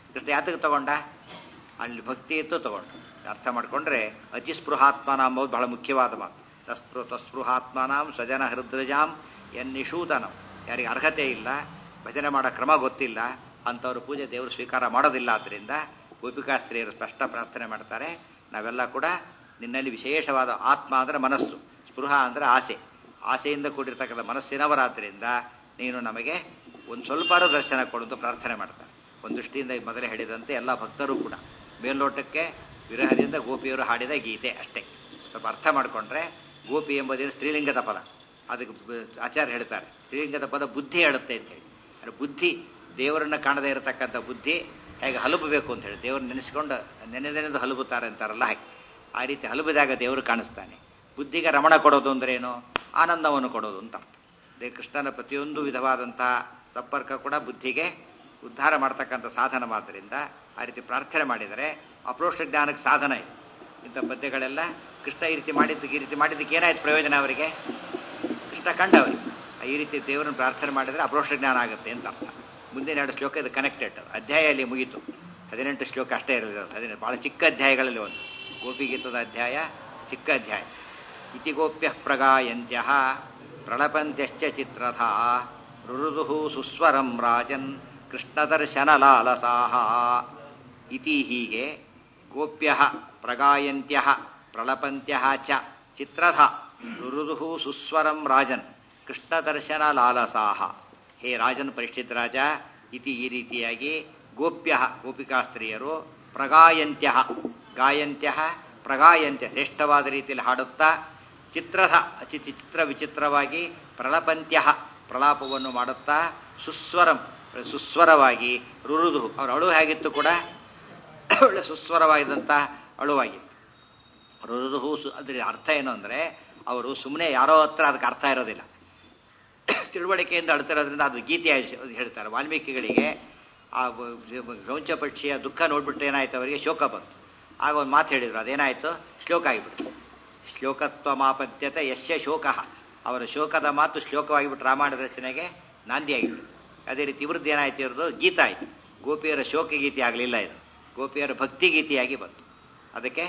ಕೃಷ್ಣ ಯಾತಕ್ಕೆ ತಗೊಂಡ ಅಲ್ಲಿ ಭಕ್ತಿ ಇತ್ತು ತಗೊಂಡು ಅರ್ಥ ಮಾಡಿಕೊಂಡ್ರೆ ಅತಿಸ್ಪೃಹಾತ್ಮನ ಅಂಬೋದು ಬಹಳ ಮುಖ್ಯವಾದ ಮಾತು ತಸ್ಪೃ ತಸ್ಪೃಹಾತ್ಮನಾಂ ಸ್ವಜನ ಹೃದೃಜಾಂ ಎನ್ನಿಶೂತನಂ ಯಾರಿಗೆ ಅರ್ಹತೆ ಇಲ್ಲ ಭಜನೆ ಮಾಡೋ ಕ್ರಮ ಗೊತ್ತಿಲ್ಲ ಅಂಥವ್ರು ಪೂಜೆ ದೇವರು ಸ್ವೀಕಾರ ಮಾಡೋದಿಲ್ಲ ಆದ್ದರಿಂದ ಗೋಪಿಕಾಸ್ತ್ರೀಯರು ಸ್ಪಷ್ಟ ಪ್ರಾರ್ಥನೆ ಮಾಡ್ತಾರೆ ನಾವೆಲ್ಲ ಕೂಡ ನಿನ್ನಲ್ಲಿ ವಿಶೇಷವಾದ ಆತ್ಮ ಅಂದರೆ ಮನಸ್ಸು ಸ್ಪೃಹ ಅಂದರೆ ಆಸೆ ಆಸೆಯಿಂದ ಕೂಡಿರ್ತಕ್ಕಂಥ ಮನಸ್ಸಿನವರಾದ್ದರಿಂದ ನೀನು ನಮಗೆ ಒಂದು ಸ್ವಲ್ಪಾರು ದರ್ಶನ ಕೊಡೋದು ಪ್ರಾರ್ಥನೆ ಮಾಡ್ತಾರೆ ಒಂದು ದೃಷ್ಟಿಯಿಂದ ಈ ಮೊದಲೇ ಹೇಳಿದಂತೆ ಎಲ್ಲ ಭಕ್ತರು ಕೂಡ ಮೇಲ್ನೋಟಕ್ಕೆ ವಿರಹದಿಂದ ಗೋಪಿಯರು ಹಾಡಿದ ಗೀತೆ ಅಷ್ಟೇ ಸ್ವಲ್ಪ ಅರ್ಥ ಮಾಡಿಕೊಂಡ್ರೆ ಗೋಪಿ ಎಂಬುದೇನು ಸ್ತ್ರೀಲಿಂಗದ ಪದ ಅದಕ್ಕೆ ಬ- ಆಚಾರ್ಯ ಹೇಳ್ತಾರೆ ಸ್ತ್ರೀಲಿಂಗದ ಪದ ಬುದ್ಧಿ ಹೇಳುತ್ತೆ ಅಂತ ಹೇಳಿ ಅಂದರೆ ಬುದ್ಧಿ ದೇವರನ್ನು ಕಾಣದೇ ಇರತಕ್ಕಂಥ ಬುದ್ಧಿ ಹೇಗೆ ಹಲುಬಬೇಕು ಅಂತ ಹೇಳಿ ದೇವ್ರನ್ನ ನೆನೆಸ್ಕೊಂಡು ನೆನೆ ನೆನೆದು ಹಲುಬುತ್ತಾರೆ ಅಂತಾರಲ್ಲ ಹಾಗೆ ಆ ರೀತಿ ಹಲುಬಿದಾಗ ದೇವರು ಕಾಣಿಸ್ತಾನೆ ಬುದ್ಧಿಗೆ ರಮಣ ಕೊಡೋದು ಅಂದ್ರೆ ಏನು ಆನಂದವನ್ನು ಕೊಡೋದು ಅಂತ ಅರ್ಥ ದೇ ಕೃಷ್ಣನ ಪ್ರತಿಯೊಂದು ವಿಧವಾದಂತಹ ಸಂಪರ್ಕ ಕೂಡ ಬುದ್ಧಿಗೆ ಉದ್ಧಾರ ಮಾಡ್ತಕ್ಕಂಥ ಸಾಧನವಾದ್ದರಿಂದ ಆ ರೀತಿ ಪ್ರಾರ್ಥನೆ ಮಾಡಿದರೆ ಅಪ್ರೋಷ್ಟ ಜ್ಞಾನಕ್ಕೆ ಸಾಧನ ಇದೆ ಇಂಥ ಪದ್ಯಗಳೆಲ್ಲ ಕೃಷ್ಣ ಈ ರೀತಿ ಮಾಡಿದ್ದಕ್ಕೆ ಈ ರೀತಿ ಮಾಡಿದ್ದಕ್ಕೆ ಏನಾಯ್ತು ಪ್ರಯೋಜನ ಅವರಿಗೆ ಕೃಷ್ಣ ಕಂಡವರಿಗೆ ಈ ರೀತಿ ದೇವರನ್ನು ಪ್ರಾರ್ಥನೆ ಮಾಡಿದರೆ ಅಪ್ರೋಷ್ಟ ಜ್ಞಾನ ಆಗುತ್ತೆ ಅಂತ ಅರ್ಥ ಮುಂದಿನ ಎರಡು ಶ್ಲೋಕ ಇದು ಕನೆಕ್ಟೆಡ್ ಅಧ್ಯಾಯ ಅಲ್ಲಿ ಮುಗೀತು ಹದಿನೆಂಟು ಶ್ಲೋಕ ಅಷ್ಟೇ ಇರಲಿಲ್ಲ ಹದಿನೆಂಟು ಭಾಳ ಚಿಕ್ಕ ಅಧ್ಯಾಯಗಳಲ್ಲಿ ಒಂದು ಗೋಪಿಗೀತದ ಅಧ್ಯಾಯ ಚಿಕ್ಕ ಅಧ್ಯಾಯ ಇತಿ ಗೋಪ್ಯ ಪ್ರಗಾಯಂತ್ಯ ಪ್ರಳಪಂತ್ಯಶ್ಚ ಚಿತ್ರಥ ರುರುದು ಸುಸ್ವರಂ ರಾಜನ್ ಕೃಷ್ಣದರ್ಶನಲಾಲಸಾಹ ಇತಿ ಹೀಗೆ ಗೋಪ್ಯ ಪ್ರಗಾಯಂತ್ಯ ಪ್ರಳಪಂತ್ಯ ಚ ಚಿತ್ರಥ ರುರುದು ಸುಸ್ವರಂ ರಾಜನ್ ಕೃಷ್ಣದರ್ಶನ ಲಾಲಸಾಹ ಹೇ ರಾಜನ್ ಪರಿಷ್ಠಿತ ರಾಜ ಇತಿ ಈ ರೀತಿಯಾಗಿ ಗೋಪ್ಯ ಗೋಪಿಕಾಸ್ತ್ರೀಯರು ಪ್ರಗಾಯಂತ್ಯ ಗಾಯಂತ್ಯ ಪ್ರಗಾಯಂತ್ಯ ಶ್ರೇಷ್ಠವಾದ ರೀತಿಯಲ್ಲಿ ಹಾಡುತ್ತಾ ಚಿತ್ರದ ಅತಿ ಚಿತ್ರ ವಿಚಿತ್ರವಾಗಿ ಪ್ರಳಪಂತ್ಯ ಪ್ರಲಾಪವನ್ನು ಮಾಡುತ್ತಾ ಸುಸ್ವರಂ ಸುಸ್ವರವಾಗಿ ರುರುದು ಅವರ ಅಳು ಹೇಗಿತ್ತು ಕೂಡ ಒಳ್ಳೆ ಸುಸ್ವರವಾಗಿದ್ದಂಥ ಅಳುವಾಗಿತ್ತು ರುರುದು ಸು ಅದ್ರ ಅರ್ಥ ಏನು ಅಂದರೆ ಅವರು ಸುಮ್ಮನೆ ಯಾರೋ ಹತ್ರ ಅದಕ್ಕೆ ಅರ್ಥ ಇರೋದಿಲ್ಲ ತಿಳುವಳಿಕೆಯಿಂದ ಅಳ್ತಿರೋದ್ರಿಂದ ಅದು ಗೀತೆ ಹೇಳ್ತಾರೆ ವಾಲ್ಮೀಕಿಗಳಿಗೆ ಆ ಗೌಂಚ ಪಕ್ಷಿಯ ದುಃಖ ನೋಡ್ಬಿಟ್ಟು ಏನಾಯ್ತು ಅವರಿಗೆ ಶೋಕ ಬಂತು ಆಗ ಒಂದು ಮಾತು ಹೇಳಿದರು ಅದೇನಾಯಿತು ಶ್ಲೋಕ ಆಗಿಬಿಟ್ಟು ಶ್ಲೋಕತ್ವ ಮಾಪದ್ಯತೆ ಯಶ್ಯ ಶೋಕ ಅವರ ಶೋಕದ ಮಾತು ಶ್ಲೋಕವಾಗಿಬಿಟ್ಟು ರಾಮಾಯಣ ರಚನೆಗೆ ನಾಂದಿ ಆಗಿಬಿಟ್ಟು ಅದೇ ರೀತಿ ಇವ್ರದ್ದು ಏನಾಯ್ತು ಇವ್ರದ್ದು ಗೀತ ಆಯಿತು ಗೋಪಿಯರ ಶೋಕ ಗೀತೆ ಆಗಲಿಲ್ಲ ಇದು ಗೋಪಿಯರ ಭಕ್ತಿ ಗೀತೆಯಾಗಿ ಬಂತು ಅದಕ್ಕೆ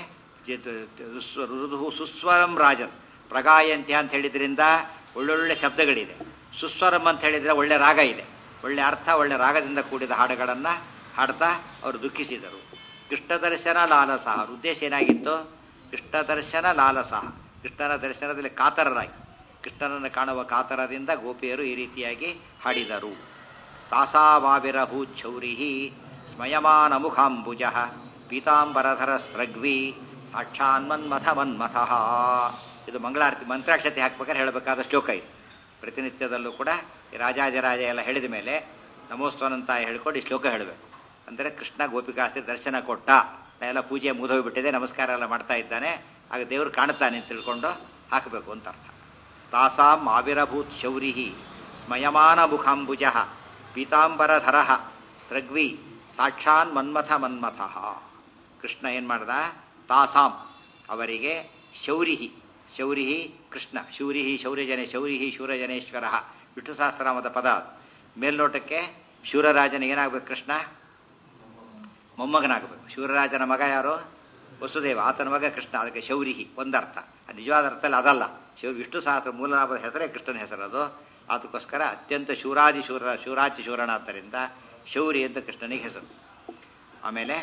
ಋದು ಸುಸ್ವರಂ ರಾಜನ್ ಪ್ರಗಾಯಂತ್ಯ ಅಂತ ಹೇಳಿದ್ರಿಂದ ಒಳ್ಳೊಳ್ಳೆ ಶಬ್ದಗಳಿದೆ ಸುಸ್ವರಂ ಅಂತ ಹೇಳಿದರೆ ಒಳ್ಳೆ ರಾಗ ಇದೆ ಒಳ್ಳೆ ಅರ್ಥ ಒಳ್ಳೆ ರಾಗದಿಂದ ಕೂಡಿದ ಹಾಡುಗಳನ್ನು ಹಾಡ್ತಾ ಅವರು ದುಃಖಿಸಿದರು ಕೃಷ್ಣ ದರ್ಶನ ಲಾಲಸಹ ಅವ್ರ ಉದ್ದೇಶ ಏನಾಗಿತ್ತು ಕೃಷ್ಣ ದರ್ಶನ ಲಾಲಸಹ ಕೃಷ್ಣನ ದರ್ಶನದಲ್ಲಿ ಕಾತರರಾಗಿ ಕೃಷ್ಣನನ್ನು ಕಾಣುವ ಕಾತರದಿಂದ ಗೋಪಿಯರು ಈ ರೀತಿಯಾಗಿ ಹಾಡಿದರು ತಾಸಾವಾವಿರಭೂಚ್ಛೌರಿ ಸ್ಮಯಮಾನ ಮುಖಾಂಬುಜ ಪೀತಾಂಬರಧರ ಸ್ರಗ್ವಿ ಸಾಕ್ಷಾನ್ಮನ್ಮಥ ಮನ್ಮಥ ಇದು ಮಂಗಳಾರತಿ ಮಂತ್ರಾಕ್ಷತೆ ಹಾಕ್ಬೇಕಾದ್ರೆ ಹೇಳಬೇಕಾದ ಶ್ಲೋಕ ಇದು ಪ್ರತಿನಿತ್ಯದಲ್ಲೂ ಕೂಡ ಈ ರಾಜಾಜರಾಜ ಎಲ್ಲ ಹೇಳಿದ ಮೇಲೆ ನಮೋಸ್ತವನಂತ ಹೇಳ್ಕೊಂಡು ಈ ಶ್ಲೋಕ ಹೇಳಬೇಕು ಅಂದರೆ ಕೃಷ್ಣ ಗೋಪಿಕಾಸ್ತಿ ದರ್ಶನ ಕೊಟ್ಟ ನಾ ಎಲ್ಲ ಪೂಜೆ ಮುಗಿದೋಗ್ಬಿಟ್ಟಿದೆ ನಮಸ್ಕಾರ ಎಲ್ಲ ಮಾಡ್ತಾ ಇದ್ದಾನೆ ಆಗ ದೇವರು ಕಾಣುತ್ತಾನೆ ಅಂತ ತಿಳ್ಕೊಂಡು ಹಾಕಬೇಕು ಅಂತ ಅರ್ಥ ತಾಸಾಂ ಆವಿರಭೂತ್ ಶೌರಿ ಸ್ಮಯಮಾನ ಮುಖಾಂಬುಜ ಪೀತಾಂಬರಧರ ಸ್ರಗ್ವಿ ಸಾಕ್ಷಾನ್ ಮನ್ಮಥ ಮನ್ಮಥ ಕೃಷ್ಣ ಏನು ಮಾಡ್ದ ತಾಸಾಂ ಅವರಿಗೆ ಶೌರಿ ಶೌರಿ ಕೃಷ್ಣ ಶೌರಿ ಶೌರ್ಯಜನೆ ಶೌರಿ ಶೂರಜನೇಶ್ವರ ವಿಷ್ಣು ಸಹಸ್ರನಾಮದ ಪದ ಅದು ಮೇಲ್ನೋಟಕ್ಕೆ ಶೂರರಾಜನ ಏನಾಗಬೇಕು ಕೃಷ್ಣ ಮೊಮ್ಮಗನಾಗಬೇಕು ಶೂರರಾಜನ ಮಗ ಯಾರು ವಸುದೇವ ಆತನ ಮಗ ಕೃಷ್ಣ ಅದಕ್ಕೆ ಶೌರಿಹಿ ಒಂದರ್ಥ ಅದು ನಿಜವಾದ ಅರ್ಥದಲ್ಲಿ ಅದಲ್ಲ ಶಿವ ವಿಷ್ಣು ಸಹಸ್ರ ಮೂಲನಾಮದ ಹೆಸರೇ ಕೃಷ್ಣನ ಹೆಸರು ಅದು ಅದಕ್ಕೋಸ್ಕರ ಅತ್ಯಂತ ಶೂರಾದಿ ಶೂರ ಶೂರಾಚಿ ಶೂರನಾದ್ದರಿಂದ ಶೌರಿ ಅಂತ ಕೃಷ್ಣನಿಗೆ ಹೆಸರು ಆಮೇಲೆ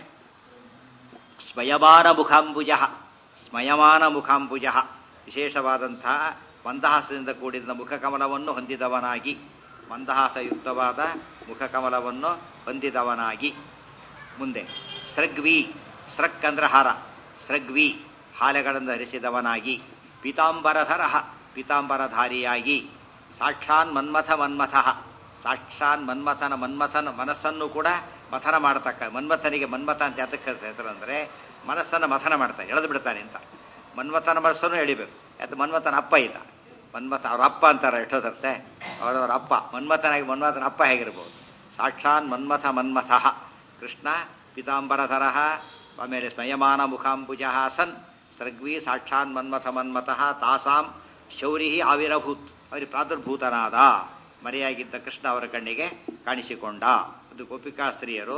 ಸ್ವಯಮಾನ ಮುಖಾಂಬುಜ ಸ್ಮಯಮಾನ ಮುಖಾಂಬುಜ ವಿಶೇಷವಾದಂತಹ ಮಂದಹಾಸದಿಂದ ಕೂಡಿದ ಮುಖಕಮಲವನ್ನು ಹೊಂದಿದವನಾಗಿ ಮಂದಹಾಸಯುಕ್ತವಾದ ಮುಖಕಮಲವನ್ನು ಹೊಂದಿದವನಾಗಿ ಮುಂದೆ ಸೃಗ್ವಿ ಸೃಕ್ ಅಂದ್ರೆ ಹಾರ ಸೃಗ್ವಿ ಹಾಲೆಗಳನ್ನು ಧರಿಸಿದವನಾಗಿ ಪೀತಾಂಬರಧರ ಪೀತಾಂಬರಧಾರಿಯಾಗಿ ಸಾಕ್ಷಾನ್ ಮನ್ಮಥ ಮನ್ಮಥ ಸಾಕ್ಷಾನ್ ಮನ್ಮಥನ ಮನ್ಮಥನ ಮನಸ್ಸನ್ನು ಕೂಡ ಮಥನ ಮಾಡ್ತಕ್ಕ ಮನ್ಮಥನಿಗೆ ಮನ್ಮಥ ಅಂತ ಯಾತಕ್ಕೆ ಹೆಸರು ಅಂದರೆ ಮನಸ್ಸನ್ನು ಮಥನ ಮಾಡ್ತಾನೆ ಎಳೆದು ಬಿಡ್ತಾನೆ ಅಂತ ಮನ್ಮಥನ ಮನಸ್ಸನ್ನು ಎಳಿಬೇಕು ಯಾಕೆ ಮನ್ಮಥನ ಅಪ್ಪ ಇಲ್ಲ ಮನ್ಮಥ ಅವ್ರ ಅಪ್ಪ ಅಂತಾರೆ ಎಷ್ಟೋದರ್ತೆ ಅವರವರ ಅಪ್ಪ ಮನ್ಮಥನಾಗಿ ಮನ್ಮಥನ ಅಪ್ಪ ಹೇಗಿರ್ಬೋದು ಸಾಕ್ಷಾನ್ ಮನ್ಮಥ ಮನ್ಮಥ ಕೃಷ್ಣ ಪೀತಾಂಬರಧರ ಆಮೇಲೆ ಸ್ಮಯಮಾನ ಮುಖಾಂಬುಜ ಸನ್ ಸೃಗ್ವಿ ಸಾಕ್ಷಾನ್ ಮನ್ಮಥ ಮನ್ಮಥಃ ತಾಸಾಂ ಶೌರಿ ಆವಿರಭೂತ್ ಅವರಿಗೆ ಪ್ರಾದುರ್ಭೂತನಾದ ಮರೆಯಾಗಿದ್ದ ಕೃಷ್ಣ ಅವರ ಕಣ್ಣಿಗೆ ಕಾಣಿಸಿಕೊಂಡ ಅದು ಗೋಪಿಕಾ ಸ್ತ್ರೀಯರು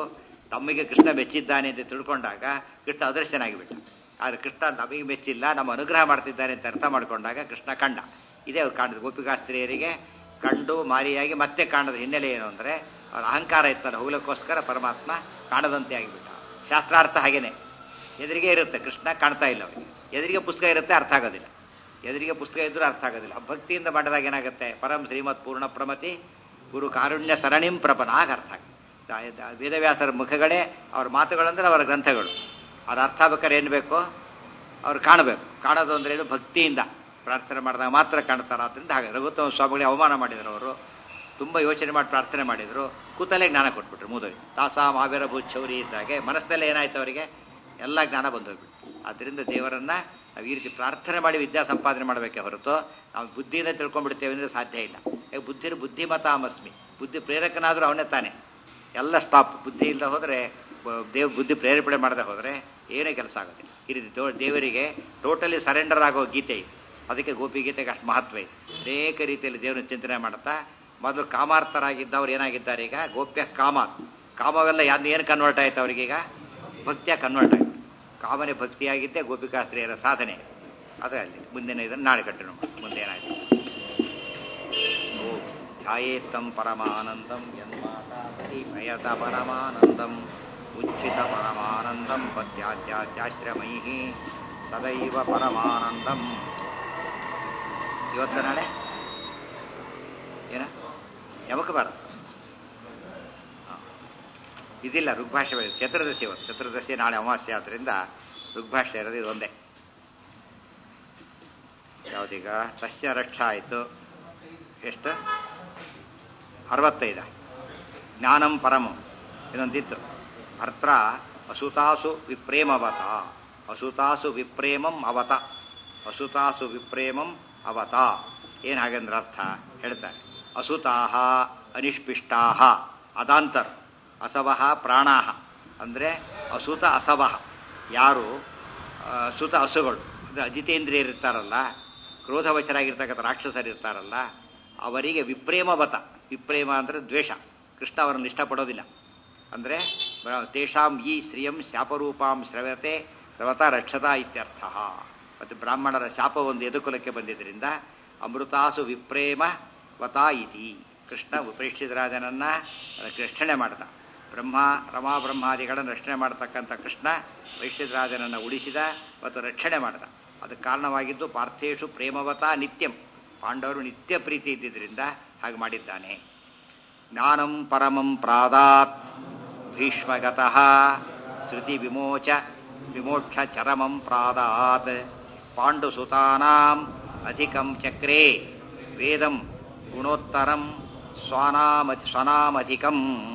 ತಮ್ಮಿಗೆ ಕೃಷ್ಣ ಮೆಚ್ಚಿದ್ದಾನೆ ಅಂತ ತಿಳ್ಕೊಂಡಾಗ ಕೃಷ್ಣ ಅದೃಶ್ಯನಾಗಿಬಿಟ್ಟ ಆದರೆ ಕೃಷ್ಣ ನಮಗೆ ಮೆಚ್ಚಿಲ್ಲ ನಮ್ಮ ಅನುಗ್ರಹ ಮಾಡ್ತಿದ್ದಾನೆ ಅಂತ ಅರ್ಥ ಮಾಡ್ಕೊಂಡಾಗ ಕೃಷ್ಣ ಕಂಡ ಇದೇ ಅವ್ರು ಕಾಣದ ಗೋಪಿಕಾಸ್ತ್ರೀಯರಿಗೆ ಕಂಡು ಮಾರಿಯಾಗಿ ಮತ್ತೆ ಕಾಣದ ಹಿನ್ನೆಲೆ ಏನು ಅಂದರೆ ಅವ್ರ ಅಹಂಕಾರ ಇತ್ತಲ್ಲ ಹೋಗ್ಲಿಕ್ಕೋಸ್ಕರ ಪರಮಾತ್ಮ ಕಾಣದಂತೆ ಆಗಿಬಿಟ್ಟ ಶಾಸ್ತ್ರಾರ್ಥ ಹಾಗೇನೆ ಎದುರಿಗೆ ಇರುತ್ತೆ ಕೃಷ್ಣ ಕಾಣ್ತಾ ಇಲ್ಲ ಅವರಿಗೆ ಎದುರಿಗೆ ಪುಸ್ತಕ ಇರುತ್ತೆ ಅರ್ಥ ಆಗೋದಿಲ್ಲ ಎದುರಿಗೆ ಪುಸ್ತಕ ಇದ್ರೂ ಅರ್ಥ ಆಗೋದಿಲ್ಲ ಭಕ್ತಿಯಿಂದ ಮಾಡಿದಾಗ ಏನಾಗುತ್ತೆ ಪರಂ ಶ್ರೀಮತ್ ಪೂರ್ಣ ಪ್ರಮತಿ ಗುರು ಕಾರುಣ್ಯ ಸರಣಿಂ ಪ್ರಪನ ಆಗ ಅರ್ಥ ಆಗುತ್ತೆ ದ- ದ- ವೇದವ್ಯಾಸರ ಮುಖಗಳೇ ಅವ್ರ ಮಾತುಗಳಂದ್ರೆ ಅವರ ಗ್ರಂಥಗಳು ಅದು ಅರ್ಥ ಆಗ್ಬೇಕಾದ್ರೆ ಏನು ಬೇಕು ಅವ್ರು ಕಾಣಬೇಕು ಕಾಣೋದು ಅಂದ್ರೆ ಏನು ಭಕ್ತಿಯಿಂದ ಪ್ರಾರ್ಥನೆ ಮಾಡಿದಾಗ ಮಾತ್ರ ಕಾಣ್ತಾರ ಆದ್ದರಿಂದ ಹಾಗೆ ರಘುತ್ತಮ ಸ್ವಾಮಿಗಳಿಗೆ ಅವಮಾನ ಮಾಡಿದರು ಅವರು ತುಂಬ ಯೋಚನೆ ಮಾಡಿ ಪ್ರಾರ್ಥನೆ ಮಾಡಿದರು ಕೂತಲೇ ಜ್ಞಾನ ಕೊಟ್ಬಿಟ್ರು ಮೂದವಿ ತಾಸಾ ಮಾವಿರ ಭೂಚೌರಿ ಇದ್ದಾಗೆ ಮನಸ್ಸಲ್ಲೇ ಏನಾಯ್ತು ಅವರಿಗೆ ಎಲ್ಲ ಜ್ಞಾನ ಬಂದು ಹೋಗ್ಬಿಟ್ಟು ಆದ್ದರಿಂದ ದೇವರನ್ನ ನಾವು ಈ ರೀತಿ ಪ್ರಾರ್ಥನೆ ಮಾಡಿ ವಿದ್ಯಾ ಸಂಪಾದನೆ ಮಾಡಬೇಕೆ ಹೊರತು ನಾವು ಬುದ್ಧಿಯಿಂದ ತಿಳ್ಕೊಂಡ್ಬಿಡ್ತೇವೆ ಅಂದರೆ ಸಾಧ್ಯ ಇಲ್ಲ ಯಾಕೆ ಬುದ್ಧಿ ಬುದ್ಧಿಮತ ಅಮಸ್ಮಿ ಬುದ್ಧಿ ಪ್ರೇರಕನಾದರೂ ಅವನೇ ತಾನೇ ಎಲ್ಲ ಸ್ಟಾಪ್ ಬುದ್ಧಿ ಇಲ್ಲದೆ ಹೋದರೆ ದೇವ್ ಬುದ್ಧಿ ಪ್ರೇರೇಪಣೆ ಮಾಡದೆ ಹೋದರೆ ಏನೇ ಕೆಲಸ ಆಗೋದಿಲ್ಲ ಈ ರೀತಿ ತೋ- ದೇವರಿಗೆ ಟೋಟಲಿ ಸರೆಂಡರ್ ಆಗೋ ಗೀತೆ ಇದೆ ಅದಕ್ಕೆ ಗೋಪಿ ಗೀತೆಗೆ ಅಷ್ಟು ಮಹತ್ವ ಇದೆ ಅನೇಕ ರೀತಿಯಲ್ಲಿ ದೇವರನ್ನ ಚಿಂತನೆ ಮಾಡುತ್ತಾ ಮೊದಲು ಕಾಮಾರ್ಥರಾಗಿದ್ದವ್ರು ಏನಾಗಿದ್ದಾರೆ ಈಗ ಗೋಪ್ಯ ಕಾಮ ಕಾಮವೆಲ್ಲ ಯಾವ್ದು ಏನು ಕನ್ವರ್ಟ್ ಆಯ್ತು ಅವರಿಗೀಗ ಭಕ್ತಿಯ ಕನ್ವರ್ಟ್ ಆಯ್ತು ಕಾಮನೆ ಭಕ್ತಿಯಾಗಿದ್ದೇ ಗೋಪಿಕಾಸ್ತ್ರೀಯರ ಸಾಧನೆ ಅದೇ ಅಲ್ಲಿ ಮುಂದಿನ ಇದನ್ನು ನಾಳೆ ಕಂಟಿನ್ಯೂ ಮಾಡಿ ಮುಂದೆ ಏನಾಯ್ತು ಓ ಧ್ಯಾಯೇತ್ತಂ ಪರಮಾನಂದಂ ಯನ್ಮಾತಾಮಯತ ಪರಮಾನಂದಂ ಉಚ್ಛಿತ ಪರಮಾನಂದಂ ಪದ್ಯಾದ್ಯಾಶ್ರಮೈ ಸದೈವ ಪರಮಾನಂದಂ ಇವತ್ತು ನಾಳೆ ಏನ ಯಮಕಬಾರದು ಇದಿಲ್ಲ ಋಗ್ಭಾಷೆ ಬೇರೆ ಚತುರ್ದಶಿ ಇವತ್ತು ಚತುರ್ದಶಿ ನಾಳೆ ಅಮಾವಾಸ್ಯೆ ಆದ್ದರಿಂದ ಋಗ್ಭಾಷೆ ಇರೋದು ಇದು ಒಂದೇ ಯಾವುದೀಗ ಸಸ್ಯ ರಕ್ಷಾ ಆಯಿತು ಎಷ್ಟು ಅರವತ್ತೈದ ಜ್ಞಾನಂ ಪರಮಂ ಇದೊಂದಿತ್ತು ಅರ್ಥ ಅಸುತಾಸು ವಿಪ್ರೇಮವತ ಅಸುತಾಸು ವಿಪ್ರೇಮಂ ಅವತ ಅಸುತಾಸು ವಿಪ್ರೇಮಂ ಅವತ ಏನು ಹಾಗಂದ್ರೆ ಅರ್ಥ ಹೇಳ್ತಾರೆ ಅಸುತಾಹ ಅನಿಷ್ಪಿಷ್ಟಾಹ ಅದಾಂತರ ಅಸವಹ ಪ್ರಾಣಾಹ ಅಂದರೆ ಅಸುತ ಅಸವಹ ಯಾರು ಆ, ಸುತ ಹಸುಗಳು ಅಂದರೆ ಅಜಿತೇಂದ್ರಿಯರಿರ್ತಾರಲ್ಲ ಕ್ರೋಧವಶರಾಗಿರ್ತಕ್ಕಂಥ ರಾಕ್ಷಸರಿರ್ತಾರಲ್ಲ ಅವರಿಗೆ ವಿಪ್ರೇಮವತ ವಿಪ್ರೇಮ ಅಂದರೆ ದ್ವೇಷ ಕೃಷ್ಣ ಅವರನ್ನು ಇಷ್ಟಪಡೋದಿಲ್ಲ ಅಂದರೆ ತೇಷಾಂ ಈ ಶ್ರಿಯಂ ಶಾಪರೂಪಾಂ ಶ್ರವತೆ ಶ್ರವತ ರಕ್ಷತಾ ಇತ್ಯರ್ಥ ಮತ್ತು ಬ್ರಾಹ್ಮಣರ ಶಾಪ ಒಂದು ಯದುಕುಲಕ್ಕೆ ಬಂದಿದ್ದರಿಂದ ಅಮೃತಾಸು ವಿಪ್ರೇಮ ವತಾ ಇತಿ ಕೃಷ್ಣ ಉಪೇಕ್ಷಿತರಾಜನನ್ನ ರಕ್ಷಣೆ ಮಾಡ್ದ ಬ್ರಹ್ಮ ರಮಾ ಬ್ರಹ್ಮಾದಿಗಳನ್ನು ರಕ್ಷಣೆ ಮಾಡತಕ್ಕಂಥ ಕೃಷ್ಣ ವೈಶ್ಯರಾಜನನ್ನು ಉಳಿಸಿದ ಮತ್ತು ರಕ್ಷಣೆ ಮಾಡಿದ ಅದಕ್ಕೆ ಕಾರಣವಾಗಿದ್ದು ಪಾರ್ಥೇಶು ಪ್ರೇಮವತ ನಿತ್ಯಂ ಪಾಂಡವರು ನಿತ್ಯ ಪ್ರೀತಿ ಇದ್ದಿದ್ದರಿಂದ ಹಾಗೆ ಮಾಡಿದ್ದಾನೆ ಜ್ಞಾನಂ ಪರಮಂ ಪ್ರಾದಾತ್ ಭೀಷ್ಮಗತಃ ಶ್ರುತಿ ವಿಮೋಚ ವಿಮೋಕ್ಷ ಚರಮಂ ಪ್ರಾದಾತ್ ಪಾಂಡುಸುತಾನಾಂ ಅಧಿಕಂ ಚಕ್ರೇ ವೇದಂ ಗುಣೋತ್ತರಂ ಸ್ವಾನಾಮಧಿ ಸ್ವನಾಮಧಿಕಂ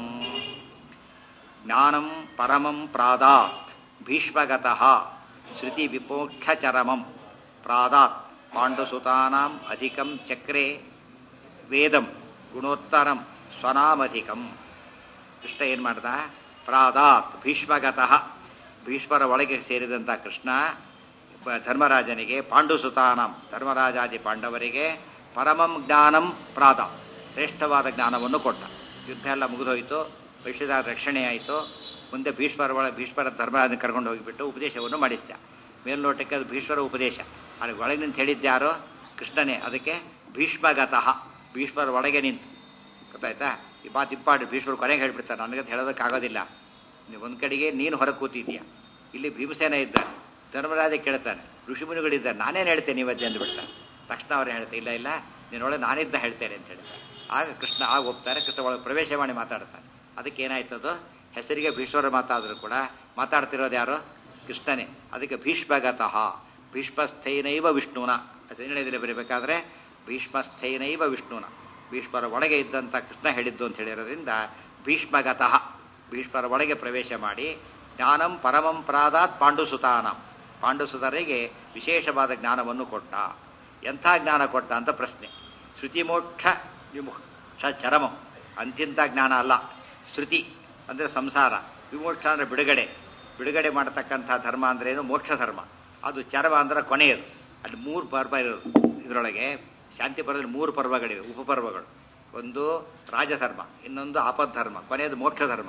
ಜ್ಞಾನಂ ಪರಮಂ ಪ್ರಾದಾತ್ ಭೀಷ್ಮಗತಃ ಶ್ರುತಿ ವಿಮೋಕ್ಷಚರಮಂ ಪ್ರಾದಾತ್ ಪಾಂಡುಸುತಾನಾಂ ಅಧಿಕಂ ಚಕ್ರೇ ವೇದಂ ಗುಣೋತ್ತರಂ ಸ್ವನಾಮಧಿಕಂ ಕೃಷ್ಣ ಏನು ಮಾಡ್ದ ಪ್ರಾದಾತ್ ಭೀಷ್ಮಗತಃ ಭೀಷ್ಮರ ಒಳಗೆ ಸೇರಿದಂಥ ಕೃಷ್ಣ ಬ- ಧರ್ಮರಾಜನಿಗೆ ಪಾಂಡುಸುತಾನಂ ಧರ್ಮರಾಜಾದಿ ಪಾಂಡವರಿಗೆ ಪರಮಂ ಜ್ಞಾನಂ ಪ್ರಾದ ಶ್ರೇಷ್ಠವಾದ ಜ್ಞಾನವನ್ನು ಕೊಟ್ಟ ಯುದ್ಧ ಎಲ್ಲ ಮುಗಿದೋಯ್ತು ವೈಶ್ಯದ ರಕ್ಷಣೆ ಆಯಿತು ಮುಂದೆ ಭೀಷ್ಮರ ಒಳ ಭೀಷ್ಮರ ಧರ್ಮರಾಜನ ಕರ್ಕೊಂಡು ಹೋಗಿಬಿಟ್ಟು ಉಪದೇಶವನ್ನು ಮಾಡಿಸಿದ ಮೇಲ್ನೋಟಕ್ಕೆ ಅದು ಭೀಷ್ಮರ ಉಪದೇಶ ಅಲ್ಲಿ ಒಳಗೆ ನಿಂತು ಹೇಳಿದ್ಯಾರೋ ಕೃಷ್ಣನೇ ಅದಕ್ಕೆ ಭೀಷ್ಮಗತಃ ಭೀಷ್ಮರ ಒಳಗೆ ನಿಂತು ಗೊತ್ತಾಯ್ತಾ ಈ ಮಾತು ಇಂಪಾರ್ಟೆಂಟ್ ಭೀಷ್ಮರು ಕೊನೆಗೆ ಹೇಳ್ಬಿಡ್ತಾರೆ ನನಗಂತ ಹೇಳೋದಕ್ಕಾಗೋದಿಲ್ಲ ನೀವು ಒಂದು ಕಡೆಗೆ ನೀನು ಹೊರಗೆ ಕೂತಿದ್ಯಾ ಇಲ್ಲಿ ಭೀಮಸೇನ ಇದ್ದಾನೆ ಧರ್ಮರಾಜ ಕೇಳ್ತಾನೆ ಋಷಿಮುನಿಗಳಿದ್ದಾರೆ ನಾನೇನು ಹೇಳ್ತೇನೆ ಇವತ್ತೆ ಅಂದ್ಬಿಡ್ತಾನೆ ತಕ್ಷಣ ಅವ್ರು ಹೇಳ್ತಾರೆ ಇಲ್ಲ ಇಲ್ಲ ನೀನೊಳಗೆ ನಾನಿದ್ದ ಹೇಳ್ತೇನೆ ಅಂತ ಹೇಳ್ತಾರೆ ಆಗ ಕೃಷ್ಣ ಆಗ ಹೋಗ್ತಾರೆ ಕೃಷ್ಣ ಒಳಗೆ ಪ್ರವೇಶ ಮಾಡಿ ಮಾತಾಡ್ತಾನೆ ಅದಕ್ಕೆ ಏನಾಯ್ತದು ಹೆಸರಿಗೆ ಭೀಷ್ಮರು ಮಾತಾಡಿದ್ರು ಕೂಡ ಮಾತಾಡ್ತಿರೋದು ಯಾರು ಕೃಷ್ಣನೇ ಅದಕ್ಕೆ ಭೀಷ್ಮಗತಃ ಭೀಷ್ಮಸ್ಥೈನೈವ ವಿಷ್ಣುನ ಸಂಜಯದಲ್ಲಿ ಬರೀಬೇಕಾದ್ರೆ ಭೀಷ್ಮಸ್ಥೈನೈವ ವಿಷ್ಣುನ ಭೀಷ್ಮರ ಒಳಗೆ ಇದ್ದಂಥ ಕೃಷ್ಣ ಹೇಳಿದ್ದು ಅಂತ ಹೇಳಿರೋದ್ರಿಂದ ಭೀಷ್ಮಗತಃ ಭೀಷ್ಮರ ಒಳಗೆ ಪ್ರವೇಶ ಮಾಡಿ ಜ್ಞಾನಂ ಪರಮಂ ಪ್ರಾದಾತ್ ಪಾಂಡುಸುತಾನಂ ಪಾಂಡುಸುತರಿಗೆ ವಿಶೇಷವಾದ ಜ್ಞಾನವನ್ನು ಕೊಟ್ಟ ಎಂಥ ಜ್ಞಾನ ಕೊಟ್ಟ ಅಂತ ಪ್ರಶ್ನೆ ಶ್ರುತಿ ಮೋಕ್ಷ ವಿಮೋಕ್ಷ ಚರಮಂ ಅಂತಿಂತ ಜ್ಞಾನ ಅಲ್ಲ ಶ್ರುತಿ ಅಂದರೆ ಸಂಸಾರ ವಿಮೋಕ್ಷ ಅಂದರೆ ಬಿಡುಗಡೆ ಬಿಡುಗಡೆ ಮಾಡತಕ್ಕಂಥ ಧರ್ಮ ಅಂದ್ರೆ ಏನು ಮೋಕ್ಷ ಧರ್ಮ ಅದು ಚರಮ ಅಂದ್ರೆ ಕೊನೆಯದು ಅಲ್ಲಿ ಮೂರು ಪರ್ವ ಇರೋದು ಇದರೊಳಗೆ ಶಾಂತಿ ಪರ್ವದಲ್ಲಿ ಮೂರು ಪರ್ವಗಳಿವೆ ಉಪಪರ್ವಗಳು ಒಂದು ರಾಜಧರ್ಮ ಇನ್ನೊಂದು ಆಪದ್ಧರ್ಮ ಕೊನೆಯದು ಮೋಕ್ಷ ಧರ್ಮ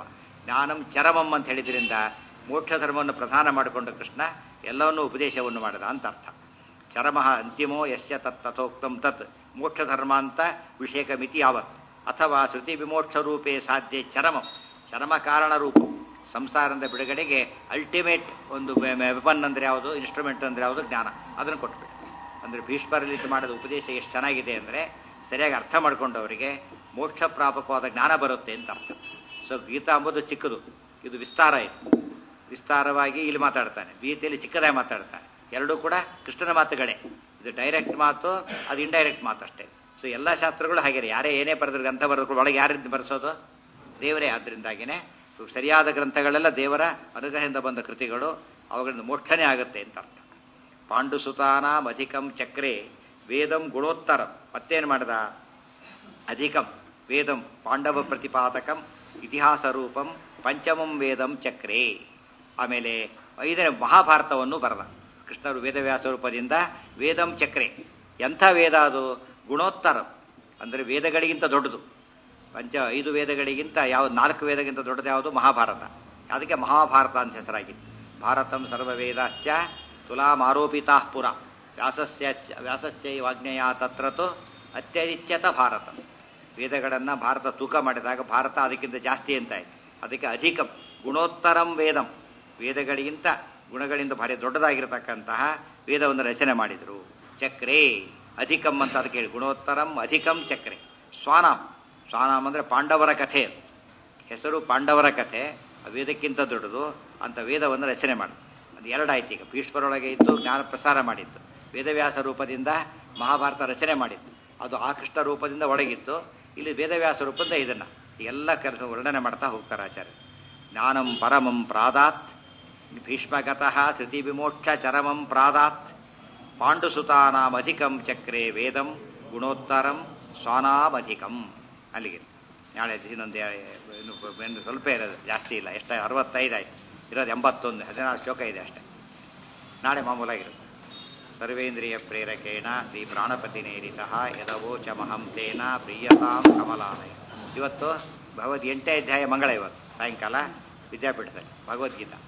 ಜ್ಞಾನಂ ಚರಮಂ ಅಂತ ಹೇಳಿದ್ರಿಂದ ಮೋಕ್ಷ ಧರ್ಮವನ್ನು ಪ್ರಧಾನ ಮಾಡಿಕೊಂಡು ಕೃಷ್ಣ ಎಲ್ಲವನ್ನೂ ಉಪದೇಶವನ್ನು ಮಾಡಿದ ಅಂತ ಅರ್ಥ ಚರಮ ಅಂತಿಮೋ ಯಶ್ಯ ತತ್ ತಥೋಕ್ತಂ ತತ್ ಮೋಕ್ಷ ಧರ್ಮ ಅಂತ ವಿಷೇಕ ಮಿತಿ ಯಾವತ್ ಅಥವಾ ಶ್ರುತಿ ವಿಮೋಕ್ಷ ರೂಪೇ ಸಾಧ್ಯ ಚರಮಂ ಚರಮ ಕಾರಣ ರೂಪ ಸಂಸಾರದ ಬಿಡುಗಡೆಗೆ ಅಲ್ಟಿಮೇಟ್ ಒಂದು ವೆಪನ್ ಅಂದರೆ ಯಾವುದು ಇನ್ಸ್ಟ್ರೂಮೆಂಟ್ ಅಂದರೆ ಯಾವುದು ಜ್ಞಾನ ಅದನ್ನು ಕೊಟ್ಬಿಟ್ಟು ಅಂದರೆ ಭೀಷ್ಮರಲ್ಲಿ ಇದು ಮಾಡಿದ ಉಪದೇಶ ಎಷ್ಟು ಚೆನ್ನಾಗಿದೆ ಅಂದರೆ ಸರಿಯಾಗಿ ಅರ್ಥ ಮಾಡ್ಕೊಂಡವರಿಗೆ ಮೋಕ್ಷ ಪ್ರಾಪಕವಾದ ಜ್ಞಾನ ಬರುತ್ತೆ ಅಂತ ಅರ್ಥ ಸೊ ಗೀತಾ ಅಂಬುದು ಚಿಕ್ಕದು ಇದು ವಿಸ್ತಾರ ಇದು ವಿಸ್ತಾರವಾಗಿ ಇಲ್ಲಿ ಮಾತಾಡ್ತಾನೆ ಗೀತೆಯಲ್ಲಿ ಚಿಕ್ಕದಾಗಿ ಮಾತಾಡ್ತಾನೆ ಎರಡೂ ಕೂಡ ಕೃಷ್ಣನ ಮಾತುಗಳೇ ಇದು ಡೈರೆಕ್ಟ್ ಮಾತು ಅದು ಇಂಡೈರೆಕ್ಟ್ ಮಾತು ಅಷ್ಟೇ ಸೊ ಎಲ್ಲ ಶಾಸ್ತ್ರಗಳು ಹಾಗೆ ಯಾರೇ ಏನೇ ಬರೆದ್ರು ಗ್ರಂಥ ಬರೆದ್ರು ಒಳಗೆ ಯಾರಿಂದ ಬರೆಸೋದು ದೇವರೇ ಆದ್ದರಿಂದಾಗಿನೇ ಸರಿಯಾದ ಗ್ರಂಥಗಳೆಲ್ಲ ದೇವರ ಅನುಗ್ರಹದಿಂದ ಬಂದ ಕೃತಿಗಳು ಅವುಗಳಿಂದ ಮೋಕ್ಷನೇ ಆಗುತ್ತೆ ಅಂತ ಅರ್ಥ ಪಾಂಡುಸುತಾನಾಂ ಅಧಿಕಂ ಚಕ್ರೆ ವೇದಂ ಗುಣೋತ್ತರಂ ಮತ್ತೇನು ಮಾಡ್ದ ಅಧಿಕಂ ವೇದಂ ಪಾಂಡವ ಪ್ರತಿಪಾದಕಂ ಇತಿಹಾಸ ರೂಪಂ ಪಂಚಮಂ ವೇದಂ ಚಕ್ರೆ ಆಮೇಲೆ ಐದನೇ ಮಹಾಭಾರತವನ್ನು ಬರೆದ ಕೃಷ್ಣರು ವೇದವ್ಯಾಸ ರೂಪದಿಂದ ವೇದಂ ಚಕ್ರೆ ಎಂಥ ವೇದ ಅದು ಗುಣೋತ್ತರಂ ಅಂದರೆ ವೇದಗಳಿಗಿಂತ ದೊಡ್ಡದು ಪಂಚ ಐದು ವೇದಗಳಿಗಿಂತ ಯಾವ ನಾಲ್ಕು ವೇದಗಿಂತ ದೊಡ್ಡದು ಯಾವುದು ಮಹಾಭಾರತ ಅದಕ್ಕೆ ಮಹಾಭಾರತ ಅಂತ ಹೆಸರಾಗಿತ್ತು ಭಾರತಂ ಸರ್ವವೇದಾಶ್ಚ ತುಲಾಮಾರೋಪಿತಾ ಪುರ ವ್ಯಾಸಸ್ಯ ವ್ಯಾಸಸ್ಯ ವಾಜ್ಞೆಯ ತತ್ರತು ಅತ್ಯಧಿಚ್ಯತ ಭಾರತ ವೇದಗಳನ್ನು ಭಾರತ ತೂಕ ಮಾಡಿದಾಗ ಭಾರತ ಅದಕ್ಕಿಂತ ಜಾಸ್ತಿ ಅಂತಾಯ್ತು ಅದಕ್ಕೆ ಅಧಿಕಂ ಗುಣೋತ್ತರಂ ವೇದಂ ವೇದಗಳಿಗಿಂತ ಗುಣಗಳಿಂದ ಭಾರಿ ದೊಡ್ಡದಾಗಿರತಕ್ಕಂತಹ ವೇದವನ್ನು ರಚನೆ ಮಾಡಿದರು ಚಕ್ರೇ ಅಧಿಕಂ ಅಂತ ಅದಕ್ಕೆ ಹೇಳಿ ಗುಣೋತ್ತರಂ ಅಧಿಕಂ ಚಕ್ರೆ ಸ್ವಾನಾಂ ಸ್ವಾನಾಂ ಅಂದರೆ ಪಾಂಡವರ ಕಥೆ ಅದು. ಹೆಸರು ಪಾಂಡವರ ಕಥೆ ಆ ವೇದಕ್ಕಿಂತ ದೊಡ್ಡದು ಅಂತ ವೇದವನ್ನು ರಚನೆ ಮಾಡಿದ್ರು ಅದು ಎರಡಾಯ್ತು ಈಗ ಭೀಷ್ಮರೊಳಗೆ ಇದ್ದು ಜ್ಞಾನ ಪ್ರಸಾರ ಮಾಡಿತ್ತು ವೇದವ್ಯಾಸ ರೂಪದಿಂದ ಮಹಾಭಾರತ ರಚನೆ ಮಾಡಿತ್ತು ಅದು ಆ ಕೃಷ್ಣ ರೂಪದಿಂದ ಒಳಗಿತ್ತು ಇಲ್ಲಿ ವೇದವ್ಯಾಸ ರೂಪದಿಂದ ಇದನ್ನು ಎಲ್ಲ ಕೆಲಸ ವರ್ಣನೆ ಮಾಡ್ತಾ ಹೋಗ್ತಾರೆ ಆಚಾರ್ಯ ಜ್ಞಾನಂ ಪರಮಂ ಪ್ರಾದಾತ್ ಭೀಷ್ಮಗತಃ ಶ್ರುತಿ ವಿಮೋಕ್ಷ ಚರಮಂ ಪ್ರಾದಾತ್ ಪಾಂಡುಸುತಾನಾಮಧಿಕಂ ಚಕ್ರೆ ವೇದಂ ಗುಣೋತ್ತರಂ ಸ್ವಾನಾಮಧಿಕಂ ಅಲ್ಲಿಗೆ ನಾಳೆ ಇನ್ನೊಂದು ಇನ್ನು ಇನ್ನು ಸ್ವಲ್ಪ ಇರೋದು ಜಾಸ್ತಿ ಇಲ್ಲ ಎಷ್ಟು ಅರವತ್ತೈದು ಆಯ್ತು ಇರೋದು ಎಂಬತ್ತೊಂದು ಹದಿನಾರು ಶ್ಲೋಕ ಇದೆ ಅಷ್ಟೇ ನಾಳೆ ಮಾಮೂಲಾಗಿರುತ್ತೆ ಸರ್ವೇಂದ್ರಿಯ ಪ್ರೇರಕೇಣ ಶ್ರೀ ಪ್ರಾಣಪತಿ ನೇರಿತ ಯದವೋಚ ಮಹಂ ತೇನ ಪ್ರಿಯತಾಂ ಕಮಲಾಲಯ ಇವತ್ತು ಭಗವದ್ ಎಂಟನೇ ಅಧ್ಯಾಯ ಮಂಗಳ ಇವತ್ತು ಸಾಯಂಕಾಲ ವಿದ್ಯಾಪೀಠದಲ್ಲಿ ಭಗವದ್ಗೀತಾ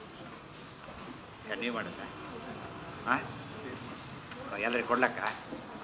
ನೀವು ಮಾಡಿದ್ರೆ ಹಾಂ ಎಲ್ಲರಿಗೆ ಕೊಡ್ಲಕ್ಕ